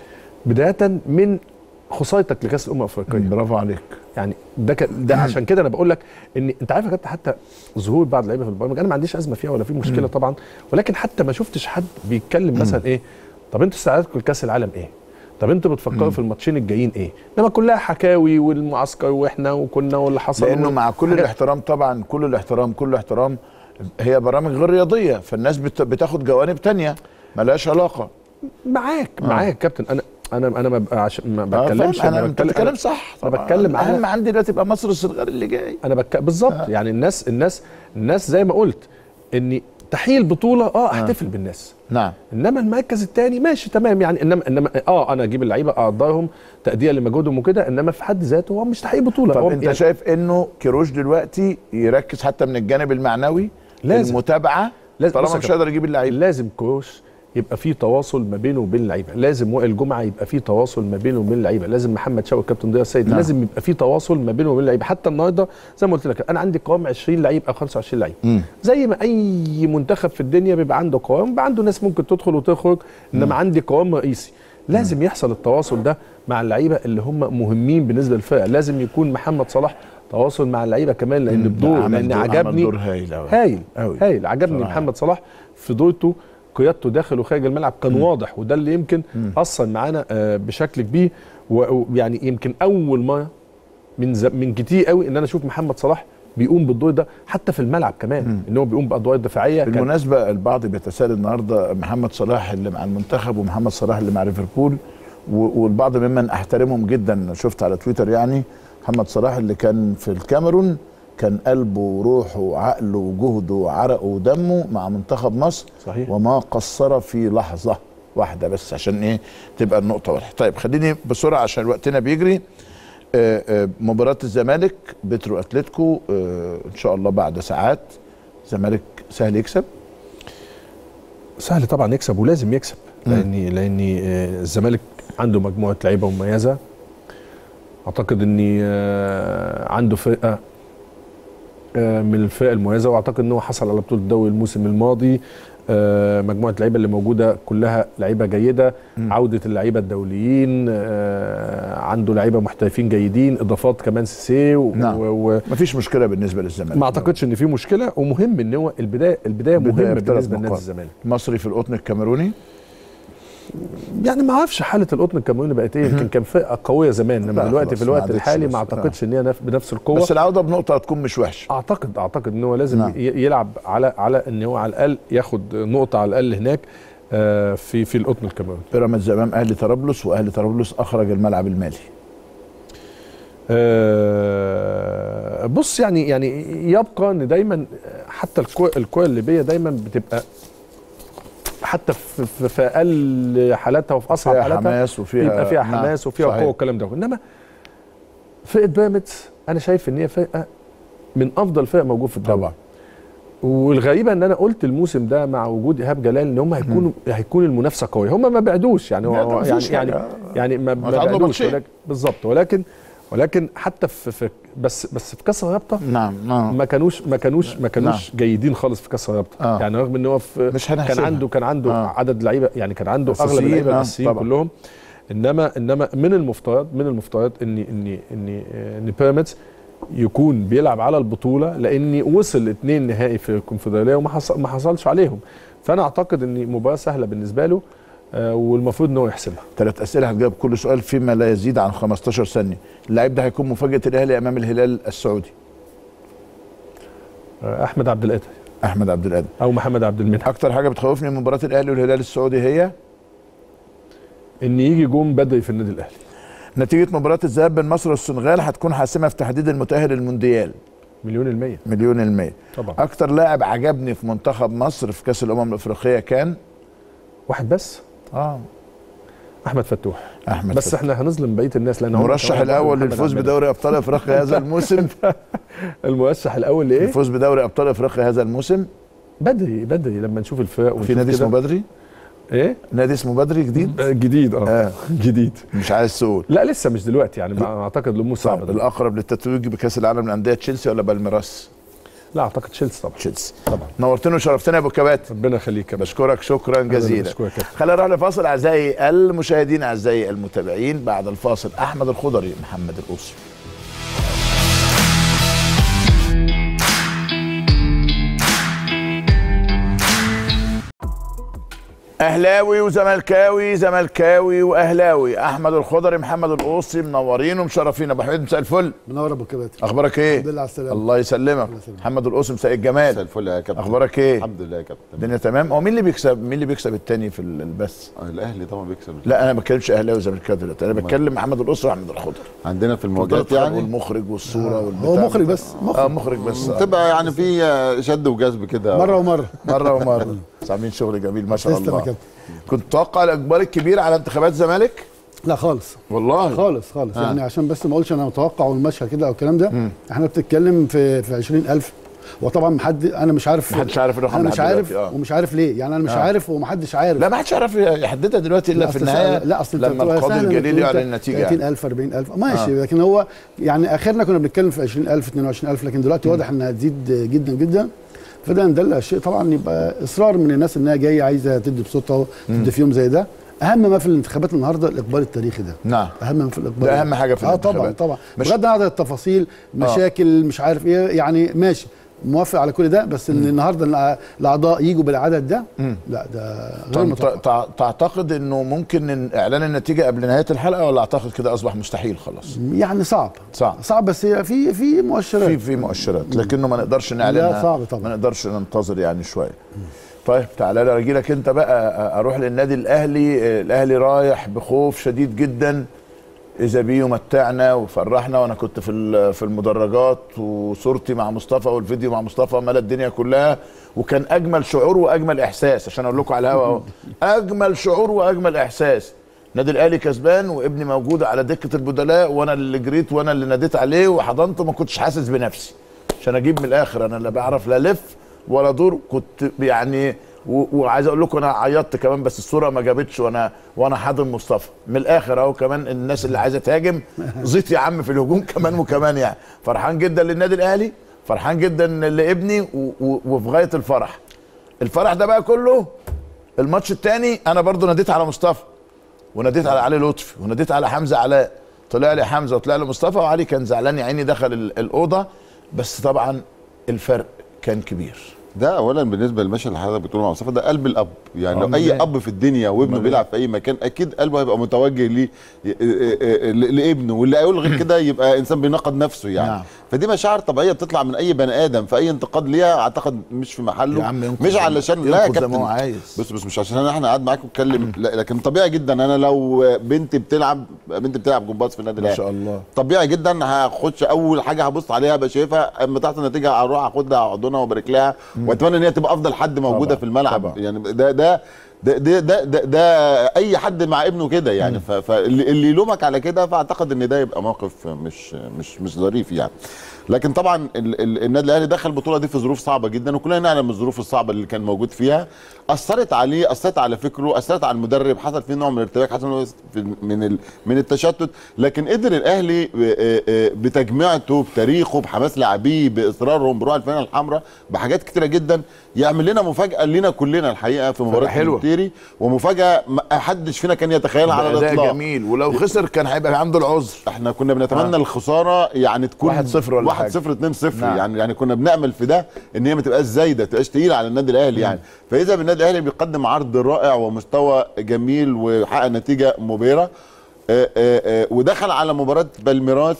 I: بدايه من خسارتك لكاس الامم الافريقيه
A: برافو عليك
I: يعني ده ك... ده عشان كده انا بقول لك ان انت عارف يا كابتن حتى ظهور بعض اللعيبه في البرامج انا ما عنديش ازمه فيها ولا في مشكله طبعا ولكن حتى ما شفتش حد بيتكلم مثلا ايه طب انتوا استعدادكم لكاس العالم ايه؟ طب انتوا بتفكروا في الماتشين الجايين ايه؟ انما كلها حكاوي والمعسكر واحنا وكنا واللي حصل
A: لانه
I: وال-
A: مع كل
I: حاجات-
A: الاحترام طبعا كل الاحترام كل الاحترام هي برامج غير رياضيه فالناس بت- بتاخد جوانب تانية ملهاش علاقه
I: معاك معاك يا كابتن انا انا انا ما ببقى عشان ما
A: آه،
I: بتكلمش
A: فاهم؟ انا انت
I: بتكلم-
A: بتتكلم صح
I: أنا
A: طبعاً.
I: بتكلم على-
A: اهم عندي دلوقتي يبقى مصر الصغير اللي جاي
I: انا بك... بالظبط آه. يعني الناس الناس الناس زي ما قلت ان تحقيق البطوله اه احتفل آه. بالناس
A: نعم
I: انما المركز الثاني ماشي تمام يعني انما انما اه انا اجيب اللعيبه اقدرهم تاديه لمجهودهم وكده انما في حد ذاته هو مش تحقيق بطوله
A: طب
I: هو
A: انت
I: يعني
A: شايف انه كيروش دلوقتي يركز حتى من الجانب المعنوي
I: لازم.
A: المتابعه
I: لازم- بص
A: طالما
I: يا
A: مش
I: كابتن.
A: هيقدر يجيب اللعيبه
I: لازم كروش يبقى في تواصل ما بينه وبين اللعيبه لازم وائل جمعه يبقى في تواصل ما بينه وبين اللعيبه لازم محمد شوقي كابتن ضياء السيد
A: نعم.
I: لازم يبقى في تواصل ما بينه وبين اللعيبه حتى النهارده زي ما قلت لك انا عندي قوام 20 لعيب او 25 لعيب
A: مم.
I: زي ما اي منتخب في الدنيا بيبقى عنده قوام بيبقى عنده ناس ممكن تدخل وتخرج انما عندي قوام رئيسي لازم يحصل التواصل ده مع اللعيبه اللي هم مهمين بالنسبه للفرقه لازم يكون محمد صلاح تواصل مع اللعيبه كمان لان
A: مم.
I: بدور
A: عمل
I: لان
A: دور- عمل
I: عجبني
A: دور هايل أوي.
I: هايل
A: أوي.
I: هايل عجبني
A: صراحة.
I: محمد صلاح في دورته قيادته داخل وخارج الملعب كان واضح وده اللي يمكن اثر معانا آه، بشكل كبير و- ويعني يمكن اول مره من ز... من كتير قوي ان انا اشوف محمد صلاح بيقوم بالدور ده حتى في الملعب كمان ان هو بيقوم بادوار دفاعيه كان
A: بالمناسبه البعض بيتساءل النهارده محمد صلاح اللي مع المنتخب ومحمد صلاح اللي مع ليفربول و- والبعض ممن احترمهم جدا شفت على تويتر يعني محمد صلاح اللي كان في الكاميرون كان قلبه وروحه وعقله وجهده وعرقه ودمه مع منتخب مصر
I: صحيح.
A: وما قصر في لحظه واحده بس عشان ايه تبقى النقطه واضحه طيب خليني بسرعه عشان وقتنا بيجري آه، آه، مباراة الزمالك بترو اتلتيكو آه، ان شاء الله بعد ساعات الزمالك سهل يكسب
I: سهل طبعا يكسب ولازم يكسب لان لان آه، الزمالك عنده مجموعه لعيبه مميزه اعتقد ان آه، عنده فرقه آه، من الفرق المميزه واعتقد ان هو حصل على بطوله الدوري الموسم الماضي آه، مجموعه اللعيبه اللي موجوده كلها لعيبه جيده عوده اللعيبه الدوليين آه، عنده لعيبه محترفين جيدين اضافات كمان سيسي و-
A: نعم.
I: و- و-
A: مفيش مشكله بالنسبه للزمالك
I: ما اعتقدش ان في مشكله ومهم ان هو البدايه البدايه
A: بداية
I: مهمه
A: بثلاث
I: بالنسبه لنادي
A: نقاط.
I: الزمالك
A: مصري في القطن الكاميروني
I: يعني ما اعرفش حاله القطن الكاميروني بقت ايه يمكن كان فرقه قويه زمان انما
A: لا،
I: دلوقتي
A: خلاص،
I: في
A: ما
I: الوقت
A: عادتش
I: الحالي
A: بس.
I: ما اعتقدش ان هي نف- بنفس القوه
A: بس العوده بنقطه هتكون مش وحشه
I: اعتقد اعتقد ان هو لازم
A: نعم.
I: ي- يلعب على على ان هو على الاقل ياخد نقطه على الاقل هناك آه، في في القطن الكاميروني
A: بيراميدز امام اهلي طرابلس واهلي طرابلس اخرج الملعب المالي
I: آه، بص يعني يعني يبقى ان دايما حتى الكوره الكوره الليبيه دايما بتبقى حتى في, في, في اقل حالاتها وفي اصعب
A: فيها
I: حالاتها
A: حماس وفيها
I: يبقى فيها
A: نعم،
I: حماس وفيها
A: صحيح.
I: قوه والكلام ده انما فرقه بيراميدز انا شايف ان هي فرقه من افضل فرق موجود في الدوري
A: طبعا
I: والغريبه ان انا قلت الموسم ده مع وجود ايهاب جلال ان هم هيكونوا هيكون المنافسه قويه هم ما بعدوش يعني
A: لا،
I: هو
A: ده
I: يعني
A: مفيش
I: يعني
A: حاجة.
I: يعني ما, ما
A: هتعادلوا
I: بعدوش
A: ماتشين.
I: ولكن بالظبط ولكن ولكن حتى في, في بس بس في كاس الرابطه
A: نعم نعم
I: ما كانوش ما كانوش ما كانوش جيدين خالص في كاس الرابطه
A: آه.
I: يعني رغم ان هو في
A: مش
I: كان
A: هنحسبها.
I: عنده كان عنده
A: آه.
I: عدد لعيبه يعني كان عنده اغلب
A: أساسيين،
I: اللعيبه
A: آه،
I: الاساسيين
A: طبعا.
I: كلهم انما انما من المفترض من المفترض ان ان ان ان بيراميدز يكون بيلعب على البطوله لان وصل اتنين نهائي في الكونفدراليه وما حصل ما حصلش عليهم فانا اعتقد ان مباراه سهله بالنسبه له آه، والمفروض ان هو يحسمها
A: ثلاث اسئله هتجاوب كل سؤال فيما لا يزيد عن 15 ثانيه اللاعب ده هيكون مفاجاه الاهلي امام الهلال السعودي
I: آه، احمد عبد القادر
A: احمد عبد القادر
I: او محمد عبد المنعم
A: اكتر حاجه بتخوفني من مباراه الاهلي والهلال السعودي هي
I: ان يجي جون بدري في النادي الاهلي
A: نتيجه مباراه الذهاب بين مصر والسنغال هتكون حاسمه في تحديد المتاهل المونديال
I: مليون المية
A: مليون المية
I: طبعا
A: اكتر لاعب عجبني في منتخب مصر في كاس الامم الافريقيه كان
I: واحد بس
A: اه
I: احمد فتوح
A: احمد
I: بس
A: فتحي.
I: احنا هنظلم بقيه الناس لان هم
A: المرشح
I: كمان
A: الاول
I: محمد
A: للفوز
I: عبد المنعم.
A: بدوري ابطال افريقيا هذا الموسم
I: المرشح الاول لايه
A: الفوز بدوري ابطال افريقيا هذا الموسم
I: بدري بدري لما نشوف الفرق
A: في
I: ونشوف
A: نادي
I: كده.
A: اسمه بدري
I: ايه
A: نادي اسمه بدري جديد
I: آه، جديد اه
A: آه.
I: جديد
A: مش عايز تقول
I: لا لسه مش دلوقتي يعني ما اعتقد الامور صعبه دلوقتي.
A: الاقرب للتتويج بكاس العالم للانديه تشيلسي ولا بالميراس
I: لا اعتقد تشيلسي طبعا
A: تشيلسي
I: طبعا
A: نورتنا وشرفتنا يا ابو كبات
I: ربنا يخليك يا باشا
A: بشكرك شكرا جزيلا
I: بشكرك يا كابتن.
A: خلينا نروح لفاصل اعزائي المشاهدين اعزائي المتابعين بعد الفاصل احمد الخضري محمد القوسي اهلاوي وزملكاوي زملكاوي واهلاوي احمد الخضري محمد القوسي منورين ومشرفين ابو حميد مساء الفل
J: منور ابو كباتن
A: اخبارك ايه
J: الحمد لله على السلامه
A: الله يسلمك
J: يسلمك.
A: محمد القوسي مساء الجمال
K: مساء الفل يا كابتن
A: اخبارك ايه
K: الحمد لله يا كابتن
A: الدنيا تمام هو مين اللي بيكسب مين اللي بيكسب التاني في ال- البث
K: آه، الاهلي طبعا بيكسب
A: لا انا ما بتكلمش اهلاوي وزملكاوي دلوقتي انا بتكلم محمد القصر واحمد الخضر
K: عندنا في المواجهات يعني
A: والمخرج والصوره والبتاع
J: هو مخرج بس
A: اه مخرج بس آه.
K: تبقى يعني في آه، شد وجذب كده
J: مره ومره
A: مره ومره بس عاملين شغل جميل ما شاء
J: تسلم يا
A: الله
J: كابتن
A: كنت تتوقع الاقبال الكبير على انتخابات الزمالك
J: لا خالص
A: والله
J: خالص خالص
A: آه.
J: يعني عشان بس ما اقولش انا متوقع والمشهد كده او الكلام ده احنا بتتكلم في في 20000 وطبعا محد انا مش عارف
A: محدش عارف الرقم
J: انا
A: لحد
J: مش عارف
A: دلوقتي، آه.
J: ومش عارف ليه يعني انا مش
A: آه.
J: عارف ومحدش عارف
A: لا ما حدش يعرف يحددها دلوقتي الا
J: لا،
A: في
J: أصل
A: النهايه
J: لا اصل
A: لما القاضي الجليل يعلن النتيجه يعني.
J: 30000 40000 ماشي
A: آه.
J: آه. لكن هو يعني اخرنا كنا بنتكلم في 20000 22000 لكن دلوقتي واضح انها هتزيد جدا جدا فده ندل شيء طبعا يبقى اصرار من الناس انها جايه عايزه تدي بصوتها تدي في يوم زي ده اهم ما في الانتخابات النهارده الاقبال التاريخي ده
A: نعم
J: اهم ما في الاقبال
A: ده أهم حاجة في
J: اه طبعا
A: الانتخابات.
J: طبعا
A: مش-
J: بغض النظر عن التفاصيل مشاكل مش عارف ايه يعني ماشي موافق على كل ده بس ان النهارده الأع- الاعضاء يجوا بالعدد ده لا ده غير
A: طب
J: متوقع
A: تع- تعتقد انه ممكن إن اعلان النتيجه قبل نهايه الحلقه ولا اعتقد كده اصبح مستحيل خلاص
J: يعني صعب
A: صعب
J: صعب بس هي في في مؤشرات
A: في في مؤشرات لكنه ما نقدرش نعلنها
J: لا، صعب طبعا.
A: ما نقدرش ننتظر يعني شويه طيب تعالى لي اجي لك انت بقى اروح للنادي الاهلي الاهلي رايح بخوف شديد جدا اذا بيه متعنا وفرحنا وانا كنت في ال- في المدرجات وصورتي مع مصطفى والفيديو مع مصطفى ملا الدنيا كلها وكان اجمل شعور واجمل احساس عشان اقول لكم على الهوا اهو اجمل شعور واجمل احساس النادي الاهلي كسبان وابني موجود على دكه البدلاء وانا اللي جريت وانا اللي ناديت عليه وحضنته ما كنتش حاسس بنفسي عشان اجيب من الاخر انا لا بعرف لا لف ولا دور كنت يعني و- وعايز اقول لكم انا عيطت كمان بس الصوره ما جابتش وانا وانا حاضن مصطفى من الاخر اهو كمان الناس اللي عايزه تهاجم زيط يا عم في الهجوم كمان وكمان يعني فرحان جدا للنادي الاهلي فرحان جدا لابني و- و- وفي غايه الفرح الفرح ده بقى كله الماتش الثاني انا برضو ناديت على مصطفى وناديت على علي لطفي وناديت على حمزه علاء طلع لي حمزه وطلع لي مصطفى وعلي كان زعلان يا عيني دخل ال- الاوضه بس طبعا الفرق كان كبير
K: ده اولا بالنسبه للمشهد اللي حضرتك بتقوله مع مصطفى ده قلب الاب يعني
A: آه،
K: لو اي
A: مبين.
K: اب في الدنيا وابنه
A: مبين.
K: بيلعب في اي مكان اكيد قلبه هيبقى متوجه ليه ي- ي- ي- لابنه واللي هيقول غير كده يبقى انسان بينقد نفسه يعني
A: نعم.
K: فدي مشاعر طبيعيه بتطلع من اي بني ادم فاي انتقاد ليها اعتقد مش في محله
A: يا عم ينقد
K: مش
A: زي ما-
K: علشان لا يا
A: ينقد زي ما هو
K: كابتن
A: عايز.
K: بص بص مش عشان احنا قاعد معاك واتكلم لا لكن طبيعي جدا انا لو بنتي بتلعب بنتي بتلعب جمباز في النادي
A: ما
K: الاهلي
A: شاء الله
K: طبيعي جدا هخش اول حاجه هبص عليها ابقى شايفها اما تحت النتيجه اروح اخدها احضنها وابارك لها واتمنى ان هي تبقى افضل حد موجوده
A: طبعا،
K: في الملعب
A: طبعا.
K: يعني ده ده ده ده, ده, ده, ده اي حد مع ابنه كده يعني ف- فاللي اللي يلومك على كده فاعتقد ان ده يبقى موقف مش مش مش ظريف يعني لكن طبعا ال- ال- النادي الاهلي دخل البطوله دي في ظروف صعبه جدا وكلنا نعلم الظروف الصعبه اللي كان موجود فيها اثرت عليه اثرت على فكره اثرت على المدرب حصل فيه نوع من الارتباك حصل في- من ال- من التشتت لكن قدر الاهلي آه، آه، بتجميعته بتاريخه بحماس لاعبيه باصرارهم بروح الفانله الحمراء بحاجات كتيره جدا يعمل لنا مفاجاه لنا كلنا الحقيقه في مباراه
A: حلوة.
K: المونتيري ومفاجاه ما حدش فينا كان يتخيلها على
A: ده
K: الاطلاق
A: جميل ولو خسر كان هيبقى عنده العذر
K: احنا كنا بنتمنى
A: آه.
K: آه. الخساره يعني تكون
A: 1-0 ولا
K: 1
A: حاجة.
K: 0 2 0
A: نعم.
K: يعني يعني كنا بنامل في ده ان هي ما تبقاش زايده ما تبقاش تقيله على النادي الاهلي يعني فاذا بالنادي الاهلي بيقدم عرض رائع ومستوى جميل وحقق نتيجه مبهره آه، آه، آه، ودخل على مباراه بالميراس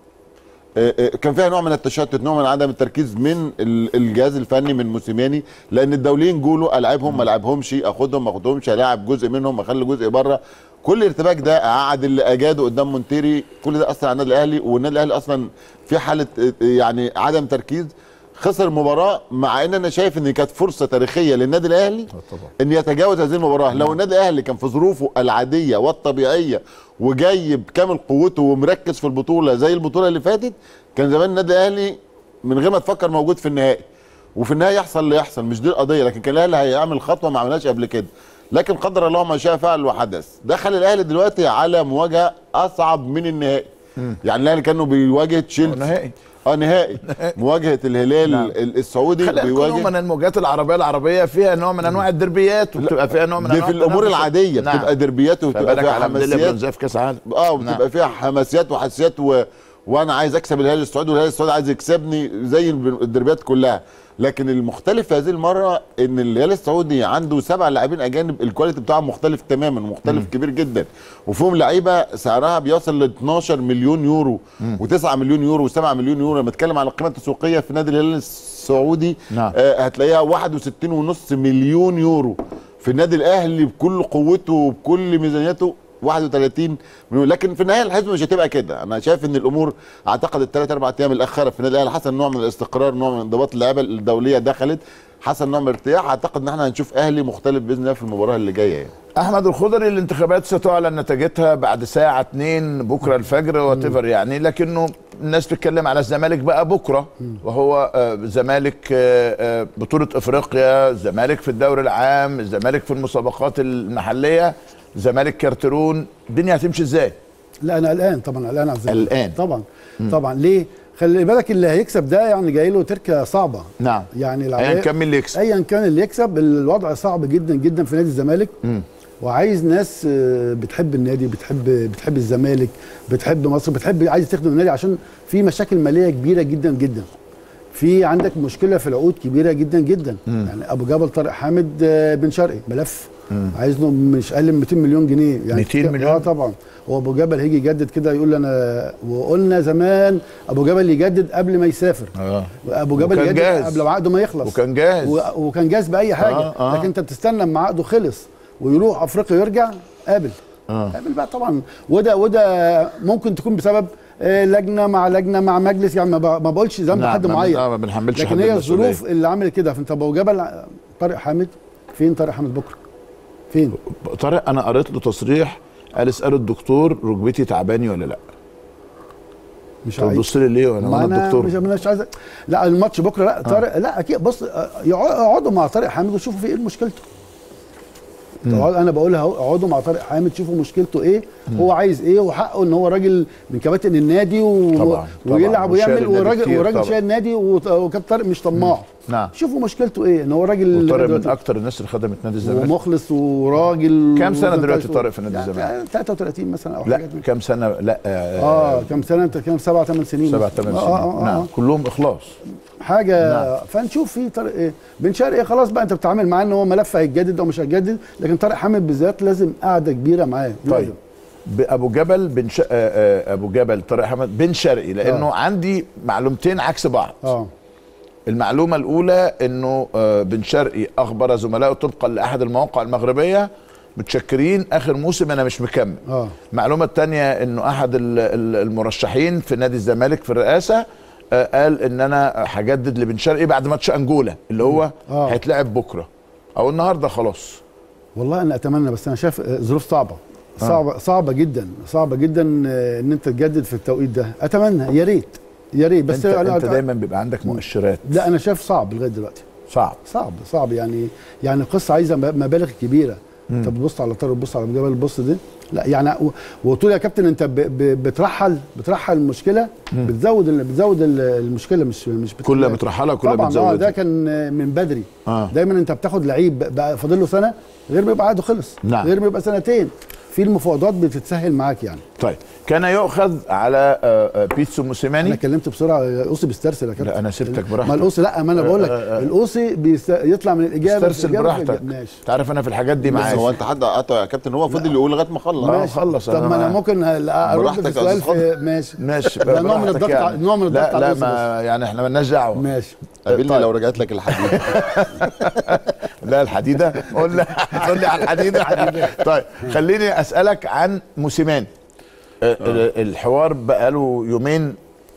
K: آه، آه، كان فيها نوع من التشتت نوع من عدم التركيز من ال- الجهاز الفني من موسيماني لان الدوليين جولوا العبهم ما العبهمش اخدهم ما اخدهمش هلاعب جزء منهم اخلي جزء بره كل ارتباك ده قعد اللي اجاده قدام مونتيري كل ده اثر على النادي الاهلي والنادي الاهلي اصلا في حاله آه، يعني عدم تركيز خسر المباراه مع ان انا شايف ان كانت فرصه تاريخيه للنادي الاهلي
A: طبعا
K: ان يتجاوز هذه المباراه لو النادي الاهلي كان في ظروفه العاديه والطبيعيه وجاي بكامل قوته ومركز في البطوله زي البطوله اللي فاتت كان زمان النادي الاهلي من غير ما تفكر موجود في النهائي وفي النهايه يحصل اللي يحصل مش دي القضيه لكن كان الاهلي هيعمل خطوه ما عملهاش قبل كده لكن قدر الله ما شاء فعل وحدث دخل الاهلي دلوقتي على مواجهه اصعب من النهائي يعني الاهلي كانه بيواجه تشيلسي
A: نهائي
K: اه نهائي مواجهه الهلال
A: نعم.
K: ال- السعودي
A: خلينا نكون
K: بيواجه
A: من الموجات العربيه العربيه فيها نوع من انواع الدربيات وبتبقى فيها نوع من
K: دي
A: انواع
K: في الامور
A: التنافس.
K: العاديه
A: نعم.
K: بتبقى دربيات وبتبقى
A: فبالك
K: فيها
A: على ميداليه
K: حماسيات
A: برونزيه في كاس عالم
K: اه وبتبقى
A: نعم.
K: فيها حماسيات وحساسيات و... وانا عايز اكسب الهلال السعودي والهلال السعودي عايز يكسبني زي الب- الدربيات كلها لكن المختلف في هذه المره ان الهلال السعودي عنده سبع لاعبين اجانب الكواليتي بتاعهم مختلف تماما ومختلف كبير جدا وفيهم لعيبه سعرها بيصل ل 12 مليون يورو و9 مليون يورو و7 مليون يورو لما اتكلم على القيمه التسويقيه في نادي الهلال السعودي
A: نعم.
K: آه هتلاقيها 61.5 مليون يورو في النادي الاهلي بكل قوته وبكل ميزانيته 31 مليون لكن في النهايه الحزب مش هتبقى كده انا شايف ان الامور اعتقد الثلاث اربع ايام الاخيره في النادي الاهلي حصل نوع من الاستقرار نوع من انضباط اللعيبه الدوليه دخلت حصل نوع من الارتياح اعتقد ان احنا هنشوف اهلي مختلف باذن الله في المباراه اللي جايه يعني.
A: احمد الخضري الانتخابات ستعلن نتيجتها بعد ساعه 2 بكره الفجر واتيفر يعني لكنه الناس بتتكلم على الزمالك بقى بكره وهو آه، زمالك آه، آه، بطوله افريقيا الزمالك في الدوري العام الزمالك في المسابقات المحليه زمالك كارترون الدنيا هتمشي ازاي
J: لا انا قلقان طبعا قلقان على الزمالك
A: قلقان.
J: طبعا طبعا ليه خلي بالك اللي هيكسب ده يعني جاي له تركه صعبه
A: نعم
J: يعني
A: ايا
J: العملية-
A: كان مين اللي يكسب
J: ايا كان اللي يكسب الوضع صعب جدا جدا في نادي الزمالك وعايز ناس آه، بتحب النادي بتحب بتحب الزمالك بتحب مصر بتحب عايز تخدم النادي عشان في مشاكل ماليه كبيره جدا جدا في عندك مشكله في العقود كبيره جدا جدا يعني ابو جبل طارق حامد آه، بن شرقي ملف عايز له مش اقل من 200 مليون جنيه يعني
A: 200
J: ك-
A: مليون؟
J: اه طبعا هو ابو جبل هيجي يجدد كده يقول انا وقلنا زمان ابو جبل يجدد قبل ما يسافر
A: اه
J: ابو جبل
A: وكان
J: يجدد
A: جاهز.
J: قبل ما عقده ما يخلص
A: وكان جاهز
J: و- وكان جاهز باي حاجه
A: آه،
J: آه
A: آه.
J: آه. لكن انت بتستنى لما عقده خلص ويروح افريقيا ويرجع قابل
A: آه.
J: قابل بقى طبعا وده وده ممكن تكون بسبب آه، لجنه مع لجنه مع مجلس يعني ما ب- ما بقولش ذنب
A: نعم،
J: حد
A: ما-
J: معين
A: آه، ما بنحملش
J: لكن
A: حد
J: هي
A: المسؤولية.
J: الظروف اللي عملت كده فانت ابو جبل طارق حامد فين طارق حامد بكره فين
A: طارق انا قريت له تصريح قال اسالوا الدكتور ركبتي تعباني ولا لا
J: مش
A: طب بص لي ليه وانا
J: ما
A: وانا
J: انا
A: الدكتور
J: مش مش عايز لا الماتش بكره لا طارق لا اكيد بص آه، يقعد- اقعدوا مع طارق حامد وشوفوا في ايه مشكلته اقعد- انا بقولها اهو، اقعدوا مع طارق حامد شوفوا مشكلته ايه هو عايز ايه وحقه ان هو راجل من كباتن النادي و...
A: طبعاً، طبعاً،
J: ويلعب
A: وشايل
J: ويعمل
A: النادي
J: وراجل
A: كتير
J: وراجل
A: طبعاً.
J: شايل النادي وط- وكابتن طارق مش طماع
A: نعم
J: شوفوا مشكلته ايه ان هو راجل
A: وطارق من
J: دلوقتي
A: اكتر الناس اللي خدمت نادي الزمالك
J: ومخلص وراجل
A: كام سنة
J: وزي ما
A: دلوقتي
J: أنت
A: طارق في نادي
J: يعني
A: الزمالك؟
J: 33 مثلا او
A: لا
J: حاجات من
A: كام سنه لا
J: اه كام سنه انت كام سبع ثمان سنين
A: سبع
J: مثلاً.
A: ثمان
J: آه،
A: سنين
J: آه، آه،
A: نعم
J: آه.
A: كلهم اخلاص
J: حاجه
A: نعم.
J: نعم. فنشوف في طارق ايه بن شرقي خلاص بقى انت بتتعامل معاه ان هو ملف هيتجدد او مش هيتجدد لكن طارق حامد بالذات لازم قعده كبيره معاه
A: طيب ابو جبل بن ش... آه، آه، ابو جبل طارق حمد بن شرقي لانه
J: آه.
A: عندي معلومتين عكس بعض
J: اه
A: المعلومه الاولى انه آه، بن شرقي اخبر زملائه طبقا لاحد المواقع المغربيه متشكرين اخر موسم انا مش مكمل
J: اه
A: المعلومه الثانيه انه احد ال- ال- المرشحين في نادي الزمالك في الرئاسه آه، قال ان انا هجدد لبن شرقي بعد ماتش انجولا اللي هو
J: آه.
A: هيتلعب بكره او النهارده خلاص
J: والله انا اتمنى بس انا شايف آه، ظروف صعبه صعبه صعبه جدا صعبه جدا آه، ان انت تجدد في التوقيت ده اتمنى يا ريت يا ريت بس
A: انت,
J: أنا
A: انت دايما بيبقى عندك مؤشرات
J: لا انا شايف صعب لغايه دلوقتي
A: صعب
J: صعب صعب يعني يعني القصه عايزه م- مبالغ كبيره انت بتبص على طارق بتبص على أبو جبل البص دي لا يعني و- وتقول يا كابتن انت ب ب بترحل بترحل المشكله بتزود ال- بتزود ال- المشكله مش مش بت-
A: كل ما بترحلها كل ما
J: طبعا اه
A: بتزودها.
J: ده كان آه، من بدري
A: آه.
J: دايما انت بتاخد لعيب بقى فاضل له سنه غير ما يبقى عقده خلص
A: نعم.
J: غير ما يبقى سنتين في المفاوضات بتتسهل معاك يعني
A: طيب كان يؤخذ على آه، آه، بيتسو
J: انا
A: موسيماني
J: اتكلمت بسرعه الاوصي بيسترسل يا كابتن
A: لا، أنا سبتك براحتك.
J: ما الاوصي لا ما انا بقول لك
A: آه، آه.
J: الاوصي بيست... يطلع من الاجابه
A: استرسل
J: الإجابة في
A: براحتك
J: الإجابة. ماشي
A: انت عارف انا في الحاجات دي
K: بس
A: معاك
K: هو انت حد قطع يا كابتن هو فضل يقول لغايه ما خلص
A: آه،
J: ماشي.
A: خلص
J: طب
A: أنا
J: ما انا
A: ما-
J: ممكن ال- ارد
K: براحتك
J: في
K: يا
J: السؤال
K: أستاذ
J: في ماشي
A: ماشي
J: ده نوع من
A: براحتك
J: الضغط
A: يعني.
J: ع- نوع من الضغط
A: لا
J: على
A: لا
J: الأوصي
A: ما يعني احنا مالناش دعوه
J: ماشي
K: قابلني
A: طيب.
K: لو رجعت لك الحديد
A: لا الحديده قول لي قول لي على الحديده طيب خليني اسالك عن موسيماني آه، ال- الحوار بقاله يومين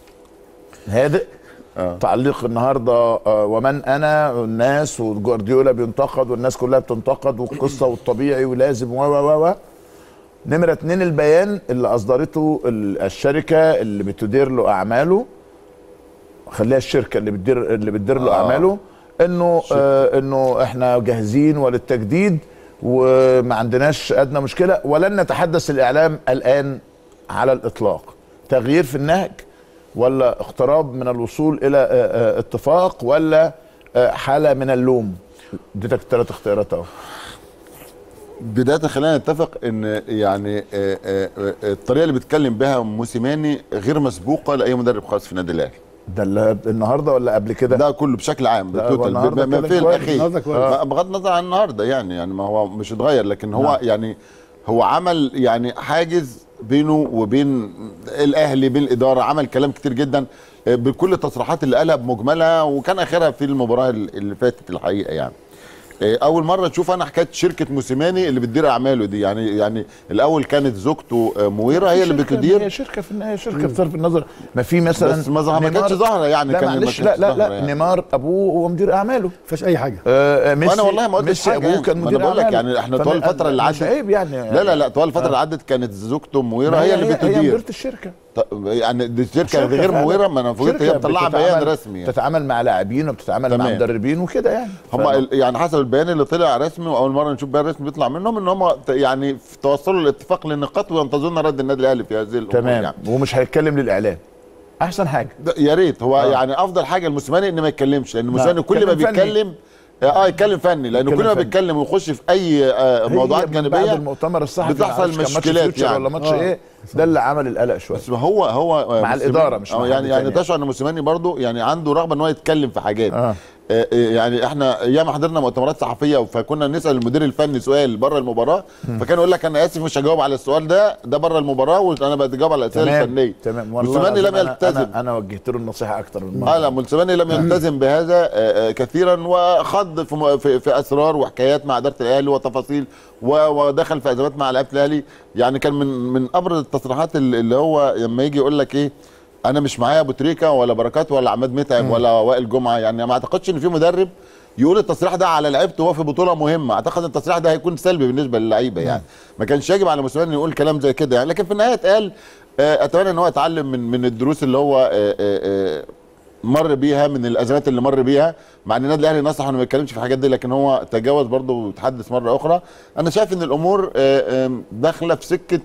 A: هادئ تعليق النهارده آه، ومن انا والناس وجوارديولا بينتقد والناس كلها بتنتقد والقصه والطبيعي ولازم و و و نمره اتنين البيان اللي اصدرته ال- الشركه اللي بتدير له اعماله خليها الشركه اللي بتدير اللي بتدير له
K: آه.
A: اعماله انه آه انه احنا جاهزين وللتجديد وما عندناش ادنى مشكله ولن نتحدث الاعلام الان على الاطلاق تغيير في النهج ولا اقتراب من الوصول الى آه، آه، اتفاق ولا آه، حاله من اللوم اديتك ثلاث اختيارات اهو
K: بدايه خلينا نتفق ان يعني آه، آه، آه، الطريقه اللي بيتكلم بها موسيماني غير مسبوقه لاي مدرب خاص في النادي الاهلي
A: ده اللي النهارده ولا قبل كده
K: ده كله بشكل عام
A: لا، هو
K: بالتوتال
A: النهاردة
K: بما
A: كده
K: فيه
A: كويس.
K: الاخير
J: النهاردة كويس.
K: آه، بغض النظر عن النهارده يعني يعني ما هو مش اتغير لكن هو
A: نعم.
K: يعني هو عمل يعني حاجز بينه وبين الاهلي بين الاداره عمل كلام كتير جدا آه، بكل التصريحات اللي قالها بمجملها وكان اخرها في المباراه اللي فاتت الحقيقه يعني آه، اول مره تشوف انا حكايه شركه موسيماني اللي بتدير اعماله دي يعني يعني الاول كانت زوجته آه، مويره هي اللي
A: شركة-
K: بتدير
A: هي شركه في النهايه شركه بصرف النظر ما في مثلا
K: بس ما ظهر- ما
A: نيمار-
K: كانتش ظاهره يعني
A: لا
K: كان ما
A: معلش لا
K: كانتش
A: لا
K: ظاهرة
A: لا
K: يعني.
A: نيمار ابوه هو مدير اعماله
J: ما فيهاش اي حاجه
A: آه ميسي
K: وانا والله ما قلتش
A: ميسي
K: حاجه
A: ابوه
K: يعني.
A: كان
K: ما
A: مدير
K: انا بقول لك
A: أعماله.
K: يعني احنا
A: فأنا-
K: طول الفتره اللي
A: مش
K: عدت
A: عيب يعني
K: لا لا لا طول الفتره اللي عدت كانت زوجته مويره
A: ما
K: هي اللي
A: هي
K: بتدير
A: مديره الشركه
K: طب يعني دي شركه
A: شركة
K: غير
A: فعلا.
K: مويره ما انا فوجئت هي
A: شركة
K: مطلعه
A: بتتعامل-
K: بيان رسمي يعني.
A: بتتعامل مع لاعبين وبتتعامل مع
K: تمام.
A: مدربين وكده يعني
K: هم ال- يعني حسب البيان اللي طلع رسمي واول مره نشوف بيان رسمي بيطلع منهم ان هم ت- يعني في- توصلوا لاتفاق للنقاط وينتظرون رد النادي الاهلي في هذه الامور
A: تمام
K: يعني
A: ومش هيتكلم للاعلام احسن حاجه
K: ده يا ريت هو
A: آه.
K: يعني افضل حاجه الموسيماني ان ما يتكلمش لان الموسيماني كل ما
A: يتكلم فني.
K: بيتكلم اه يتكلم فني لانه
A: يتكلم
K: كل ما
A: فني.
K: بيتكلم ويخش في اي آه موضوعات
A: هي من بعد
K: جانبيه
A: المؤتمر الصحفي
K: بتحصل
A: معرفش كان ماتش
K: مشكلات
A: فيوتشر
K: يعني.
A: ولا ماتش
K: آه.
A: ايه ده اللي عمل القلق شويه
K: بس هو هو
A: مع
K: موسيماني-
A: الإدارة مش
K: آه،
A: مع
K: يعني
A: حد
K: يعني
A: تاني.
K: تشعر ان موسيماني برضو يعني عنده رغبه ان هو يتكلم في حاجات
A: آه.
K: آه، آه، يعني احنا ايام حضرنا مؤتمرات صحفيه فكنا نسال المدير الفني سؤال بره المباراه فكان يقول لك انا اسف مش هجاوب على السؤال ده ده بره المباراه وانا بجاوب على الاسئله الفنيه
A: تمام والله
K: موسيماني لم
A: العظيم أنا-
K: يلتزم
A: انا, أنا وجهت له النصيحه اكتر من
K: اه لا موسيماني لم يلتزم بهذا آه، آه، كثيرا وخض في, م- في, في اسرار وحكايات مع اداره الاهلي وتفاصيل و- ودخل في ازمات مع لعيبه الاهلي يعني كان من من ابرز التصريحات اللي اللي هو لما يجي يقول لك ايه انا مش معايا ابو تريكه ولا بركات ولا عماد متعب ولا وائل جمعه يعني ما اعتقدش ان في مدرب يقول التصريح ده على لعيبته وهو في بطوله مهمه اعتقد التصريح ده هيكون سلبي بالنسبه للعيبه يعني ما كانش يجب على موسيماني يقول كلام زي كده يعني لكن في النهايه اتقال آه، اتمنى ان هو يتعلم من من الدروس اللي هو آه، آه، آه، مر بيها من الازمات اللي مر بيها مع ان النادي الاهلي نصح انه ما يتكلمش في الحاجات دي لكن هو تجاوز برضه وتحدث مره اخرى انا شايف ان الامور آه، آه، داخله في سكه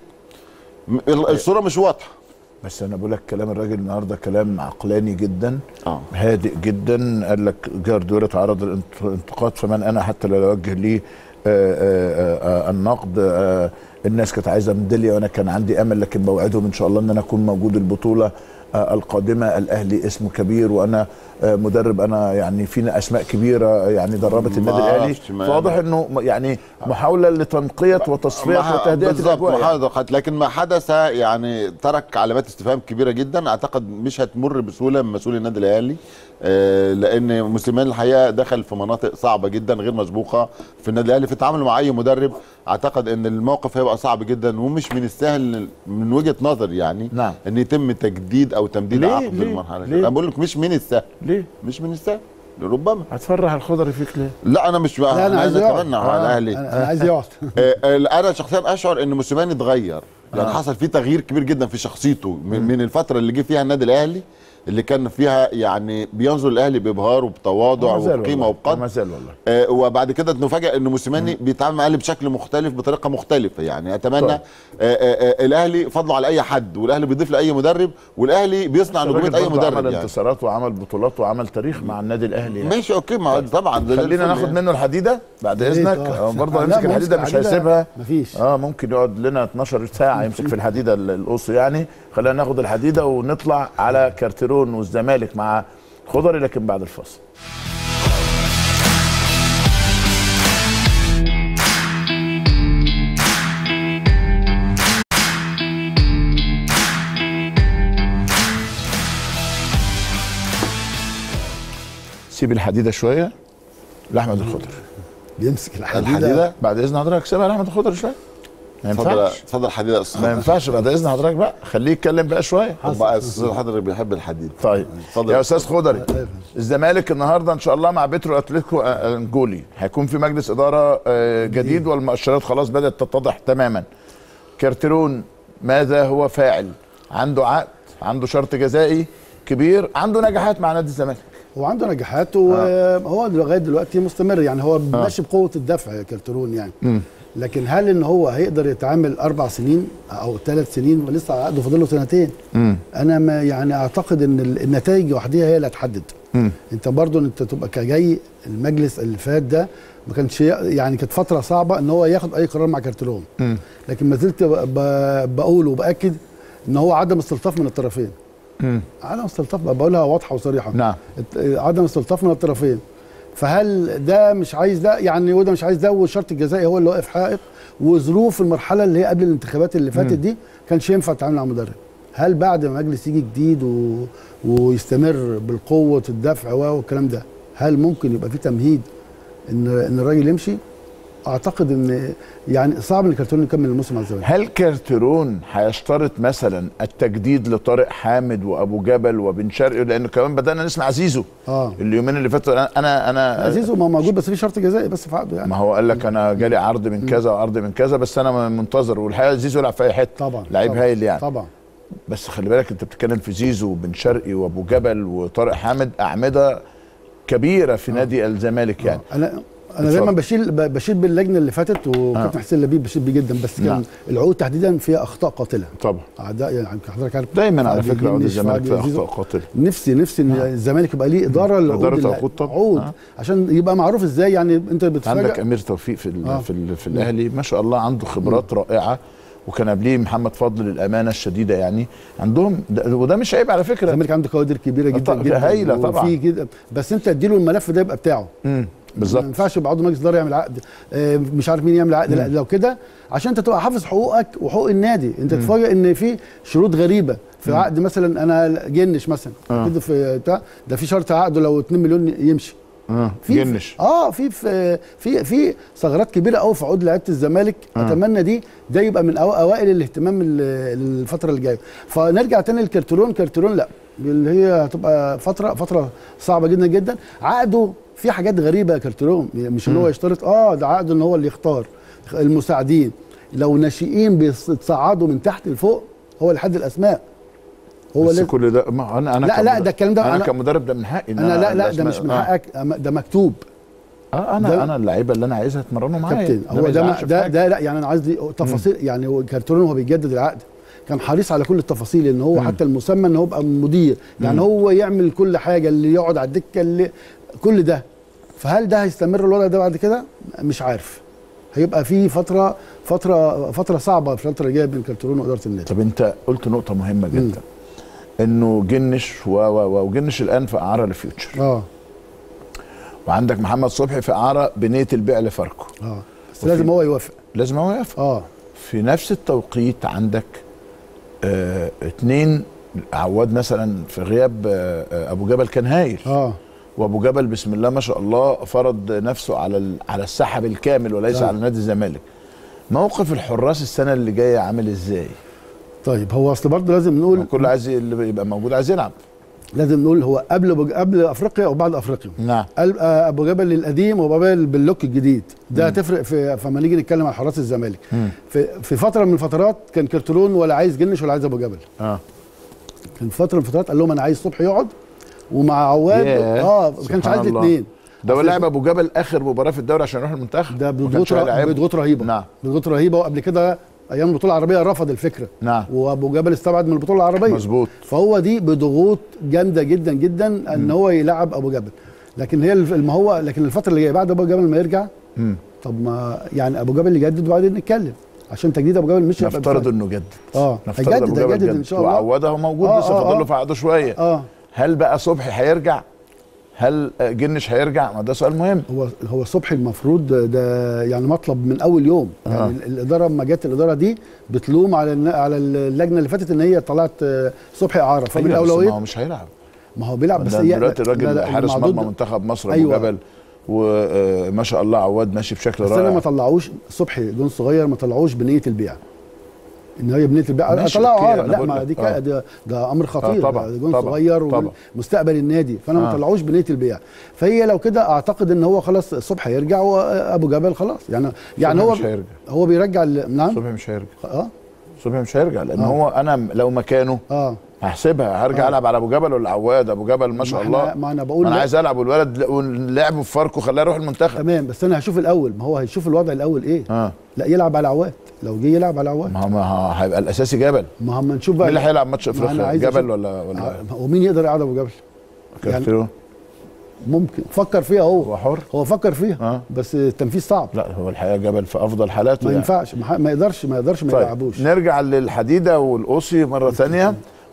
K: م- الصوره مش واضحه
A: بس انا بقول لك كلام الراجل النهارده كلام عقلاني جدا
K: اه
A: هادئ جدا قال لك جاردولا تعرض للانتقاد فمن انا حتى لا اوجه ليه آه، آه، آه، النقد آه، الناس كانت عايزه ميداليه وانا كان عندي امل لكن بوعدهم ان شاء الله ان انا اكون موجود البطوله آه، القادمه الاهلي اسمه كبير وانا آه، مدرب انا يعني فينا اسماء كبيره يعني دربت النادي
K: ما
A: الاهلي
K: أعرفش، ما-
A: فواضح انه يعني محاوله لتنقيه وتصفيه
K: ما-
A: وتهدئه
K: بالظبط
A: الاجواء يعني.
K: محاولة خط- لكن ما حدث يعني ترك علامات استفهام كبيره جدا اعتقد مش هتمر بسهوله من مسؤول النادي الاهلي آه، لان موسيماني الحقيقه دخل في مناطق صعبه جدا غير مسبوقه في النادي الاهلي في التعامل مع اي مدرب اعتقد ان الموقف هيبقى صعب جدا ومش من السهل من وجهه نظري يعني
A: نعم.
K: ان يتم تجديد او تمديد
A: ليه؟
K: عقد
A: ليه؟
K: المرحله دي
A: ليه؟
K: انا بقول لك مش من السهل
A: ليه؟
K: مش من السهل ربما
A: هتفرح الخضري فيك ليه؟
K: لا انا مش
J: لا انا عايز يقعد
K: اتمنى على
J: آه،
K: الاهلي
J: انا أنا عايز يقعد
K: آه، آه، انا شخصيا اشعر ان موسيماني اتغير يعني حصل فيه تغيير كبير جدا في شخصيته من, من الفتره اللي جه فيها النادي الاهلي اللي كان فيها يعني بينظر الاهلي بابهار وبتواضع
A: وما زال
K: وبقيمه
A: والله.
K: وبقدر
A: وما زال والله
K: آه، وبعد كده نفاجئ ان موسيماني بيتعامل مع الاهلي بشكل مختلف بطريقه مختلفه يعني اتمنى
A: طيب.
K: آه آه آه الاهلي فضله على اي حد والاهلي بيضيف لاي مدرب والاهلي بيصنع
A: الراجل
K: نجوميه اي
A: برضه عمل
K: مدرب يعني
A: انتصارات وعمل بطولات وعمل تاريخ مع النادي الاهلي يعني.
K: ماشي اوكي ما طبعا ده زي
A: خلينا
K: الفل
A: ناخد
K: يعني.
A: منه الحديده بعد
J: يا ريت،
A: اذنك
J: آه.
A: آه، برضه
J: لا،
A: هيمسك
J: ما
A: الحديده
J: يمسك
A: مش
J: الحديدة
A: هيسيبها
J: مفيش.
A: اه ممكن يقعد لنا 12 ساعه يمسك في الحديده ال- القص يعني خلينا ناخد الحديده ونطلع على كارتيرون والزمالك مع خضري لكن بعد الفاصل سيب الحديده شويه لاحمد الخضري
J: بيمسك الحديده
K: الحديده
A: بعد اذن حضرتك سيبها لاحمد الخضري شويه ما
K: اتفضل
A: ينفعش
K: اتفضل حديده استاذ
A: ما ينفعش بعد اذن حضرتك بقى خليه يتكلم بقى شويه
K: بقى استاذ الحضري بيحب الحديد
A: طيب
K: اتفضل.
A: يا استاذ خضري الزمالك النهارده ان شاء الله مع بيترو اتلتيكو انجولي هيكون في مجلس اداره آه، جديد والمؤشرات خلاص بدات تتضح تماما كارترون ماذا هو فاعل عنده عقد عنده شرط جزائي كبير عنده نجاحات مع نادي الزمالك
J: هو عنده نجاحات وهو لغايه دلوقتي مستمر يعني هو ماشي بقوه الدفع يا كالترون يعني
A: مم.
J: لكن هل ان هو هيقدر يتعامل اربع سنين او ثلاث سنين ولسه عقده فاضل له سنتين
A: مم.
J: انا ما يعني اعتقد ان ال- النتائج وحدها هي اللي هتحدد
A: مم.
J: انت برضو انت تبقى كجاي المجلس اللي فات ده ما كانش ي- يعني كانت فتره صعبه ان هو ياخد اي قرار مع كارتلون
A: مم.
J: لكن ما زلت ب- ب- بقول وباكد ان هو عدم استلطاف من الطرفين
A: مم.
J: عدم استلطاف بقولها واضحه وصريحه
A: نعم
J: الت- عدم استلطاف من الطرفين فهل ده مش عايز ده يعني وده مش عايز ده والشرط الجزائي هو اللي واقف حائط وظروف المرحله اللي هي قبل الانتخابات اللي فاتت دي كانش ينفع تتعامل مع مدرب هل بعد ما مجلس يجي جديد و... ويستمر بالقوه الدفع و- والكلام ده هل ممكن يبقى في تمهيد ان ان الراجل يمشي اعتقد ان يعني صعب ان الكرتون يكمل الموسم على الزمالك
A: هل كارترون هيشترط مثلا التجديد لطارق حامد وابو جبل وبن شرقي لان كمان بدانا نسمع زيزو
J: اه
A: اليومين اللي فاتوا أنا- انا انا
J: عزيزو ما هو موجود بس في شرط جزائي بس في عقده يعني
A: ما هو قال لك انا جالي عرض من كذا وعرض من كذا بس انا منتظر والحقيقه زيزو يلعب في اي حته
J: طبعا
A: لعيب
J: طبعا
A: هايل يعني
J: طبعا
A: بس خلي بالك انت بتتكلم في زيزو وبن شرقي وابو جبل وطارق حامد اعمده كبيره في نادي الزمالك يعني
J: انا انا
A: اتفضل.
J: دايما بشيل ب- بشيل باللجنه اللي فاتت وكابتن
A: آه.
J: حسين لبيب بشيل بيه جدا بس كان
A: نعم.
J: العقود تحديدا فيها اخطاء قاتله
A: طبعا
J: اعداء يعني حضرتك عارف
A: دايما على
J: فعد
A: فكره عقود
J: يجنش،
A: الزمالك
J: فعد
A: فيها
J: يزيزو.
A: اخطاء قاتله
J: نفسي نفسي ان الزمالك يبقى ليه اداره للعقود
A: إدارة
J: اللي-
A: عقود طبعا.
J: عقود
A: آه.
J: عشان يبقى معروف ازاي يعني انت
A: عندك
J: بتتفاجئ
A: امير توفيق في ال
J: آه.
A: في, ال في الاهلي ما شاء الله عنده خبرات رائعه وكان قبليه محمد فضل للامانه الشديده يعني عندهم ده وده مش عيب على فكره
J: الزمالك عنده كوادر كبيره جدا
A: طبعا،
J: جدا
A: هايلة طبعا.
J: وفي كده بس انت اديله الملف ده يبقى بتاعه
A: امم
J: ما
A: بالظبط
J: ينفعش يبقى عضو مجلس اداره يعمل عقد آه، مش عارف مين يعمل عقد لا لو كده عشان انت تبقى حافظ حقوقك وحقوق النادي انت تتفاجئ ان في شروط غريبه في عقد مثلا انا جنش مثلا
A: آه.
J: كده في بتاع ده في شرط عقده لو 2 مليون يمشي
A: اه
J: في
A: جنش
J: اه في في في في ثغرات كبيره قوي في عقود لعيبه الزمالك
A: آه.
J: اتمنى دي ده يبقى من أو اوائل الاهتمام ال- الفتره اللي جايه فنرجع تاني للكرتون كرتون لا اللي هي هتبقى فتره فتره صعبه جدا جدا عقده في حاجات غريبه يا كرتون مش ان هو يشترط اه ده عقده ان هو اللي يختار المساعدين لو ناشئين بيتصعدوا من تحت لفوق هو اللي حد الاسماء هو
A: بس
J: لازم
A: كل ده ما انا انا
J: لا، لا،
A: كمدرب-
J: ده الكلام ده
A: انا
J: أنا-
A: كمدرب ده من حقي إن
J: انا لا لا ده
A: الأسماء-
J: مش من
A: آه.
J: حقك ده مكتوب
A: اه انا
J: ده-
A: انا اللعيبه اللي انا عايزها يتمرنوا معايا
J: كابتن
A: ما
J: هو ده ما
A: يزعلش في
J: ده
A: حاجة.
J: ده لا يعني انا قصدي تفاصيل يعني هو كارتون وهو بيجدد العقد كان حريص على كل التفاصيل ان هو حتى المسمى ان هو يبقى مدير يعني هو يعمل كل حاجه اللي يقعد على الدكه اللي كل ده فهل ده هيستمر الوضع ده بعد كده مش عارف هيبقى في فتره فتره فتره صعبه في الفتره الجايه بين كارتون واداره النادي
A: طب انت قلت نقطه مهمه جدا انه جنش و و و وجنش الان في اعاره لفيوتشر
J: اه
A: وعندك محمد صبحي في اعاره بنيه البيع لفاركو
J: اه بس لازم هو يوافق
A: لازم هو يوافق
J: اه
A: في نفس التوقيت عندك آه اتنين عواد مثلا في غياب آه آه، ابو جبل كان هايل
J: اه
A: وابو جبل بسم الله ما شاء الله فرض نفسه على ال- على السحب الكامل وليس
J: آه.
A: على نادي الزمالك موقف الحراس السنه اللي جايه عامل ازاي
J: طيب هو اصل برضه لازم نقول
A: كل عايز اللي يبقى موجود عايز يلعب
J: لازم نقول هو قبل بج- قبل افريقيا وبعد افريقيا
A: نعم
J: قلب آه، ابو جبل القديم وابو جبل باللوك الجديد ده هتفرق في فما نيجي نتكلم عن حراس الزمالك
A: مم.
J: في في فتره من الفترات كان كرتلون ولا عايز جنش ولا عايز ابو جبل
A: اه
J: كان في فتره من الفترات قال لهم انا عايز صبحي يقعد ومع عواد
A: ياه،
J: اه ما كانش
A: سبحان
J: عايز
A: الله.
J: الاثنين
A: ده هو
J: أصل-
A: لعب ابو جبل اخر مباراه في الدوري عشان يروح المنتخب
J: ده
A: ما
J: بضغوط
A: كانش
J: ر-
A: هيلعبه.
J: بضغوط رهيبه
A: نعم
J: بضغوط رهيبه وقبل كده ايام البطوله العربيه رفض الفكره
A: نعم
J: وابو جبل استبعد من البطوله العربيه
A: مظبوط
J: فهو دي بضغوط جامده جدا جدا ان هو يلعب ابو جبل لكن هي الف- ما هو لكن الفتره اللي جايه بعد ابو جبل ما يرجع
A: مم.
J: طب ما يعني ابو جبل يجدد وبعدين نتكلم عشان تجديد ابو جبل مش هيبقى
A: نفترض
J: بفرق.
A: انه جدد
J: اه
A: نفترض
J: هيجدد
A: أبو جبل
J: هيجدد ان
A: جدد.
J: شاء الله
A: وعواد هو موجود
J: آه،
A: لسه
J: آه،
A: فاضل له
J: آه.
A: في عقده شويه
J: اه
A: هل بقى صبحي هيرجع هل آه، جنش هيرجع ما ده سؤال مهم
J: هو هو صبحي المفروض ده يعني مطلب من اول يوم يعني
A: آه.
J: ال- الاداره لما جت الاداره دي بتلوم على الن- على اللجنه اللي فاتت ان هي طلعت آه، صبحي اعاره فمن
A: أيوة، بس ما
J: الاولويه
A: هو مش هيلعب
J: ما هو بيلعب بس
A: ده
J: هي
A: دلوقتي
J: لا- لا-
A: الراجل
J: لا،
A: حارس
J: المعدود-
A: مرمى منتخب مصر
J: أيوة.
A: ابو جبل وما شاء الله عواد ماشي بشكل
J: بس انا ما
A: رائع
J: طلعوش صبحي جون صغير ما طلعوش بنيه البيع ان هي بنيه البيع
A: ماشي،
J: طلعوا
A: أوكي،
J: عاره
A: أنا
J: لا
A: بقول
J: ما
A: لك.
J: دي
A: آه.
J: كا- ده, ده امر خطير
A: آه، طبعاً،
J: ده جون
A: طبعاً،
J: صغير
A: طبعاً.
J: ومستقبل النادي فانا ما
A: آه.
J: طلعوش بنيه البيع فهي لو كده اعتقد ان هو خلاص صبحي هيرجع وابو جبل خلاص يعني يعني
A: صبحي
J: هو
A: مش هيرجع
J: هو بيرجع ال- نعم
A: صبحي مش هيرجع
J: اه
A: صبحي مش هيرجع لان
J: آه.
A: هو انا لو مكانه
J: اه
A: هحسبها هرجع العب على ابو جبل ولا عواد ابو جبل ما شاء
J: ما
A: الله
J: احنا- ما أنا بقول
A: ما انا
J: لا.
A: عايز العب والولد لعبه في فاركو خلاه يروح المنتخب
J: تمام بس انا هشوف الاول ما هو هيشوف الوضع الاول ايه
A: اه
J: لا يلعب على عواد لو جه يلعب على عواد
A: ما هو ما هو هيبقى الاساسي جبل
J: ما هم نشوف
A: مين
J: بقى
A: اللي هيلعب ماتش
J: ما أنا
A: افريقيا
J: عايز
A: جبل
J: أشوف-
A: ولا ولا
J: آه، ومين يقدر يقعد ابو جبل
A: كارتيرون
J: ممكن فكر فيها هو
A: هو حر
J: هو فكر فيها
A: آه.
J: بس التنفيذ صعب
A: لا هو الحقيقه جبل في افضل حالاته
J: ما
A: يعني.
J: ينفعش ما ح- ما يقدرش ما يقدرش ما
A: طيب
J: يلعبوش
A: نرجع للحديده والقصي مره ثانيه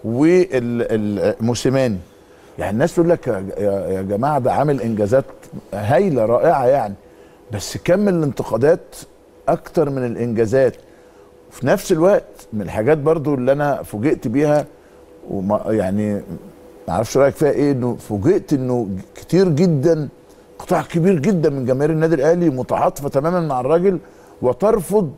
A: والموسيماني يعني الناس تقول لك يا- يا يا جماعه ده عامل انجازات هايله رائعه يعني بس كم الانتقادات اكتر من الانجازات وفي نفس الوقت من الحاجات برضو اللي انا فوجئت بيها وما يعني ما اعرفش رايك فيها ايه انه فوجئت انه كتير جدا قطاع كبير جدا من جماهير النادي الاهلي متعاطفه تماما مع الراجل وترفض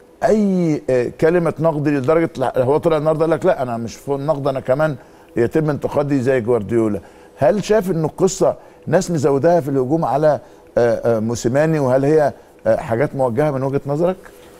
A: اي آه، كلمه نقد لدرجه لا- هو طلع النهارده قال لك لا انا مش فوق النقد انا كمان يتم انتقادي زي جوارديولا هل شايف ان القصه ناس مزوداها في الهجوم على آه، آه، موسيماني وهل هي آه، حاجات موجهه من وجهه نظرك؟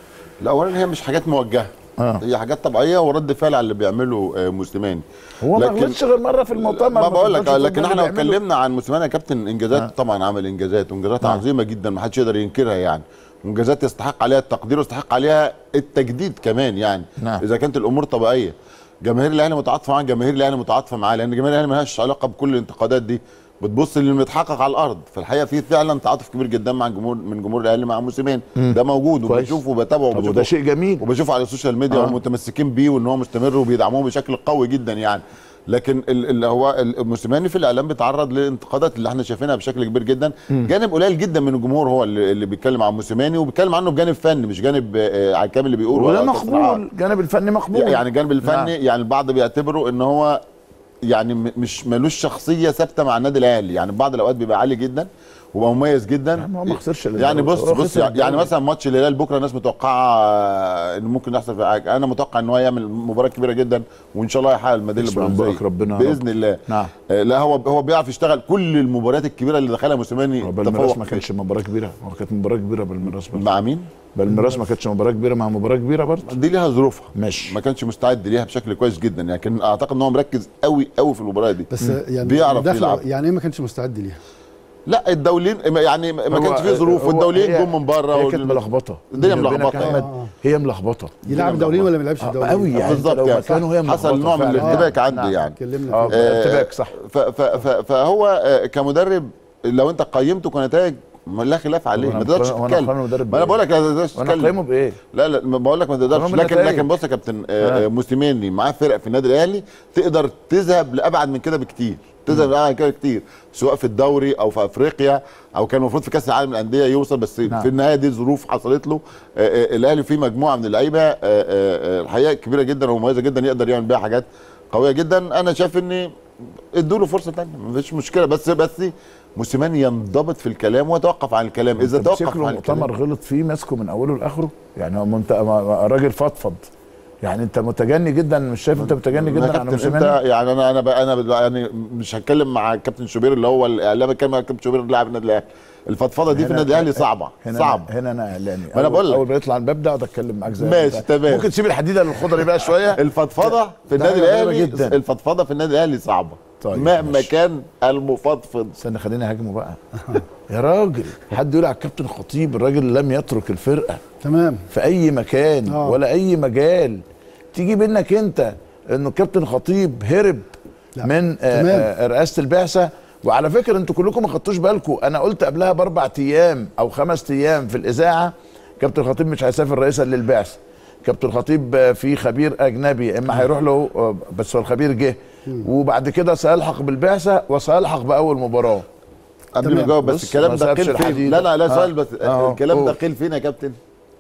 K: لا اولا هي مش حاجات موجهه
A: آه.
K: هي حاجات طبيعيه ورد فعل على اللي بيعمله آه، موسيماني
A: هو ما
K: لكن-
A: غلطش غير مره في المؤتمر
K: ما بقول لك
A: تقدرش
K: آه، لكن
A: تقول
K: احنا لو
A: اللي بيعمله.
K: اتكلمنا عن موسيماني يا كابتن انجازات
A: آه.
K: طبعا عمل انجازات وانجازات
A: آه.
K: عظيمه جدا ما حدش يقدر ينكرها يعني وانجازات يستحق عليها التقدير ويستحق عليها التجديد كمان يعني
A: نعم.
K: اذا كانت الامور طبيعيه جماهير الاهلي متعاطفه معاه جماهير الاهلي متعاطفه معاه لان جماهير الاهلي مالهاش علاقه بكل الانتقادات دي بتبص للي بيتحقق على الارض فالحقيقه في فعلا تعاطف كبير جدا مع جمهور من جمهور الاهلي مع موسيماني ده موجود
A: كويس.
K: وبشوفه وبتابعه
A: طب
K: وبشوفه
A: وده شيء جميل
K: وبشوفه على السوشيال ميديا
A: آه.
K: والمتمسكين بيه وان هو مستمر وبيدعموه بشكل قوي جدا يعني لكن ال- اللي هو الموسيماني في الاعلام بيتعرض للانتقادات اللي احنا شايفينها بشكل كبير جدا جانب قليل جدا من الجمهور هو اللي, اللي بيتكلم عن موسيماني وبيتكلم عنه بجانب فني مش جانب آه، على الكامل اللي بيقوله
A: وده
K: على تصريحات.
A: مقبول الجانب الفني مقبول
K: يعني الجانب الفني
A: نعم.
K: يعني البعض بيعتبره ان هو يعني م- مش ملوش شخصيه ثابته مع النادي الاهلي يعني بعض الاوقات بيبقى عالي جدا وبقى مميز جدا
A: نعم، هو ما خسرش الدوري.
K: يعني بص
A: هو
K: بص
A: خسر
K: يعني, يعني
A: الدوري.
K: مثلا ماتش الهلال بكره الناس متوقعه آه، ان ممكن يحصل في حاجه انا متوقع ان هو يعمل مباراه كبيره جدا وان شاء الله يحقق الميداليه
A: اسمع
K: البرونزيه
A: بارك ربنا يا رب.
K: باذن الله
A: نعم.
K: آه، لا هو هو بيعرف يشتغل كل المباريات الكبيره اللي دخلها موسيماني
A: هو بالميراث
K: تفوق
A: ما
K: فيها.
A: كانتش مباراه كبيره هو كانت مباراه كبيره بالميراث برضه.
K: مع مين؟
A: بالميراث ما كانتش مباراه كبيره مع مباراه كبيره برضه
K: دي ليها ظروفها
A: ماشي
K: ما كانش مستعد ليها بشكل كويس جدا لكن اعتقد ان هو مركز قوي قوي في المباراه دي
J: بس يعني
K: بيعرف
J: داخله
K: يلعب
J: يعني ايه ما كانش مستعد ليها
K: لا الدولين يعني ما
A: هو-
K: كانش فيه ظروف
A: هو-
K: والدولين
A: هي-
K: جم من بره
A: هي
K: وال-
A: كانت ملخبطه
K: الدنيا
A: بيني وبينك
K: ملخبطة.
A: يا أحمد،
J: آه.
A: هي ملخبطه
J: يلعب دولين ولا ما يلعبش
A: آه،
J: دولين
A: قوي يعني
K: بالظبط
A: انت لو
K: يعني
A: مكانه هي
K: حصل
A: ملخبطة
K: نوع من
A: فعلا.
K: الارتباك
A: آه،
K: عندي
A: نعم.
K: يعني
J: اتكلمنا
A: اه
J: فيه.
K: آه،
A: ارتباك صح
K: ف ف ف فهو آه، كمدرب لو انت قيمته كنتائج ما لا خلاف عليه
A: وانا
K: ما تقدرش
A: مقارن- وانا
K: تتكلم
A: مقارنه مدرب
K: ما انا
A: بإيه؟
K: بقول لك ما تقدرش
A: وانا قيمه
K: تتكلم
A: بايه؟
K: لا لا ما بقول لك ما تقدرش
A: قانون
K: لكن
A: النتائج.
K: لكن بص يا كابتن آه،
A: آه.
K: آه، موسيماني معاه فرق في النادي الاهلي تقدر تذهب لابعد من كده بكتير تذهب لابعد من كده بكتير سواء في الدوري او في افريقيا او كان المفروض في كاس العالم للانديه يوصل بس
A: نعم.
K: في النهايه دي ظروف حصلت له آه، آه، الاهلي فيه مجموعه من اللعيبه آه، آه، آه، الحقيقه كبيره جدا ومميزه جدا يقدر يعمل بيها حاجات قويه جدا انا شايف ان ادوا له فرصه ثانيه مفيش مشكله بس بس موسيماني ينضبط في الكلام ويتوقف عن الكلام اذا
A: انت مسك
K: توقف
A: له
K: عن الكلام
A: مؤتمر غلط فيه ماسكه من اوله لاخره يعني هو منت... ما- راجل فضفض يعني انت متجني جدا مش شايف انت متجني
K: يا
A: جدا على
K: كابتن انت
A: موسيماني
K: يعني انا انا بقى انا بقى يعني مش هتكلم مع كابتن شوبير اللي هو الاعلام اتكلم مع كابتن شوبير لاعب النادي الاهلي الفضفضه دي في
A: هنا-
K: النادي الاهلي صعبه
A: هنا
K: صعب
A: أنا هنا انا اعلامي
K: ما أنا
A: أول-
K: بقول لك.
A: اول ما يطلع الباب ده اقعد اتكلم معاك زي
K: ماشي،
A: انت.
K: تمام.
A: ممكن تسيب الحديده للخضري بقى شويه
K: الفضفضه في
A: ده
K: النادي
A: حاجة غريبة
K: الاهلي
A: جدا.
K: الفضفضه في النادي الاهلي صعبه
A: طيب،
K: مهما
A: ماشي.
K: كان المفضفض
A: استنى خليني اهاجمه بقى يا راجل حد يقول على الكابتن خطيب الراجل لم يترك الفرقه
J: تمام
A: في اي مكان
J: آه.
A: ولا اي مجال تيجي منك انت انه الكابتن خطيب هرب
J: لا.
A: من آه،
J: تمام.
A: آه، رئاسه البعثه وعلى فكره انتوا كلكم ما خدتوش بالكم انا قلت قبلها باربع ايام او خمس ايام في الاذاعه كابتن خطيب مش هيسافر رئيسا للبعثه كابتن خطيب آه، في خبير اجنبي اما هيروح له آه، بس هو الخبير جه وبعد كده سيلحق بالبعثه وسيلحق باول مباراه
K: قبل ما
J: تمام.
K: اجاوب بس
A: بص،
K: الكلام
A: ما
K: ده
A: سابش
K: قيل فين
A: الحديدة.
K: لا لا لا
A: آه.
K: سؤال بس
A: آه.
K: الكلام ده
A: قول.
K: قيل فين يا كابتن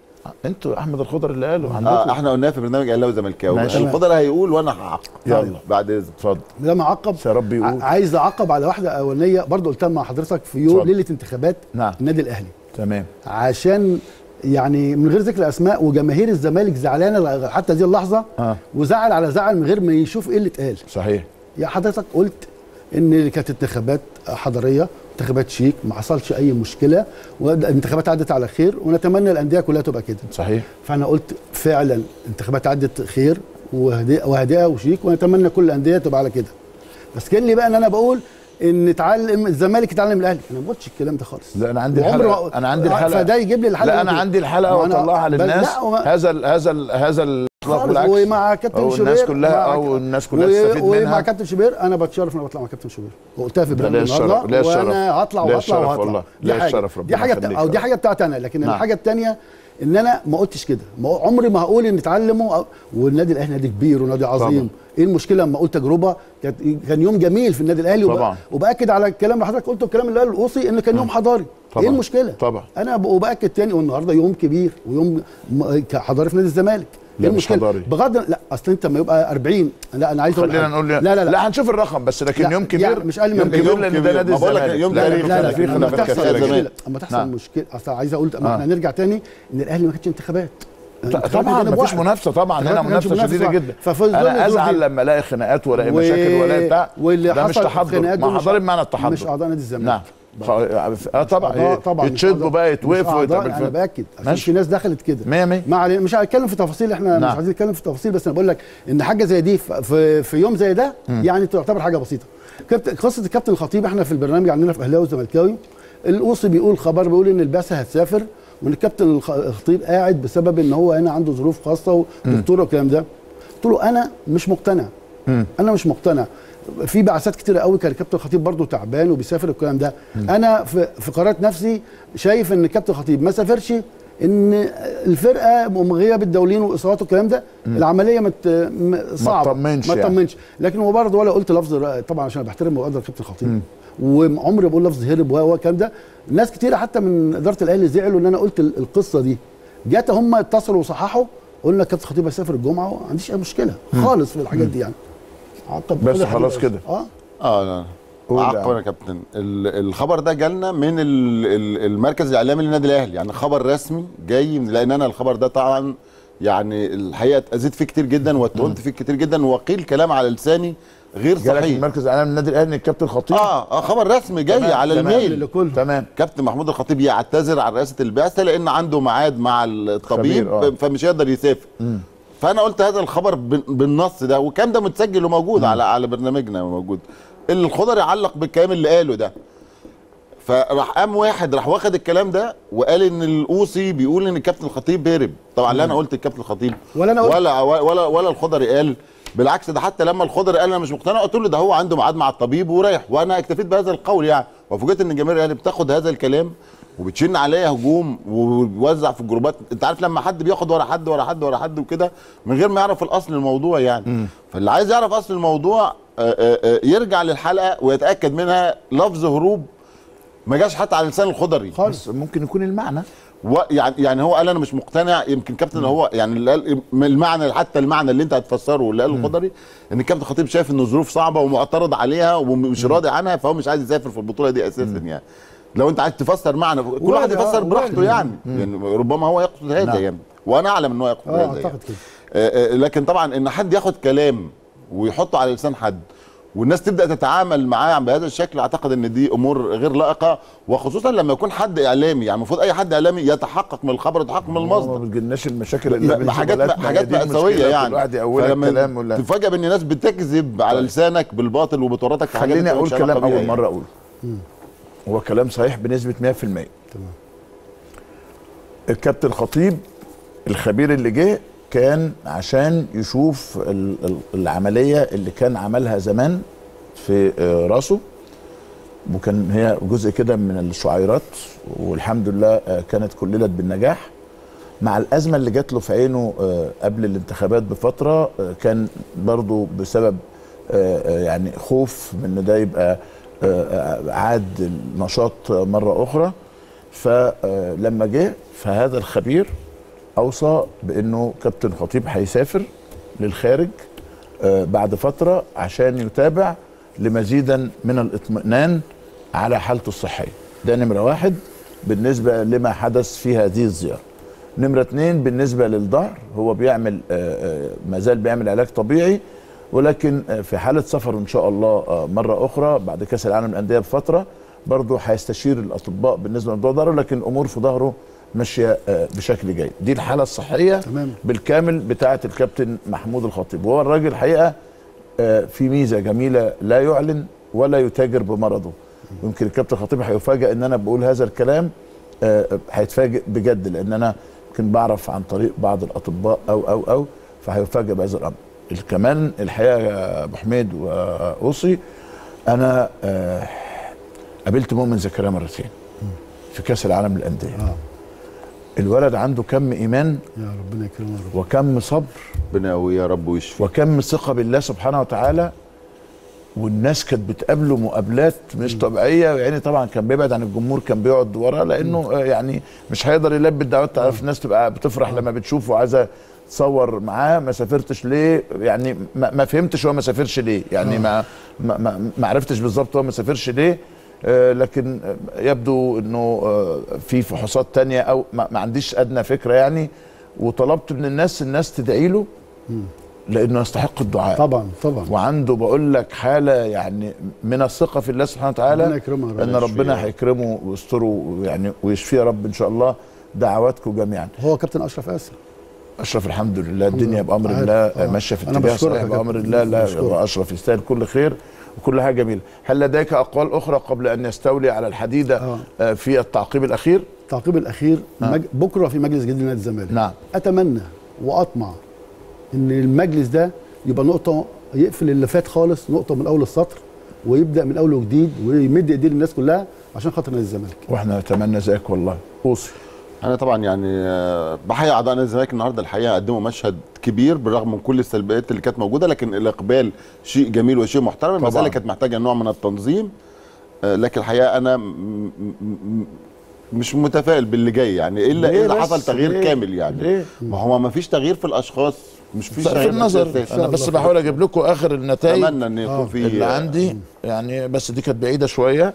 A: انتوا احمد الخضر اللي قاله عندكم
K: اه احنا قلناه في برنامج اهلاوي وزملكاوي
A: ماشي.
K: الفضل هيقول وانا هعقب
A: يلا.
K: بعد اذنك
A: اتفضل
J: ده معقب
A: يا رب يقول.
J: ع- عايز اعقب على واحده اولانيه برضو قلتها مع حضرتك في يوم
A: اتفضل.
J: ليله انتخابات
A: نعم.
J: النادي الاهلي
A: تمام
J: عشان يعني من غير ذكر اسماء وجماهير الزمالك زعلانه لغ- حتى هذه اللحظه
A: آه.
J: وزعل على زعل من غير ما يشوف ايه اللي اتقال
A: صحيح
J: يا حضرتك قلت ان كانت انتخابات حضاريه انتخابات شيك ما حصلش اي مشكله والانتخابات عدت على خير ونتمنى الانديه كلها تبقى كده
A: صحيح
J: فانا قلت فعلا انتخابات عدت خير وهدئه وهدئه وشيك ونتمنى كل الانديه تبقى على كده بس كان لي بقى ان انا بقول ان اتعلم الزمالك يتعلم من الاهلي انا ما قلتش الكلام ده خالص
A: لا انا عندي
J: وعمري
A: الحلقه
J: ما-
A: انا عندي
J: آه،
A: الحلقه
J: فده يجيب لي الحلقه
A: لا انا
J: دي.
A: عندي الحلقه
J: وأنا-
A: واطلعها
J: بل-
A: للناس
J: لا، وما-
A: هذا ال هذا ال هذا الاطلاق
J: خالص
A: بالعكس
J: ومع كابتن
A: أو
J: شوبير
A: الناس كلها
J: مع-
A: او الناس كلها
J: و-
A: تستفيد
J: ومع
A: منها
J: كابتن شوبير انا بتشرف ان انا بطلع مع كابتن شوبير وقلتها في
A: ده
J: برنامج
A: ليا الشرف-
J: النهارده
A: ليا الشرف.
J: وانا هطلع
A: ليا
J: وهطلع
A: الشرف
J: وهطلع
A: والله.
J: دي
A: ليا
J: حاجه
A: الشرف، ربنا
J: دي حاجه
A: يخليك
J: بتا... او دي
A: يا
J: حاجه بتاعتي انا لكن
A: نعم.
J: الحاجه الثانيه ان انا ما قلتش كده ما عمري ما هقول ان اتعلموا أو- والنادي الاهلي نادي كبير ونادي عظيم
A: طبعا.
J: ايه المشكله لما اقول تجربه كانت كان يوم جميل في النادي الاهلي وب-
A: طبعا.
J: وباكد على الكلام اللي حضرتك قلته الكلام اللي قاله الاوصي ان كان يوم حضاري
A: طبعا.
J: ايه المشكله
A: طبعا.
J: انا ب- وباكد تاني والنهارده يوم كبير ويوم م- حضاري في نادي الزمالك
A: لا،
J: ايه
A: مش
J: المشكله
A: حضاري.
J: بغض لا اصل انت لما يبقى 40 لا انا عايز اقول
A: خلينا
J: حاجة.
A: نقول
J: لا لا لا,
A: لا هنشوف الرقم بس لكن
J: لا،
A: يوم كبير
J: يعني مش أقل من
A: يوم
J: 40.
A: كبير لان ده نادي
K: ما بقول لك
A: الزمالك
K: يوم
A: لا،
K: كبير.
A: لا،
J: لا لا
A: في
J: لما
A: خلافات
J: تحصل
A: كثيره
J: مشكله
A: جدا
J: اما تحصل
A: نعم.
J: مشكله اصل عايز اقول اما
A: آه.
J: احنا نرجع تاني ان الاهلي ما كانش انتخابات الانتخابات دي
A: طبعا
J: جانب
A: مفيش
J: واحد.
A: منافسه طبعا هنا
J: الانتخابات ما
A: منافسه
J: كانش
A: شديده
J: منافسة.
A: جدا
J: ففي ظل
A: انا
J: الظروف
A: ازعل
J: دي-
A: لما الاقي خناقات والاقي
J: و-
A: مشاكل ولا بتاع
J: واللي
A: ده مش
J: حصل
A: تحضر
J: خناقات
A: ما
J: دول مش
A: حضاري بمعنى
J: مش
A: التحضر
J: اعضاء نادي الزمالك
A: نعم خ- اه طبعا
J: أعضاء طبعا مش
A: يتشدوا
J: أعضاء.
A: بقى
J: مش
A: يتوقفوا
J: أعضاء،
A: ويتعمل
J: انا
A: فيهم.
J: باكد عشان
A: ماشي.
J: في ناس دخلت كده
A: مية مية.
J: ما علينا مش هنتكلم في تفاصيل احنا
A: نعم.
J: مش عايزين نتكلم في تفاصيل بس انا بقول لك ان حاجه زي دي في- في, في يوم زي ده يعني تعتبر حاجه بسيطه كابتن قصه الكابتن الخطيب احنا في البرنامج عندنا في اهلاوي وزملكاوي الاوصي بيقول خبر بيقول ان البعثه هتسافر وان الكابتن الخ- الخطيب قاعد بسبب ان هو هنا عنده ظروف خاصه ودكتوره والكلام ده قلت له انا مش مقتنع انا مش مقتنع في بعثات كتيره قوي كان الكابتن الخطيب برضه تعبان وبيسافر الكلام ده انا في في قرارات نفسي شايف ان الكابتن الخطيب ما سافرش ان الفرقه غياب الدولين واصابات والكلام ده العمليه مت م- صعبه
A: تطمنش
J: ما
A: يعني.
J: تطمنش لكن هو برضه ولا قلت لفظ رأي- طبعا عشان بحترم وقدر الكابتن الخطيب وعمري ما بقول لفظ هرب و- والكلام ده ناس كتيره حتى من اداره الاهلي زعلوا ان انا قلت ال- القصه دي جت هم اتصلوا وصححوا قلنا الكابتن الخطيب هيسافر الجمعه وما عنديش اي مشكله خالص في الحاجات دي يعني عقب
A: بس
J: كل حاجة
A: خلاص كده.
J: اه
K: اه لا
A: قول يا
K: عفوا
A: عم.
K: يا كابتن ال- الخبر ده جالنا من ال- ال- المركز الاعلامي للنادي الاهلي يعني خبر رسمي جاي من- لان انا الخبر ده طبعا يعني الحقيقه اتاذيت فيه كتير جدا واتهمت فيه كتير جدا وقيل كلام على لساني غير
A: جالك
K: صحيح
A: المركز الاعلامي للنادي الاهلي الكابتن الخطيب
K: اه اه خبر رسمي جاي
A: تمام،
K: على
A: تمام.
K: الميل
J: لكل
A: تمام
K: كابتن محمود الخطيب يعتذر عن رئاسه البعثه لان عنده ميعاد مع الطبيب
A: خبير، آه.
K: فمش هيقدر يسافر فانا قلت هذا الخبر بال- بالنص ده والكلام ده متسجل وموجود على على برنامجنا موجود الخضر يعلق بالكلام اللي قاله ده فراح قام واحد راح واخد الكلام ده وقال ان الاوصي بيقول ان الكابتن الخطيب هرب طبعا لا انا قلت الكابتن الخطيب
J: ولا أنا قلت.
K: ولا ولا ولا الخضري قال بالعكس ده حتى لما الخضري قال انا مش مقتنع قلت له ده هو عنده ميعاد مع الطبيب ورايح وانا اكتفيت بهذا القول يعني وفوجئت ان الجماهير يعني بتاخد هذا الكلام وبتشن عليا هجوم وبيوزع في الجروبات انت عارف لما حد بياخد ورا حد ورا حد ورا حد وكده من غير ما يعرف الاصل الموضوع يعني فاللي عايز يعرف اصل الموضوع آه، آه، آه، يرجع للحلقه ويتاكد منها لفظ هروب ما جاش حتى على لسان الخضري
A: خالص ممكن يكون المعنى
K: و يعني يعني هو قال انا مش مقتنع يمكن كابتن هو يعني اللي قال المعنى حتى المعنى اللي انت هتفسره واللي قاله الخضري ان الكابتن خطيب شايف ان الظروف صعبه ومعترض عليها ومش راضي عنها فهو مش عايز يسافر في البطوله دي اساسا يعني لو انت عايز تفسر معنى كل واحد
J: وارد،
K: يفسر
J: آه،
K: براحته
J: وارد.
K: يعني. يعني ربما هو يقصد هذا
A: نعم.
K: يعني وانا اعلم ان هو يقصد
J: اه
K: هذا يعني.
J: اعتقد كده
K: آه، آه، لكن طبعا ان حد ياخد كلام ويحطه على لسان حد والناس تبدا تتعامل معاه بهذا الشكل اعتقد ان دي امور غير لائقه وخصوصا لما يكون حد اعلامي يعني المفروض اي حد اعلامي يتحقق من الخبر يتحقق من
A: ما
K: المصدر
A: بتجيلناش المشاكل اللي
K: لا،
A: بين
K: حاجات
A: زملاتنا،
K: حاجات
A: هي دي
K: مأساوية
A: المشكلة،
K: يعني
A: كل واحد يقولها
K: فلما
A: كلام ولا
K: تفاجئ بان الناس بتكذب على لسانك بالباطل وبتورطك في حاجات
A: خليني
K: انت
A: اقول
K: مالكش علاقة
A: كلام
K: بيها
A: اول مره اقوله هو كلام صحيح بنسبه 100% تمام الكابتن خطيب الخبير اللي جه كان عشان يشوف ال- ال- العمليه اللي كان عملها زمان في آه، راسه وكان هي جزء كده من الشعيرات والحمد لله آه، كانت كللت بالنجاح مع الازمه اللي جات له في عينه آه، قبل الانتخابات بفتره آه، كان برضو بسبب آه، آه، يعني خوف من ان ده يبقى آه، آه، عاد النشاط مره اخرى فلما جه فهذا الخبير اوصى بانه كابتن خطيب هيسافر للخارج آه، بعد فتره عشان يتابع لمزيدا من الاطمئنان على حالته الصحيه ده نمره واحد بالنسبه لما حدث في هذه الزياره نمرة اتنين بالنسبة للظهر هو بيعمل آه، آه، ما زال بيعمل علاج طبيعي ولكن آه، في حالة سفر إن شاء الله آه، مرة أخرى بعد كأس العالم للأندية بفترة برضه هيستشير الأطباء بالنسبة لموضوع ظهره لكن الأمور في ظهره ماشيه آه، بشكل جيد دي الحاله الصحيه
J: تمام.
A: بالكامل بتاعه الكابتن محمود الخطيب وهو الراجل الحقيقه آه، في ميزه جميله لا يعلن ولا يتاجر بمرضه يمكن الكابتن الخطيب هيفاجئ ان انا بقول هذا الكلام آه، هيتفاجئ بجد لان انا يمكن بعرف عن طريق بعض الاطباء او او او فهيفاجئ بهذا الامر كمان الحقيقه يا ابو حميد واوصي انا آه، قابلت مؤمن زكريا مرتين في كاس العالم للانديه
J: آه.
A: الولد عنده كم ايمان
J: يا ربنا يكرمه يا رب
A: وكم صبر
K: ربنا يقويه يا رب ويشفي
A: وكم ثقه بالله سبحانه وتعالى والناس كانت بتقابله مقابلات مش طبيعيه يعني طبعا كان بيبعد عن الجمهور كان بيقعد ورا لانه آه، يعني مش هيقدر يلبي الدعوات تعرف الناس تبقى بتفرح لما بتشوفه وعايزه تصور معاه ما سافرتش ليه يعني ما, ما فهمتش هو ما سافرش ليه يعني ما ما, ما, ما عرفتش بالظبط هو ما سافرش ليه آه، لكن آه، يبدو انه آه، في فحوصات تانية او ما, ما عنديش ادنى فكره يعني وطلبت من الناس الناس تدعي له لانه يستحق الدعاء
J: طبعا طبعا
A: وعنده بقول لك حاله يعني من الثقه في الله سبحانه
J: ربنا
A: وتعالى
J: يكرمه يا رب.
A: ان ربنا هيكرمه ويستره يعني ويشفيه يا رب ان شاء الله دعواتكم جميعا
J: هو كابتن اشرف اسر
A: اشرف الحمد لله الدنيا بامر
J: عارف.
A: الله
J: آه.
A: ماشيه في
J: أنا
A: اتجاه
J: بشكرك
A: صحيح
J: يا
A: بامر
J: كابتن.
A: الله لا
J: بشكرك.
A: يبقى اشرف يستاهل كل خير وكل حاجه جميله هل لديك اقوال اخرى قبل ان يستولي على الحديده
J: آه.
A: آه، في التعقيب الاخير
J: التعقيب الاخير
A: آه.
J: مج... بكره في مجلس جديد لنادي الزمالك
A: نعم
J: اتمنى واطمع ان المجلس ده يبقى نقطه يقفل اللي فات خالص نقطه من اول السطر ويبدا من اول وجديد ويمد ايديه للناس كلها عشان خاطر نادي الزمالك
A: واحنا نتمنى ذلك والله اوصي
K: انا طبعا يعني آه، بحيي اعضاء نادي الزمالك النهارده الحقيقه قدموا مشهد كبير بالرغم من كل السلبيات اللي كانت موجوده لكن الاقبال شيء جميل وشيء محترم المساله
A: طبعاً.
K: كانت محتاجه نوع من التنظيم آه، لكن الحقيقه انا م- م- م- مش متفائل باللي جاي يعني الا
A: ليه
K: اذا
A: بس؟
K: حصل تغيير
A: ليه؟
K: كامل يعني
A: ليه؟
K: ما هو ما فيش تغيير في الاشخاص مش فيش
A: في
K: تغيير
A: النظر
K: الأساس.
A: انا بس بحاول اجيب لكم اخر النتائج
K: اتمنى ان يكون في
A: اللي عندي يعني بس دي كانت بعيده شويه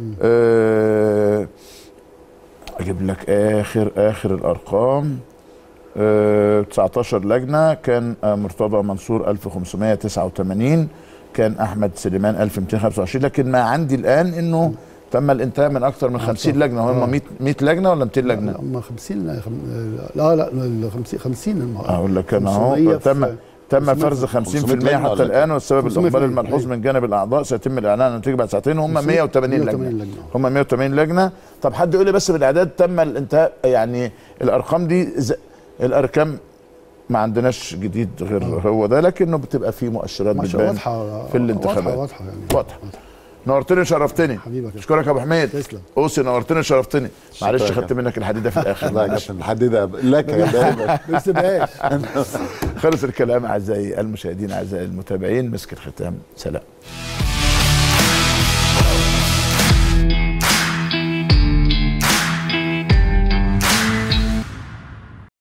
A: آه، اجيب لك اخر اخر الارقام آه، 19 لجنه كان آه، مرتضى منصور 1589 كان احمد سليمان 1225 لكن ما عندي الان انه تم الانتهاء من اكثر من 50 لجنه هم 100 100 لجنه ولا 200 لجنه؟
J: هم 50 لا خم... لا لا ال 50 50 الم-
A: اقول لك انا اهو
J: 500
A: تم
J: في-
A: تم
J: 500
A: فرز 50%
K: 500 لجنة
A: حتى
K: ولا
A: الان والسبب
J: 500
A: الاقبال
J: في-
A: الملحوظ
J: أيوة.
A: من جانب الاعضاء سيتم الاعلان عن النتيجه بعد ساعتين هم 180 لجنه
J: 180 لجنة.
A: هم 180 لجنه طب حد يقول لي بس بالاعداد تم الانتهاء يعني الارقام دي ز... الارقام ما عندناش جديد غير هو ده لكنه بتبقى في مؤشرات
J: ما شاء
A: بتبان
J: واضحه
A: في الانتخابات
J: واضحه واضحه يعني
A: واضحه نورتني وشرفتني
J: حبيبك يا
A: اشكرك يا ابو حميد
J: تسلم.
A: اوسي نورتني وشرفتني معلش
K: شكرا.
A: خدت منك الحديده في الاخر
K: لا يا
A: معلش.
K: كابتن الحديده لك يا دايما
J: ما تسيبهاش
A: خلص الكلام اعزائي المشاهدين اعزائي المتابعين مسك الختام سلام